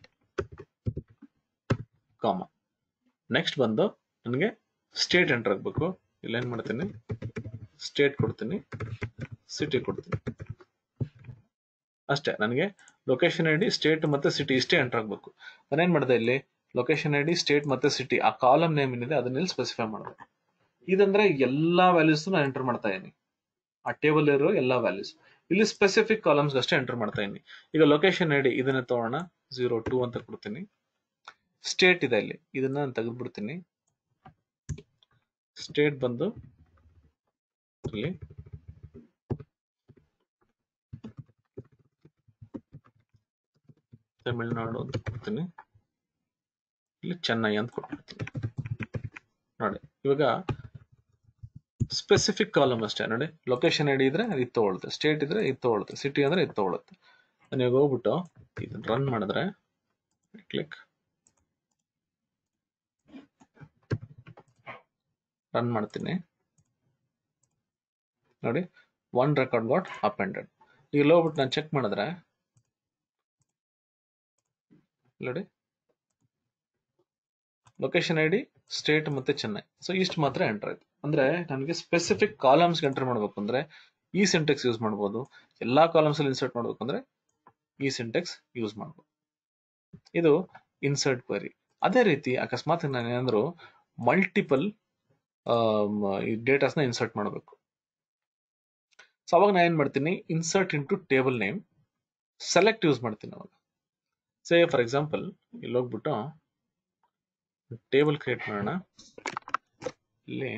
A: comma next ಬಂದು ನನಗೆ ಸ್ಟೇಟ್ ಎಂಟರ್ ಆಗಬೇಕು ಇಲ್ಲೇನ್ ಮಾಡ್ತೀನಿ ಸ್ಟೇಟ್ ಕೊಡ್ತೀನಿ ಸಿಟಿ ಕೊಡ್ತೀನಿ ಅಷ್ಟೇ ನನಗೆ ಲೊಕೇಶನ್ ಐ ಡಿ ಸ್ಟೇಟ್ ಮತ್ತೆ ಸಿಟಿ ಇಷ್ಟೇ ಎಂಟರ್ ಆಗಬೇಕು ನಾನೇನ್ ಮಾಡಿದೆ ಇಲ್ಲಿ ಲೊಕೇಶನ್ ಐ ಡಿ ಸ್ಟೇಟ್ ಮತ್ತೆ ಸಿಟಿ ಆ ಕಾಲಮ್ ನೇಮ್ ಏನಿದೆ ಅದನ್ನ ಇಲ್ಲಿ ಸ್ಪೆಸಿಫೈ ಮಾಡಿದೆ ಇದಂದ್ರೆ ಎಲ್ಲಾ ವ್ಯಾಲ್ಯೂಸ್ ನಾನು ಎಂಟರ್ ಮಾಡ್ತಾ ಇದೀನಿ ಆ ಟೇಬಲ್ ಇರೋ ಎಲ್ಲಾ ವ್ಯಾಲ್ಯೂಸ್ ಇಲ್ಲಿ ಸ್ಪೆಸಿಫಿಕ್ ಕಾಲಮ್ಸ್ ಅಷ್ಟೇ ಎಂಟರ್ ಮಾಡ್ತಾ ಇದೀನಿ ಈಗ ಲೊಕೇಶನ್ ಐ ಡಿ ಇದನ್ನ ತಗೋಣ ಜೀರೋ ಟೂ ಅಂತ ಕೊಡ್ತೀನಿ ಸ್ಟೇಟ್ ಇದೆ ಇಲ್ಲಿ ಇದನ್ನ ನಾನು ತೆಗೆದ್ಬಿಡ್ತೀನಿ ಸ್ಟೇಟ್ ಬಂದು ಇಲ್ಲಿ ತಮಿಳ್ನಾಡು ಅಂತ ಕೊಡ್ತೀನಿ ಇಲ್ಲಿ ಚೆನ್ನೈ ಅಂತ ಕೊಟ್ಬಿಡ್ತೀನಿ ನೋಡಿ ಇವಾಗ ಸ್ಪೆಸಿಫಿಕ್ ಕಾಲಮ್ ಅಷ್ಟೇ ನೋಡಿ ಲೊಕೇಶನ್ ಐಡಿ ಇದ್ರೆ ಇದು ತಗೊಳುತ್ತೆ ಸ್ಟೇಟ್ ಇದ್ರೆ ಇದು ತಗೊಳುತ್ತೆ ಸಿಟಿ ಅಂದ್ರೆ ಇದು ತಗೊಳುತ್ತೆ ನಾನು ಇವಾಗ ಹೋಗ್ಬಿಟ್ಟು ಇದನ್ನ ರನ್ ಮಾಡಿದ್ರೆ ಕ್ಲಿಕ್ ರನ್ ಮಾಡ್ತೀನಿ ನೋಡಿ ಒನ್ ರೆಕಾರ್ಡ್ ಗಾಟ್ ಅಪೆಂಡೆಡ್ ಈಗ ಹೋಗ್ಬಿಟ್ಟು ನಾನು ಚೆಕ್ ಮಾಡಿದ್ರೆ ನೋಡಿ ಲೊಕೇಶನ್ ಐ ಡಿ ಸ್ಟೇಟ್ ಮತ್ತೆ ಚೆನ್ನೈ ಸೊ ಇಷ್ಟು ಮಾತ್ರ ಎಂಟರ್ ಆಯ್ತು ಅಂದ್ರೆ ನನಗೆ ಸ್ಪೆಸಿಫಿಕ್ ಕಾಲಮ್ಸ್ ಎಂಟರ್ ಮಾಡಬೇಕು ಅಂದ್ರೆ ಈ ಸಿಂಟೆಕ್ಸ್ ಯೂಸ್ ಮಾಡ್ಬೋದು ಎಲ್ಲಾ ಕಾಲಮ್ಸ್ ಅಲ್ಲಿ ಇನ್ಸರ್ಟ್ ಮಾಡ್ಬೇಕು ಅಂದ್ರೆ ಈ ಸಿಂಟೆಕ್ಸ್ ಯೂಸ್ ಮಾಡ್ಬೋದು ಇದು ಇನ್ಸರ್ಟ್ ಕ್ವರಿ ಅದೇ ರೀತಿ ಅಕಸ್ಮಾತ್ ನಾನು ಏನಾದ್ರು ಮಲ್ಟಿಪಲ್ ಡೇಟಾಸ್ನ ಇನ್ಸರ್ಟ್ ಮಾಡಬೇಕು ಸೊ ಅವಾಗ ನಾನು ಏನ್ ಮಾಡ್ತೀನಿ insert into table name select use ಮಾಡ್ತೀನಿ ಅವಾಗ ಸೇ ಫಾರ್ ಎಕ್ಸಾಂಪಲ್ ಇಲ್ಲಿ ಹೋಗ್ಬಿಟ್ಟು ಟೇಬಲ್ ಕ್ರಿಯೇಟ್ ಮಾಡೋಣ ಇಲ್ಲಿ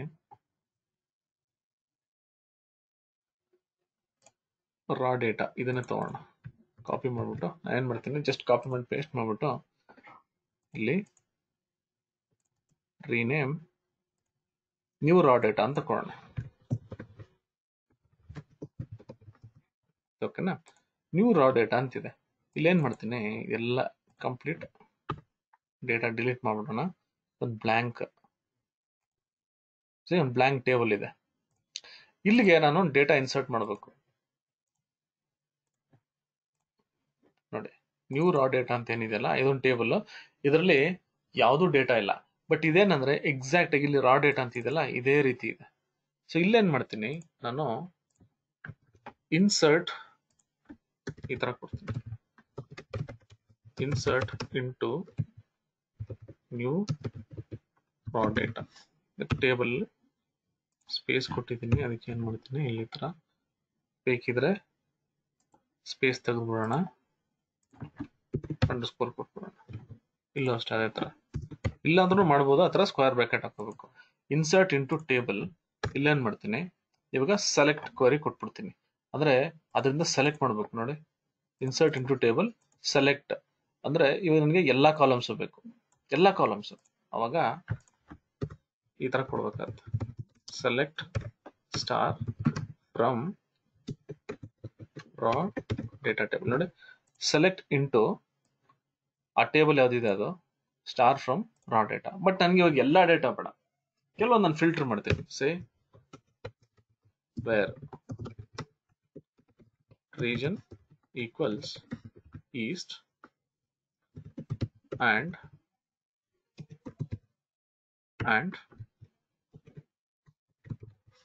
A: ರಾ ಡೇಟಾ ಇದನ್ನೇ ತಗೋಣ ಕಾಪಿ ಮಾಡ್ಬಿಟ್ಟು ನಾನು ಏನ್ ಮಾಡ್ತೀನಿ ಜಸ್ಟ್ ಕಾಪಿ ಮಾಡಿ ಪೇಸ್ಟ್ ಮಾಡ್ಬಿಟ್ಟು ಇಲ್ಲಿ ರೀನೇಮ್ ನ್ಯೂ ರಾ ಡೇಟಾ ಅಂತ ಕೊಡೋಣ ಓಕೆನಾ ನ್ಯೂ ರಾ ಡೇಟಾ ಅಂತಿದೆ ಇಲ್ಲೇನ್ ಮಾಡ್ತೀನಿ ಎಲ್ಲ ಕಂಪ್ಲೀಟ್ ಡೇಟಾ ಡಿಲೀಟ್ ಮಾಡ್ಬಿಡೋಣ ಒಂದು ಬ್ಲ್ಯಾಂಕ್ ಒಂದು ಬ್ಲ್ಯಾಂಕ್ ಟೇಬಲ್ ಇದೆ ಇಲ್ಲಿಗೆ ನಾನು ಡೇಟಾ ಇನ್ಸರ್ಟ್ ಮಾಡಬೇಕು ನೋಡಿ ನ್ಯೂ ರಾ ಡೇಟಾ ಅಂತ ಏನಿದೆಯಲ್ಲ ಇದೊಂದು ಟೇಬಲ್ ಇದರಲ್ಲಿ ಯಾವುದು ಡೇಟಾ ಇಲ್ಲ ಬಟ್ ಇದೇನಂದ್ರೆ ಎಕ್ಸಾಕ್ಟ್ ಆಗಿ ಇಲ್ಲಿ ರಾ ಡೇಟಾ ಅಂತ ಇದೆಯಲ್ಲ ಇದೇ ರೀತಿ ಇದೆ ಸೊ ಇಲ್ಲೇನ್ ಮಾಡ್ತೀನಿ ನಾನು ಇನ್ಸರ್ಟ್ ಈ ತರ ಕೊಡ್ತೀನಿ insert into new raw data table space ಕೊಟ್ಟಿದ್ದೀನಿ ಅದಕ್ಕೆ ಏನ್ ಮಾಡ್ತೀನಿ ಇಲ್ಲಿ ತರ ಬೇಕಿದ್ರೆ ಸ್ಪೇಸ್ ತೆಗೆದ್ಬಿಡೋಣ ಅಂಡರ್ ಸ್ಕೋರ್ ಕೊಟ್ಬಿಡೋಣ ಇಲ್ಲೂ ಅಷ್ಟೇ ಅದೇ ತರ ಇಲ್ಲ ಅಂದ್ರೂ ಮಾಡ್ಬೋದು ಆ ಥರ ಸ್ಕ್ವೇರ್ ಬ್ರಾಕೆಟ್ ಹಾಕೋಬೇಕು ಇನ್ಸರ್ಟ್ ಇಂಟು ಟೇಬಲ್ ಇಲ್ಲೇನ್ ಮಾಡ್ತೀನಿ ಇವಾಗ ಸೆಲೆಕ್ಟ್ ಕ್ವರಿ ಕೊಟ್ಬಿಡ್ತೀನಿ ಅಂದ್ರೆ ಅದರಿಂದ ಸೆಲೆಕ್ಟ್ ಮಾಡ್ಬೇಕು ನೋಡಿ ಇನ್ಸರ್ಟ್ ಇಂಟು ಟೇಬಲ್ ಸೆಲೆಕ್ಟ್ ಅಂದ್ರೆ ಇವಾಗ ನನಗೆ ಎಲ್ಲಾ ಕಾಲಮ್ಸ್ ಬೇಕು ಎಲ್ಲಾ ಕಾಲಮ್ಸ್ ಅವಾಗ ಈ ತರ ಕೊಡ್ಬೇಕಾಗುತ್ತೆ select star from raw data table ನೋಡಿ ಸೆಲೆಕ್ಟ್ ಇಂಟು ಆ ಟೇಬಲ್ ಯಾವ್ದಿದೆ ಅದು star from raw data but ನನಗೆ ಇವಾಗ ಎಲ್ಲಾ ಡೇಟಾ ಬೇಡ ಕೆಲವೊಂದು ನಾನು ಫಿಲ್ಟರ್ ಮಾಡ್ತೀನಿ say where region equals east and and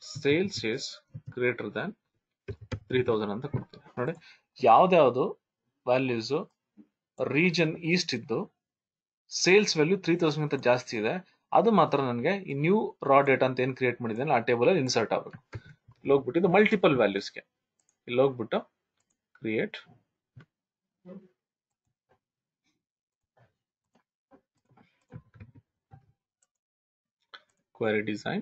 A: sales is greater than three thousand ಅಂತ ಕೊಡ್ತೀನಿ ನೋಡಿ ಯಾವ್ದ್ಯಾವ್ದು ವ್ಯಾಲ್ಯೂಸ್ ರೀಜನ್ ಈಸ್ಟ್ ಇದ್ದು ಸೇಲ್ಸ್ ವ್ಯಾಲ್ಯೂ ತ್ರೀ ತೌಸಂಡ್ ಅಂತ ಜಾಸ್ತಿ ಇದೆ ಅದು ಮಾತ್ರ ನನಗೆ ಈ ನ್ಯೂ ರಾ ಡೇಟಾ ಅಂತ ಏನ್ ಕ್ರಿಯೇಟ್ ಮಾಡಿದ್ದೇನೆ ಆ ಟೇಬಲ್ ಅಲ್ಲಿ ಇನ್ಸರ್ಟ್ ಆಗಬೇಕು ಇಲ್ಲಿ ಹೋಗ್ಬಿಟ್ಟು ಇದು ಮಲ್ಟಿಪಲ್ ವ್ಯಾಲ್ಯೂಸ್ಗೆ ಇಲ್ಲಿ ಹೋಗ್ಬಿಟ್ಟು create query design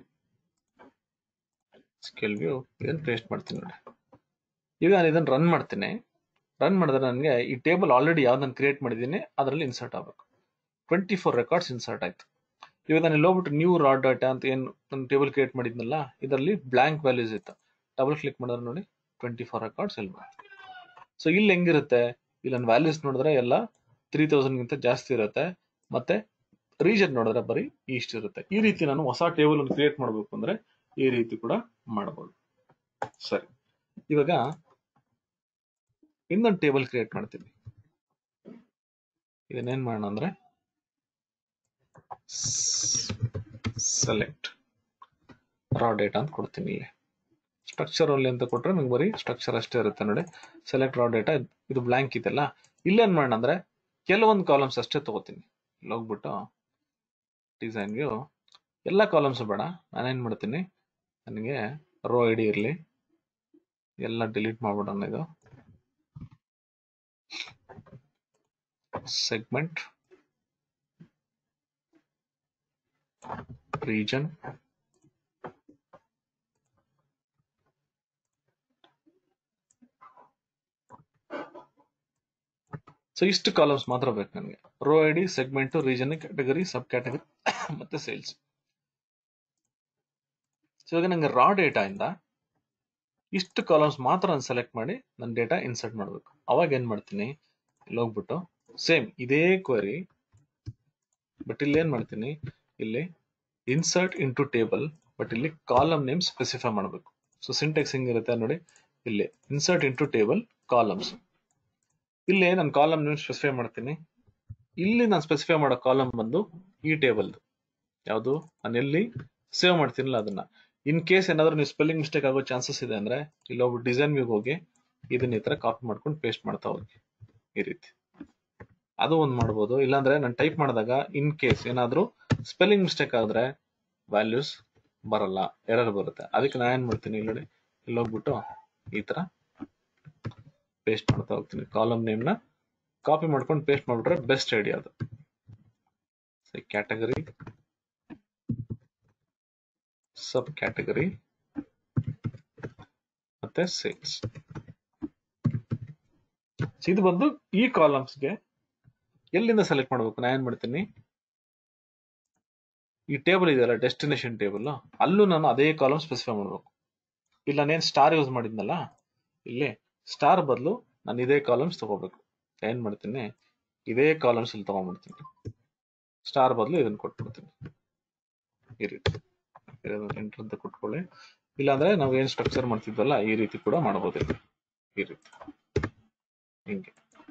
A: SQL view ಇದನ್ನ ಪೇಸ್ಟ್ ಮಾಡ್ತೀನಿ ನೋಡಿ ಈಗ ನಾನು ಇದನ್ನ ರನ್ ಮಾಡ್ತೀನಿ ರನ್ ಮಾಡಿದ್ರೆ ನನಗೆ ಈ ಟೇಬಲ್ ಆಲ್ರೆಡಿ ಯಾವ್ದನ್ನ ಕ್ರಿಯೇಟ್ ಮಾಡಿದ್ದೀನಿ ಅದರಲ್ಲಿ ಇನ್ಸರ್ಟ್ ಆಗಬೇಕು ಟ್ವೆಂಟಿ ಫೋರ್ ರೆಕಾರ್ಡ್ಸ್ ಇನ್ಸರ್ಟ್ ಆಯ್ತು ಇವಾಗ ನಾನು ಇಲ್ಲಿ ಹೋಗ್ಬಿಟ್ಟು ನ್ಯೂ ರಾ ಡಾಟಾ ಅಂತ ಏನು ನಾನು ಟೇಬಲ್ ಕ್ರಿಯೇಟ್ ಮಾಡಿದ್ನಲ್ಲ ಇದರಲ್ಲಿ ಬ್ಲಾಂಕ್ ವ್ಯಾಲ್ಯೂಸ್ ಇತ್ತು ಡಬಲ್ ಕ್ಲಿಕ್ ಮಾಡಿದ್ರೆ ನೋಡಿ ಟ್ವೆಂಟಿ ಫೋರ್ ರೆಕಾರ್ಡ್ಸ್ ಇಲ್ಲಿ ಸೊ ಇಲ್ಲಿ ಹೆಂಗಿರುತ್ತೆ ಇಲ್ಲಿ ನನ್ನ ವ್ಯಾಲ್ಯೂಸ್ ನೋಡಿದ್ರೆ ಎಲ್ಲ ತ್ರೀ ತೌಸಂಡ್ಗಿಂತ ಜಾಸ್ತಿ ಇರುತ್ತೆ ಮತ್ತೆ ರೀಜನ್ ನೋಡಿದ್ರೆ ಬರೀ ಇಷ್ಟು ಇರುತ್ತೆ ಈ ರೀತಿ ನಾನು ಹೊಸ ಟೇಬಲ್ ಅನ್ನು ಕ್ರಿಯೇಟ್ ಮಾಡಬೇಕು ಅಂದ್ರೆ ಈ ರೀತಿ ಕೂಡ ಮಾಡಬಹುದು ಸರಿ ಇವಾಗ ಇನ್ನೊಂದು ಟೇಬಲ್ ಕ್ರಿಯೇಟ್ ಮಾಡ್ತೀನಿ ಇದನ್ನೇನ್ ಮಾಡೋಣ ಅಂದ್ರೆ ಸೆಲೆಕ್ಟ್ ರಾ ಡೇಟಾ ಅಂತ ಕೊಡ್ತೀನಿ ಇಲ್ಲಿ ಸ್ಟ್ರಕ್ಚರ್ ಓನ್ಲಿ ಅಂತ ಕೊಟ್ರೆ ನಂಗೆ ಬರೀ ಸ್ಟ್ರಕ್ಚರ್ ಅಷ್ಟೇ ಇರುತ್ತೆ ನೋಡಿ ಸೆಲೆಕ್ಟ್ ರಾ ಡೇಟಾ ಇದು ಬ್ಲಾಂಕ್ ಇದೆಲ್ಲ ಇಲ್ಲೇನ್ ಮಾಡೋಣ ಅಂದ್ರೆ ಕೆಲವೊಂದು ಕಾಲಮ್ಸ್ ಅಷ್ಟೇ ತಗೋತೀನಿ ಇಲ್ಲಿ ಹೋಗ್ಬಿಟ್ಟು ಡಿಸೈನ್ ವ್ಯೂ ಎಲ್ಲ ಕಾಲಮ್ಸ್ ಬೇಡ ನಾನೇನ್ ಮಾಡ್ತೀನಿ ನನಗೆ ರೋ ಐ ಡಿ ಇರಲಿ ಎಲ್ಲ ಡಿಲೀಟ್ ಮಾಡ್ಬಿಡೋಣ ಇದು ಸೆಗ್ಮೆಂಟ್ region ಸೊ ಇಷ್ಟು ಕಾಲಮ್ಸ್ ಮಾತ್ರ ಬೇಕು ನನಗೆ row I D segment region category sub category ಮತ್ತೆ ಸೇಲ್ಸ್ ಸೊ ಇವಾಗ ನಂಗೆ ರಾ ಡೇಟಾ ಇಂದ ಇಷ್ಟು ಕಾಲಮ್ಸ್ ಮಾತ್ರ ನಾನು ಸೆಲೆಕ್ಟ್ ಮಾಡಿ ನನ್ನ ಡೇಟಾ ಇನ್ಸರ್ಟ್ ಮಾಡಬೇಕು ಅವಾಗ ಏನ್ ಮಾಡ್ತೀನಿ ಇಲ್ಲಿ ಹೋಗ್ಬಿಟ್ಟು ಸೇಮ್ ಇದೇ ಕ್ವರಿ ಬಟ್ ಇಲ್ಲಿ ಏನ್ ಮಾಡ್ತೀನಿ ಇಲ್ಲಿ ಇನ್ಸರ್ಟ್ ಇಂಟು ಟೇಬಲ್ ಬಟ್ ಇಲ್ಲಿ ಕಾಲಮ್ ನೇಮ್ ಸ್ಪೆಸಿಫೈ ಮಾಡಬೇಕು ಸೊ ಸಿಂಟೆಕ್ಸ್ ಹೆಂಗಿರುತ್ತೆ ನೋಡಿ ಇಲ್ಲಿ ಇನ್ಸರ್ಟ್ ಇಂಟು ಟೇಬಲ್ ಕಾಲಮ್ಸ್ ಇಲ್ಲಿ ನಾನು ಕಾಲಮ್ ನೇಮ್ ಸ್ಪೆಸಿಫೈ ಮಾಡ್ತೀನಿ ಇಲ್ಲಿ ನಾನು ಸ್ಪೆಸಿಫೈ ಮಾಡೋ ಕಾಲಮ್ ಬಂದು ಈ ಟೇಬಲ್ದು ಯಾವುದು ನಾನು ಎಲ್ಲಿ ಸೇವ್ ಮಾಡ್ತೀನಲ್ಲ ಅದನ್ನ ಇನ್ ಕೇಸ್ ಏನಾದ್ರು ನೀವು ಸ್ಪೆಲ್ಲಿಂಗ್ ಮಿಸ್ಟೇಕ್ ಆಗೋ ಚಾನ್ಸಸ್ ಇದೆ ಅಂದ್ರೆ ಇಲ್ಲಿ ಒಬ್ಬ ಡಿಸೈನ್ ವ್ಯೂಗೆ ಹೋಗಿ ಇದನ್ನ ಈ ತರ ಕಾಪಿ ಮಾಡ್ಕೊಂಡು ಪೇಸ್ಟ್ ಮಾಡ್ತಾ ಹೋಗಿ ಈ ರೀತಿ ಅದು ಒಂದು ಮಾಡ್ಬೋದು ಇಲ್ಲಾಂದ್ರೆ ನಾನು ಟೈಪ್ ಮಾಡಿದಾಗ ಇನ್ ಕೇಸ್ ಏನಾದ್ರೂ ಸ್ಪೆಲ್ಲಿಂಗ್ ಮಿಸ್ಟೇಕ್ ಆದ್ರೆ ವ್ಯಾಲ್ಯೂಸ್ ಬರಲ್ಲ ಎರರ್ ಬರುತ್ತೆ ಅದಕ್ಕೆ ನಾನು ಏನ್ ಮಾಡ್ತೀನಿ ಇಲ್ಲಿ ನೋಡಿ ಇಲ್ಲಿ ಹೋಗ್ಬಿಟ್ಟು ಈ ತರ ಪೇಸ್ಟ್ ಮಾಡ್ತಾ ಹೋಗ್ತೀನಿ ಕಾಲಮ್ ನೇಮ್ ನ ಕಾಪಿ ಮಾಡ್ಕೊಂಡು ಪೇಸ್ಟ್ ಮಾಡ್ಬಿಟ್ರೆ ಬೆಸ್ಟ್ ಐಡಿಯಾ ಅದು ಕ್ಯಾಟಗರಿ ಸಬ್ ಕ್ಯಾಟಗರಿ ಮತ್ತೆ ಸೇಲ್ಸ್ ಇದು ಬಂದು ಈ ಕಾಲಮ್ಸ್ಗೆ ಎಲ್ಲಿಂದ ಸೆಲೆಕ್ಟ್ ಮಾಡಬೇಕು ನಾನು ಏನ್ ಮಾಡ್ತೀನಿ ಈ ಟೇಬಲ್ ಇದೆಯಲ್ಲ ಡೆಸ್ಟಿನೇಷನ್ ಟೇಬಲ್ ಅಲ್ಲೂ ನಾನು ಅದೇ ಕಾಲಮ್ ಸ್ಪೆಸಿಫೈ ಮಾಡಬೇಕು ಇಲ್ಲ ನಾನೇನು ಸ್ಟಾರ್ ಯೂಸ್ ಮಾಡಿದ್ನಲ್ಲ ಇಲ್ಲಿ ಸ್ಟಾರ್ ಬದಲು ನಾನು ಇದೇ ಕಾಲಮ್ಸ್ ತಗೋಬೇಕು ಏನ್ ಮಾಡ್ತೀನಿ ಇದೇ ಕಾಲಮ್ಸ್ ಇಲ್ಲಿ ತಗೊಂಡ್ಬಿಡ್ತೀನಿ ಸ್ಟಾರ್ ಬದಲು ಇದನ್ನ ಕೊಟ್ಬಿಡ್ತೀನಿ ಈ ರೀತಿ ಎಂಟರ್ ಅಂತ ಕೊಟ್ಕೊಳ್ಳಿ ಇಲ್ಲಾಂದ್ರೆ ನಾವು ಏನ್ ಸ್ಟ್ರಕ್ಚರ್ ಮಾಡ್ತಿದ್ವಲ್ಲ ಈ ರೀತಿ ಕೂಡ ಮಾಡಬಹುದು ಇಲ್ಲಿ. ಈ ರೀತಿ ಹಿಂಗೆ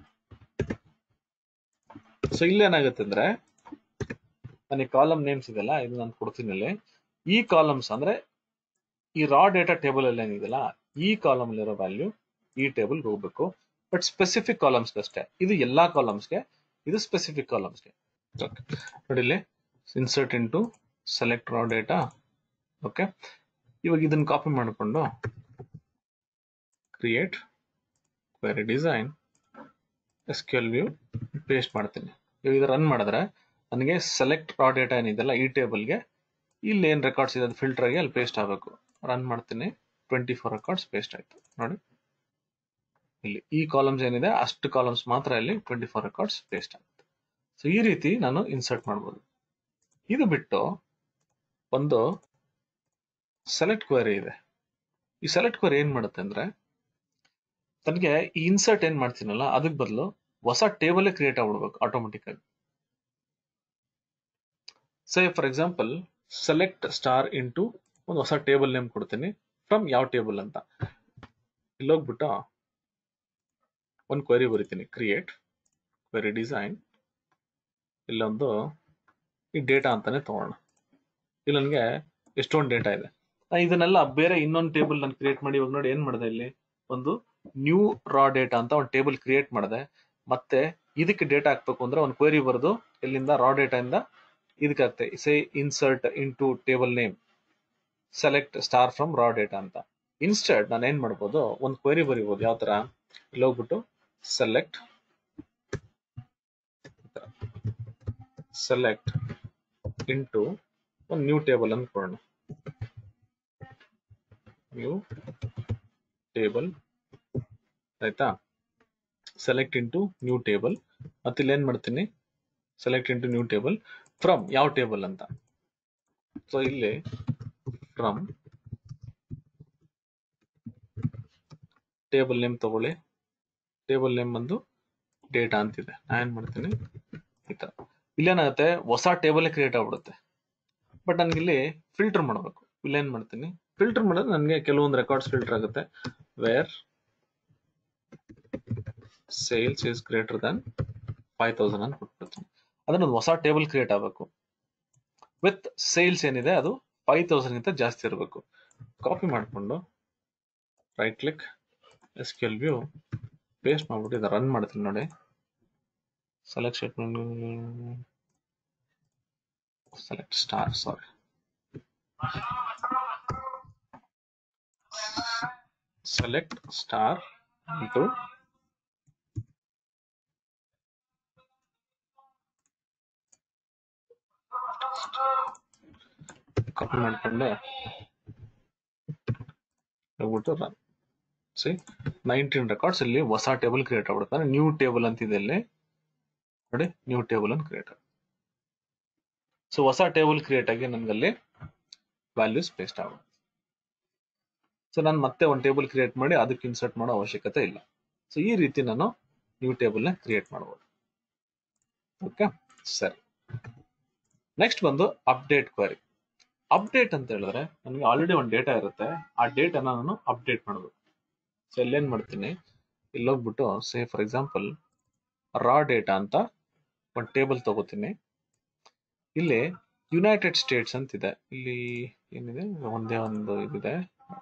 A: ಸೊ ಇಲ್ಲೇನಾಗುತ್ತೆ ಅಂದ್ರೆ ನನಗೆ ಕಾಲಮ್ ನೇಮ್ಸ್ ಇದೆಲ್ಲ ಇದು ನಾನು ಕೊಡ್ತೀನಿ ಇಲ್ಲಿ ಈ ಕಾಲಮ್ಸ್ ಅಂದ್ರೆ ಈ ರಾ ಡೇಟಾ ಟೇಬಲ್ ಅಲ್ಲಿ ಏನಿದೆಯಲ್ಲ ಈ ಕಾಲಮ್ ಅಲ್ಲಿರೋ ವ್ಯಾಲ್ಯೂ ಈ ಟೇಬಲ್ ಹೋಗ್ಬೇಕು ಬಟ್ ಸ್ಪೆಸಿಫಿಕ್ ಕಾಲಮ್ಸ್ ಅಷ್ಟೇ ಇದು ಎಲ್ಲಾ ಕಾಲಮ್ಸ್ಗೆ ಇದು ಸ್ಪೆಸಿಫಿಕ್ ಕಾಲಮ್ಸ್ಗೆ ನೋಡಿ ಇಲ್ಲಿ insert into select raw data okay ಇವಾಗ ಇದನ್ನ ಕಾಪಿ ಮಾಡಿಕೊಂಡು create query design S Q L view paste ಮಾಡ್ತೀನಿ ಇವಾಗ ಇದು ರನ್ ಮಾಡಿದ್ರೆ ನನಗೆ ಸೆಲೆಕ್ಟ್ ರಾ ಡೇಟಾ ಏನಿದೆಲ್ಲ ಈ ಟೇಬಲ್ಗೆ ಇಲ್ಲಿ ಏನು ರೆಕಾರ್ಡ್ಸ್ ಇದೆ ಅದು ಫಿಲ್ಟರ್ ಆಗಿ ಅಲ್ಲಿ ಪೇಸ್ಟ್ ಆಗಬೇಕು ರನ್ ಮಾಡ್ತೀನಿ ಟ್ವೆಂಟಿ ಫೋರ್ ರೆಕಾರ್ಡ್ಸ್ ಪೇಸ್ಟ್ ಆಯ್ತು ನೋಡಿ ಇಲ್ಲಿ ಈ ಕಾಲಮ್ಸ್ ಏನಿದೆ ಅಷ್ಟು ಕಾಲಮ್ಸ್ ಮಾತ್ರ ಇಲ್ಲಿ ಟ್ವೆಂಟಿ ಫೋರ್ ರೆಕಾರ್ಡ್ಸ್ ಪೇಸ್ಟ್ ಆಗುತ್ತೆ ಸೊ ಈ ರೀತಿ ನಾನು ಇನ್ಸರ್ಟ್ ಮಾಡ್ಬೋದು ಇದು ಬಿಟ್ಟು ಒಂದು ಸೆಲೆಕ್ಟ್ ಕ್ವರಿ ಇದೆ ಈ ಸೆಲೆಕ್ಟ್ ಕ್ವರಿ ಏನ್ ಮಾಡುತ್ತೆ ಅಂದ್ರೆ ತನಗೆ ಈ ಇನ್ಸರ್ಟ್ ಏನ್ ಮಾಡ್ತೀನಲ್ಲ ಅದಕ್ಕೆ ಬದಲು ಹೊಸ ಟೇಬಲ್ ಕ್ರಿಯೇಟ್ ಆಗ್ಬಿಡ್ಬೇಕು ಆಟೋಮೆಟಿಕ್ ಆಗಿ say for example select star into ಒಂದು ಹೊಸ ಟೇಬಲ್ ನೇಮ್ ಕೊಡ್ತೀನಿ ಫ್ರಮ್ ಯಾವ ಟೇಬಲ್ ಅಂತ ಇಲ್ಲಿ ಹೋಗ್ಬಿಟ್ಟು ಒಂದು ಕ್ವೆರಿ ಬರಿತೀನಿ ಕ್ರಿಯೇಟ್ ಕ್ವೆರಿ ಡಿಸೈನ್ ಇಲ್ಲೊಂದು ಈ ಡೇಟಾ ಅಂತಾನೆ ತಗೋಣ ಇಲ್ಲಿ ನನಗೆ ಎಷ್ಟೊಂದು ಡೇಟಾ ಇದೆ ನಾನ್ ಇದನ್ನೆಲ್ಲ ಬೇರೆ ಇನ್ನೊಂದು ಟೇಬಲ್ ನಾನು ಕ್ರಿಯೇಟ್ ಮಾಡಿ ಇವಾಗ ನೋಡಿ ಏನ್ ಮಾಡಿದೆ ಇಲ್ಲಿ ಒಂದು ನ್ಯೂ ರಾ ಡೇಟಾ ಅಂತ ಒಂದು ಟೇಬಲ್ ಕ್ರಿಯೇಟ್ ಮಾಡಿದೆ ಮತ್ತೆ ಇದಕ್ಕೆ ಡೇಟಾ ಹಾಕ್ಬೇಕು ಅಂದ್ರೆ ಒಂದು ಕ್ವೆರಿ ಬರೆದು ಇಲ್ಲಿಂದ ರಾ ಡೇಟಾ ಇಂದ ಇದಕ್ಕೆ ಹಾಕ್ತೆ say insert into table name select star from raw data ಅಂತ ಇನ್ಸ್ಟೆಡ್ ನಾನು ಏನ್ ಮಾಡ್ಬೋದು ಒಂದು ಕ್ವೆರಿ ಬರಿಬೋದು ಯಾವ ತರ ಇಲ್ಲಿ ಹೋಗ್ಬಿಟ್ಟು ಸೆಲೆಕ್ಟ್ ಸೆಲೆಕ್ಟ್ ಇಂಟು ಒಂದು ನ್ಯೂ ಟೇಬಲ್ ಅನ್ಕೊಳ್ಳೋಣ ನ್ಯೂ ಟೇಬಲ್ ಆಯ್ತಾ ಸೆಲೆಕ್ಟ್ ಇಂಟು ನ್ಯೂ ಟೇಬಲ್ ಮತ್ತೆ ಇಲ್ಲಿ ಏನ್ ಮಾಡ್ತೀನಿ select into new table from ಯಾವ ಟೇಬಲ್ ಅಂತ ಸೊ ಇಲ್ಲಿ ಫ್ರಮ್ ಟೇಬಲ್ ನೇಮ್ ತಗೊಳ್ಳಿ ಟೇಬಲ್ ನೇಮ್ ಬಂದು ಡೇಟಾ ಅಂತಿದೆ ನಾ ಏನ್ ಮಾಡ್ತೀನಿ ಈ ತರ ಇಲ್ಲೇನಾಗುತ್ತೆ ಹೊಸ ಟೇಬಲ್ ಕ್ರಿಯೇಟ್ ಆಗ್ಬಿಡುತ್ತೆ ಬಟ್ ನನ್ಗೆ ಇಲ್ಲಿ ಫಿಲ್ಟರ್ ಮಾಡಬೇಕು ಇಲ್ಲೇನ್ ಮಾಡ್ತೀನಿ ಫಿಲ್ಟರ್ ಮಾಡಿದ್ರೆ ನನಗೆ ಕೆಲವೊಂದು ರೆಕಾರ್ಡ್ಸ್ ಫಿಲ್ಟರ್ ಆಗುತ್ತೆ where sales is greater than five thousand ಅಂತ ಕೊಟ್ಬಿಡ್ತೀನಿ ಅದನ್ನ ಒಂದು ಹೊಸ ಟೇಬಲ್ ಕ್ರಿಯೇಟ್ ಆಗಬೇಕು ವಿತ್ ಸೇಲ್ಸ್ ಏನಿದೆ ಅದು ಫೈವ್ ತೌಸಂಡ್ ಗಿಂತ ಜಾಸ್ತಿ ಇರಬೇಕು ಕಾಪಿ ಮಾಡಿಕೊಂಡು ರೈಟ್ ಕ್ಲಿಕ್ ಎಸ್ ಕೆಲ್ ವ್ಯೂ ಪೇಸ್ಟ್ ಮಾಡ್ಬಿಟ್ಟು ಇದು ರನ್ ಮಾಡ್ತೀನಿ ನೋಡಿ select select star sorry select star into copy ಮಾಡ್ಕೊಂಡೆ ಹೋಗ್ಬಿಟ್ಟು ರನ್ ಸಿ ನೈನ್ಟೀನ್ ರೆಕಾರ್ಡ್ಸ್ ಇಲ್ಲಿ ಹೊಸ ಟೇಬಲ್ ಕ್ರಿಯೇಟ್ ಆಗ್ಬಿಡುತ್ತೆ ನ್ಯೂ ಟೇಬಲ್ ಅಂತಿದೆ ಇಲ್ಲಿ ನೋಡಿ ನ್ಯೂ ಟೇಬಲ್ ಅಂತ ಕ್ರಿಯೇಟ್ ಸೊ ಹೊಸ ಟೇಬಲ್ ಕ್ರಿಯೇಟ್ ಆಗಿ ನನ್ಗಲ್ಲಿ ವ್ಯಾಲ್ಯೂಸ್ ಪೇಸ್ಟ್ ಆಗುತ್ತೆ ಸೊ ನಾನು ಮತ್ತೆ ಒಂದು ಟೇಬಲ್ ಕ್ರಿಯೇಟ್ ಮಾಡಿ ಅದಕ್ಕೆ ಇನ್ಸರ್ಟ್ ಮಾಡೋ ಅವಶ್ಯಕತೆ ಇಲ್ಲ ಸೊ ಈ ರೀತಿ ನಾನು ನ್ಯೂ ಟೇಬಲ್ ನ ಕ್ರಿಯೇಟ್ ಮಾಡಬಹುದು ಓಕೆ ಸರಿ ನೆಕ್ಸ್ಟ್ ಬಂದು ಅಪ್ಡೇಟ್ ಕ್ವರಿ ಅಪ್ಡೇಟ್ ಅಂತ ಹೇಳಿದ್ರೆ ನನಗೆ ಆಲ್ರೆಡಿ ಒಂದು ಡೇಟಾ ಇರುತ್ತೆ ಆ ಡೇಟಾನ ನಾನು ಅಪ್ಡೇಟ್ ಮಾಡಬೇಕು ಸೊ ಇಲ್ಲೇನ್ ಮಾಡ್ತೀನಿ ಇಲ್ಲಿ ಹೋಗ್ಬಿಟ್ಟು say for example raw data ಅಂತ ಒಂದು ಟೇಬಲ್ ತಗೋತೀನಿ ಇಲ್ಲಿ ಯುನೈಟೆಡ್ ಸ್ಟೇಟ್ಸ್ ಅಂತಿದೆ ಇಲ್ಲಿ ಏನಿದೆ ಒಂದೇ ಒಂದು ಇದಿದೆ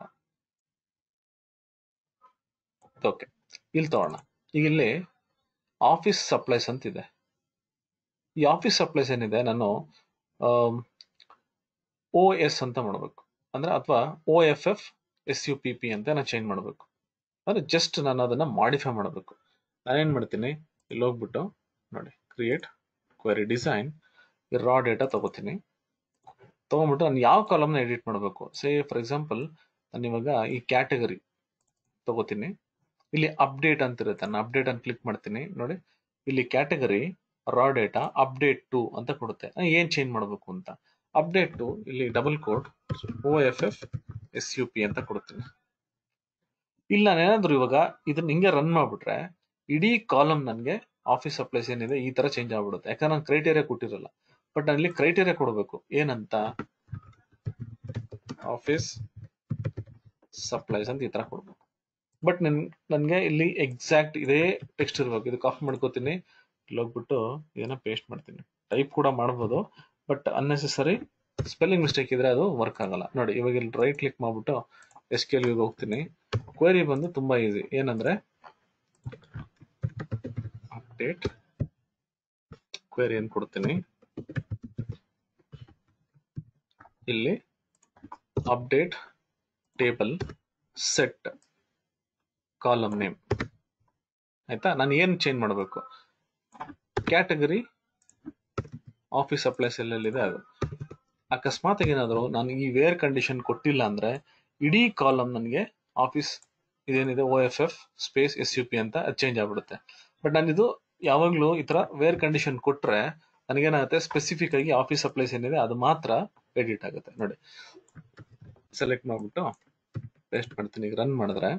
A: ಓಕೆ ಇಲ್ಲಿ ತಗೋಣ ಈಗ ಇಲ್ಲಿ ಆಫೀಸ್ ಸಪ್ಲೈಸ್ ಅಂತಿದೆ ಈ ಆಫೀಸ್ ಸಪ್ಲೈಸ್ ಏನಿದೆ ನಾನು ಓ ಎಸ್ ಅಂತ ಮಾಡಬೇಕು ಅಂದ್ರೆ ಅಥವಾ O F F S U P P ಅಂತ ನಾನು ಚೇಂಜ್ ಮಾಡಬೇಕು ಅಂದ್ರೆ ಜಸ್ಟ್ ನಾನು ಅದನ್ನ ಮಾಡಿಫೈ ಮಾಡಬೇಕು ನಾನೇನ್ ಮಾಡ್ತೀನಿ ಇಲ್ಲಿ ಹೋಗ್ಬಿಟ್ಟು ನೋಡಿ create query design raw data ತಗೋತೀನಿ ತಗೊಂಡ್ಬಿಟ್ಟು ನಾನು ಯಾವ ಕಾಲಮ್ನ ಎಡಿಟ್ ಮಾಡಬೇಕು ಸೇ ಫಾರ್ ಎಕ್ಸಾಂಪಲ್ ನಾನು ಇವಾಗ ಈ ಕ್ಯಾಟಗರಿ ತಗೋತೀನಿ ಇಲ್ಲಿ ಅಪ್ಡೇಟ್ ಅಂತ ಇರುತ್ತೆ ನಾನು ಅಪ್ಡೇಟ್ ಅಂತ ಕ್ಲಿಕ್ ಮಾಡ್ತೀನಿ ನೋಡಿ ಇಲ್ಲಿ category raw data update to ಅಂತ ಕೊಡುತ್ತೆ ನಾನು ಏನ್ ಚೇಂಜ್ ಮಾಡಬೇಕು ಅಂತ ಅಪ್ಡೇಟ್ ಟು ಇಲ್ಲಿ double quote O F F S U P ಅಂತ ಕೊಡ್ತೀನಿ ಇಲ್ಲ ನಾನೇನಾದ್ರು ಇವಾಗ ಇದನ್ನ ಹಿಂಗೆ ರನ್ ಮಾಡ್ಬಿಟ್ರೆ ಇಡೀ ಕಾಲಮ್ ನನಗೆ ಆಫೀಸ್ ಸಪ್ಲೈಸ್ ಏನಿದೆ ಈ ತರ ಚೇಂಜ್ ಆಗ್ಬಿಡುತ್ತೆ ಯಾಕಂದ್ರೆ ನಾನು ಕ್ರೈಟೇರಿಯಾ ಕೊಟ್ಟಿರಲ್ಲ ಬಟ್ ನಾನು ಇಲ್ಲಿ ಕ್ರೈಟೇರಿಯಾ ಕೊಡಬೇಕು ಏನಂತ ಆಫೀಸ್ ಸಪ್ಲೈಸ್ ಅಂತ ಈ ತರ ಕೊಡ್ಬೇಕು ಬಟ್ ನನ್ ನನಗೆ ಇಲ್ಲಿ ಎಕ್ಸಾಕ್ಟ್ ಇದೇ ಟೆಕ್ಸ್ಟ್ ಇರ್ಬೇಕು ಇದು ಕಾಪಿ ಮಾಡ್ಕೋತೀನಿ ಇಲ್ಲಿ ಹೋಗ್ಬಿಟ್ಟು ಇದನ್ನ ಪೇಸ್ಟ್ ಮಾಡ್ತೀನಿ ಟೈಪ್ ಕೂಡ ಮಾಡ್ಬೋದು ಬಟ್ ಅನ್ನೆಸೆಸರಿ ಸ್ಪೆಲ್ಲಿಂಗ್ ಮಿಸ್ಟೇಕ್ ಇದ್ರೆ ಅದು ವರ್ಕ್ ಆಗಲ್ಲ ನೋಡಿ ಇವಾಗ ಇಲ್ಲಿ ರೈಟ್ ಕ್ಲಿಕ್ ಮಾಡ್ಬಿಟ್ಟು ಎಸ್ ಕೆ ಹೋಗ್ತೀನಿ ಕ್ವೆರಿ ಬಂದು ತುಂಬಾ ಈಸಿ ಏನಂದ್ರೆ ಅಪ್ಡೇಟ್ ಕ್ವೆರಿ ಏನ್ ಕೊಡ್ತೀನಿ ಇಲ್ಲಿ update table set column name ಆಯ್ತಾ ನಾನು ಏನ್ ಚೇಂಜ್ ಮಾಡಬೇಕು ಕ್ಯಾಟಗರಿ ಆಫೀಸ್ ಸಪ್ಲೈಸ್ ಎಲ್ಲೆಲ್ಲಿದೆ ಅದು ಅಕಸ್ಮಾತ್ ಏನಾದ್ರು ನಾನು ಈ ವೇರ್ ಕಂಡೀಷನ್ ಕೊಟ್ಟಿಲ್ಲ ಅಂದ್ರೆ ಇಡೀ ಕಾಲಮ್ ನನಗೆ ಆಫೀಸ್ ಇದೇನಿದೆ O F F space S U P ಅಂತ ಚೇಂಜ್ ಆಗ್ಬಿಡುತ್ತೆ ಬಟ್ ನಾನು ಇದು ಯಾವಾಗ್ಲೂ ಈ ತರ ವೇರ್ ಕಂಡೀಷನ್ ಕೊಟ್ರೆ ನನಗೇನಾಗುತ್ತೆ ಸ್ಪೆಸಿಫಿಕ್ ಆಗಿ ಆಫೀಸ್ ಸಪ್ಲೈಸ್ ಏನಿದೆ ಅದು ಮಾತ್ರ ಎಡಿಟ್ ಆಗುತ್ತೆ ನೋಡಿ ಸೆಲೆಕ್ಟ್ ಮಾಡ್ಬಿಟ್ಟು ಪೇಸ್ಟ್ ಮಾಡ್ತೀನಿ ಈಗ ರನ್ ಮಾಡಿದ್ರೆ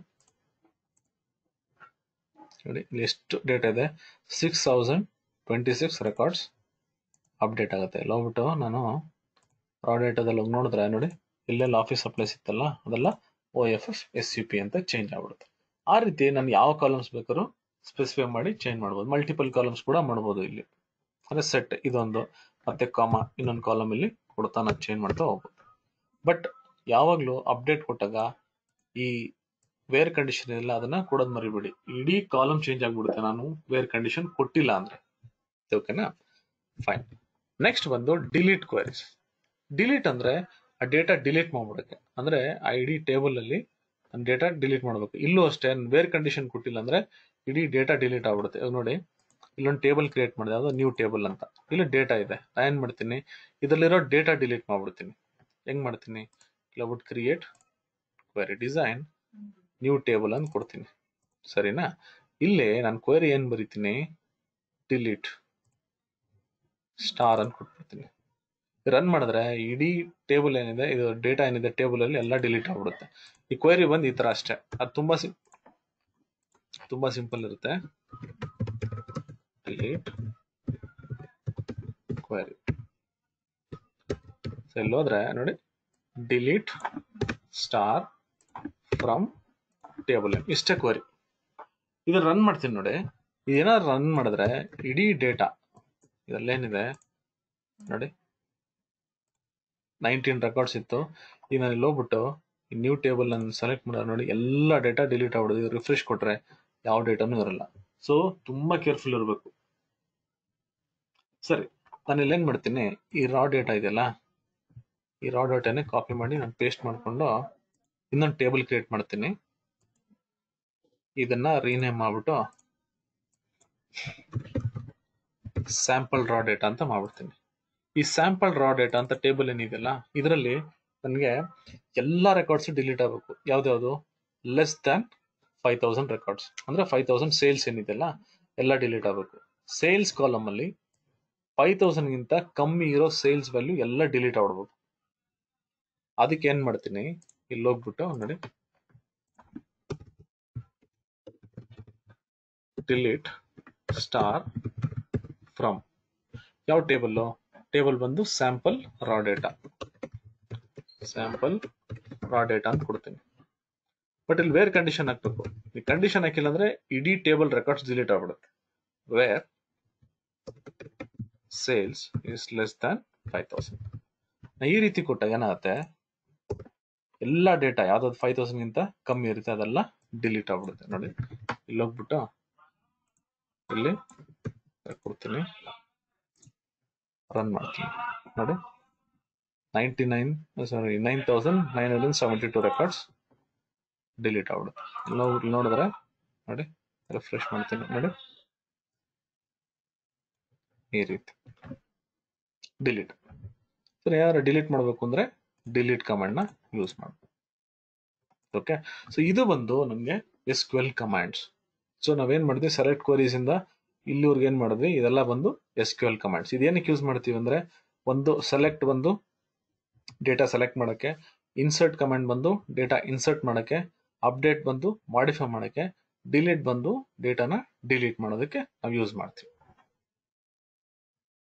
A: ನೋಡಿ ಇಲ್ಲಿ ಎಷ್ಟು ಡೇಟಾ ಇದೆ six thousand twenty six records update ಆಗುತ್ತೆ ಇಲ್ಲಿ ಹೋಗ್ಬಿಟ್ಟು ನಾನು ರಾ ಡೇಟಾದಲ್ಲಿ ಹೋಗಿ ನೋಡಿದ್ರೆ ನೋಡಿ ಇಲ್ಲೆಲ್ಲ ಆಫೀಸ್ ಸಪ್ಲೈಸ್ ಇತ್ತಲ್ಲ ಅದೆಲ್ಲ O F F S U P ಅಂತ ಚೇಂಜ್ ಆಗ್ಬಿಡುತ್ತೆ ಆ ರೀತಿ ನಾನು ಯಾವ ಕಾಲಮ್ಸ್ ಬೇಕಾದ್ರೂ ಸ್ಪೆಸಿಫೈ ಮಾಡಿ ಚೇಂಜ್ ಮಾಡ್ಬೋದು ಮಲ್ಟಿಪಲ್ ಕಾಲಮ್ಸ್ ಕೂಡ ಮಾಡ್ಬೋದು ಇಲ್ಲಿ ಅಂದ್ರೆ ಸೆಟ್ ಇದೊಂದು ಮತ್ತೆ ಕಾಮ ಇನ್ನೊಂದು ಕಾಲಮ್ ಇಲ್ಲಿ ಕೊಡ್ತಾ ನಾನು ಚೇಂಜ್ ಮಾಡ್ತಾ ಹೋಗ್ಬೋದು ಬಟ್ ಯಾವಾಗ್ಲೂ ಅಪ್ಡೇಟ್ ಕೊಟ್ಟಾಗ ಈ ವೇರ್ ಕಂಡೀಷನ್ ಇಲ್ಲ ಅದನ್ನ ಕೊಡೋದ್ ಮರಿಬೇಡಿ ಇಡೀ ಕಾಲಮ್ ಚೇಂಜ್ ಆಗ್ಬಿಡುತ್ತೆ ನಾನು ವೇರ್ ಕಂಡೀಷನ್ ಕೊಟ್ಟಿಲ್ಲ ಅಂದ್ರೆ ಓಕೆನಾ ಫೈನ್ ನೆಕ್ಸ್ಟ್ ಬಂದು ಡಿಲೀಟ್ ಕ್ವೈರೀಸ್ ಡಿಲೀಟ್ ಅಂದ್ರೆ ಆ ಡೇಟಾ ಡಿಲೀಟ್ ಮಾಡ್ಬಿಡಕ್ಕೆ ಅಂದ್ರೆ ಆ ಇಡೀ ಟೇಬಲ್ ಅಲ್ಲಿ ಡೇಟಾ ಡಿಲೀಟ್ ಮಾಡ್ಬೇಕು ಇಲ್ಲೂ ಅಷ್ಟೇ ವೇರ್ ಕಂಡೀಷನ್ ಕೊಟ್ಟಿಲ್ಲ ಅಂದ್ರೆ ಇಡೀ ಡೇಟಾ ಡಿಲೀಟ್ ಆಗ್ಬಿಡುತ್ತೆ ಇವಾಗ ನೋಡಿ ಇಲ್ಲೊಂದು ಟೇಬಲ್ ಕ್ರಿಯೇಟ್ ಮಾಡಿದೆ ಅದು ನ್ಯೂ ಟೇಬಲ್ ಅಂತ ಇಲ್ಲಿ ಡೇಟಾ ಇದೆ ನಾ ಏನ್ ಮಾಡ್ತೀನಿ ಇದರಲ್ಲಿರೋ ಡೇಟಾ ಡಿಲೀಟ್ ಮಾಡ್ಬಿಡ್ತೀನಿ ಹೆಂಗ್ ಮಾಡ್ತೀನಿ ಇಲ್ಲಬಿಟ್ಟು create query design new table ಅಂತ ಕೊಡ್ತೀನಿ ಸರಿನಾ ಇಲ್ಲಿ ನಾನು ಕ್ವೆರಿ ಏನ್ ಬರೀತೀನಿ ಡಿಲೀಟ್ ಸ್ಟಾರ್ ಅಂತ ಕೊಟ್ಬಿಡ್ತೀನಿ ರನ್ ಮಾಡಿದ್ರೆ ಇಡೀ ಟೇಬಲ್ ಏನಿದೆ ಇದು ಡೇಟಾ ಏನಿದೆ ಟೇಬಲ್ ಅಲ್ಲಿ ಎಲ್ಲ ಡಿಲೀಟ್ ಆಗ್ಬಿಡುತ್ತೆ ಈ ಕ್ವೆರಿ ಬಂದು ಈ ತರ ಅಷ್ಟೇ ಅದು ತುಂಬಾ ಸಿಂ ತುಂಬಾ ಸಿಂಪಲ್ ಇರುತ್ತೆ ಡಿಲೀಟ್ ಕ್ವೆರಿ ಸೊ ಇಲ್ಲಿ ಹೋದ್ರೆ ನೋಡಿ ಡಿಲೀಟ್ ಸ್ಟಾರ್ ಫ್ರಮ್ ಟೇಬಲ್ ಇಷ್ಟೇ ಕ್ವರಿ ಇದನ್ನ ರನ್ ಮಾಡ್ತೀನಿ ನೋಡಿ ಏನಾದ್ರು ರನ್ ಮಾಡಿದ್ರೆ ಇಡೀ ಡೇಟಾ ಇದರಲ್ಲೇನಿದೆ ನೋಡಿ ನೈನ್ಟೀನ್ ರೆಕಾರ್ಡ್ಸ್ ಇತ್ತು ಈಗ ನಾನು ಇಲ್ಲಿ ಹೋಗ್ಬಿಟ್ಟು ಈ ನ್ಯೂ ಟೇಬಲ್ ನಾನು ಸೆಲೆಕ್ಟ್ ಮಾಡಿದ್ರೆ ನೋಡಿ ಎಲ್ಲ ಡೇಟಾ ಡಿಲೀಟ್ ಆಗ್ಬಿಡೋದು ರಿಫ್ರೆಶ್ ಕೊಟ್ರೆ ಯಾವ ಡೇಟಾನು ಇರಲ್ಲ ಸೊ ತುಂಬಾ ಕೇರ್ಫುಲ್ ಇರಬೇಕು ಸರಿ ನಾನು ಇಲ್ಲಿ ಏನ್ ಮಾಡ್ತೀನಿ ಈ ರಾ ಡೇಟಾ ಇದೆಯಲ್ಲ ಈ ರಾ ಡೇಟಾನೇ ಕಾಪಿ ಮಾಡಿ ನಾನು ಪೇಸ್ಟ್ ಮಾಡ್ಕೊಂಡು ಇನ್ನೊಂದು ಟೇಬಲ್ ಕ್ರಿಯೇಟ್ ಮಾಡ್ತೀನಿ ಇದನ್ನ ರೀನೇಮ್ ಮಾಡ್ಬಿಟ್ಟು ಸ್ಯಾಂಪಲ್ ರಾ ಡೇಟಾ ಅಂತ ಮಾಡ್ಬಿಡ್ತೀನಿ ಈ ಸ್ಯಾಂಪಲ್ ರಾ ಡೇಟಾ ಅಂತ ಟೇಬಲ್ ಏನಿದೆಯಲ್ಲ ಇದರಲ್ಲಿ ನನಗೆ ಎಲ್ಲ ರೆಕಾರ್ಡ್ಸ್ ಡಿಲೀಟ್ ಆಗಬೇಕು ಯಾವ್ದ್ಯಾವ್ದು less than five thousand records ಅಂದ್ರೆ ಫೈವ್ ತೌಸಂಡ್ ಸೇಲ್ಸ್ ಏನಿದೆಯಲ್ಲ ಎಲ್ಲ ಡಿಲೀಟ್ ಆಗಬೇಕು ಸೇಲ್ಸ್ ಕಾಲಮ್ ಅಲ್ಲಿ ಫೈವ್ ತೌಸಂಡ್ ಗಿಂತ ಕಮ್ಮಿ ಇರೋ ಸೇಲ್ಸ್ ವ್ಯಾಲ್ಯೂ ಎಲ್ಲ ಡಿಲೀಟ್ ಆಗ್ಬಿಡ್ಬೇಕು ಅದಕ್ಕೆ ಏನ್ ಮಾಡ್ತೀನಿ ಇಲ್ಲಿ ಹೋಗ್ಬಿಟ್ಟು ನೋಡಿ ಡಿಲೀಟ್ ಸ್ಟಾರ್ ಫ್ರಮ್ ಯಾವ ಟೇಬಲ್ ಟೇಬಲ್ ಬಂದು sample raw data sample raw data ಅಂತ ಕೊಡ್ತೀನಿ ಬಟ್ ಇಲ್ಲಿ ವೇರ್ ಕಂಡೀಷನ್ ಹಾಕ್ಬೇಕು ಈ ಕಂಡೀಷನ್ ಹಾಕಿಲ್ಲ ಅಂದ್ರೆ ಇಡೀ ಟೇಬಲ್ ರೆಕಾರ್ಡ್ಸ್ ಡಿಲೀಟ್ ಆಗ್ಬಿಡುತ್ತೆ where sales is less than five thousand ಈ ರೀತಿ ಕೊಟ್ಟಾಗ ಏನಾಗುತ್ತೆ ಎಲ್ಲ ಡೇಟಾ ಯಾವ್ದಾದ್ರು ಫೈವ್ ತೌಸಂಡ್ ಗಿಂತ ಕಮ್ಮಿ ಇರುತ್ತೆ ಅದೆಲ್ಲ ಡಿಲೀಟ್ ಆಗ್ಬಿಡುತ್ತೆ ನೋಡಿ ಇಲ್ಲಿ ಹೋಗ್ಬಿಟ್ಟು ಇಲ್ಲಿ ಕೊಡ್ತೀನಿ ರನ್ ಮಾಡ್ತೀನಿ ನೋಡಿ ninety nine sorry nine thousand nine hundred seventy two records delete ಆಗ್ಬಿಡುತ್ತೆ ಇಲ್ಲಿ ಹೋಗ್ಬಿಟ್ಟು ಇಲ್ಲಿ ನೋಡಿದ್ರೆ ನೋಡಿ ರಿಫ್ರೆಶ್ ಮಾಡ್ತೀನಿ ನೋಡಿ ಈ ರೀತಿ ಡಿಲೀಟ್ ಸರಿ ಯಾರು ಡಿಲೀಟ್ ಮಾಡಬೇಕು ಅಂದ್ರೆ ಡಿಲೀಟ್ ಕಮಾಂಡ್ ನ ಯೂಸ್ ಮಾಡಬೇಕು ಓಕೆ ಸೊ ಇದು ಬಂದು ನಮಗೆ ಎಸ್ ಕ್ವೆಲ್ ಕಮಾಂಡ್ಸ್ ಸೊ ನಾವೇನ್ ಮಾಡಿದ್ವಿ ಸೆಲೆಕ್ಟ್ ಕ್ವರೀಸ್ ಇಂದ ಇಲ್ಲಿವರೆಗೆ ಏನ್ ಮಾಡಿದ್ವಿ ಇದೆಲ್ಲ ಬಂದು ಎಸ್ ಕ್ಯೂ ಎಲ್ ಕಮಾಂಡ್ಸ್ ಇದೇನಕ್ಕೆ ಯೂಸ್ ಮಾಡ್ತೀವಿ ಅಂದ್ರೆ ಒಂದು ಸೆಲೆಕ್ಟ್ ಬಂದು ಡೇಟಾ ಸೆಲೆಕ್ಟ್ ಮಾಡಕ್ಕೆ ಇನ್ಸರ್ಟ್ ಕಮಾಂಡ್ ಬಂದು ಡೇಟಾ ಇನ್ಸರ್ಟ್ ಮಾಡಕ್ಕೆ ಅಪ್ಡೇಟ್ ಬಂದು ಮಾಡಿಫೈ ಮಾಡಕ್ಕೆ ಡಿಲೀಟ್ ಬಂದು ಡೇಟಾನ ಡಿಲೀಟ್ ಮಾಡೋದಕ್ಕೆ ನಾವು ಯೂಸ್ ಮಾಡ್ತೀವಿ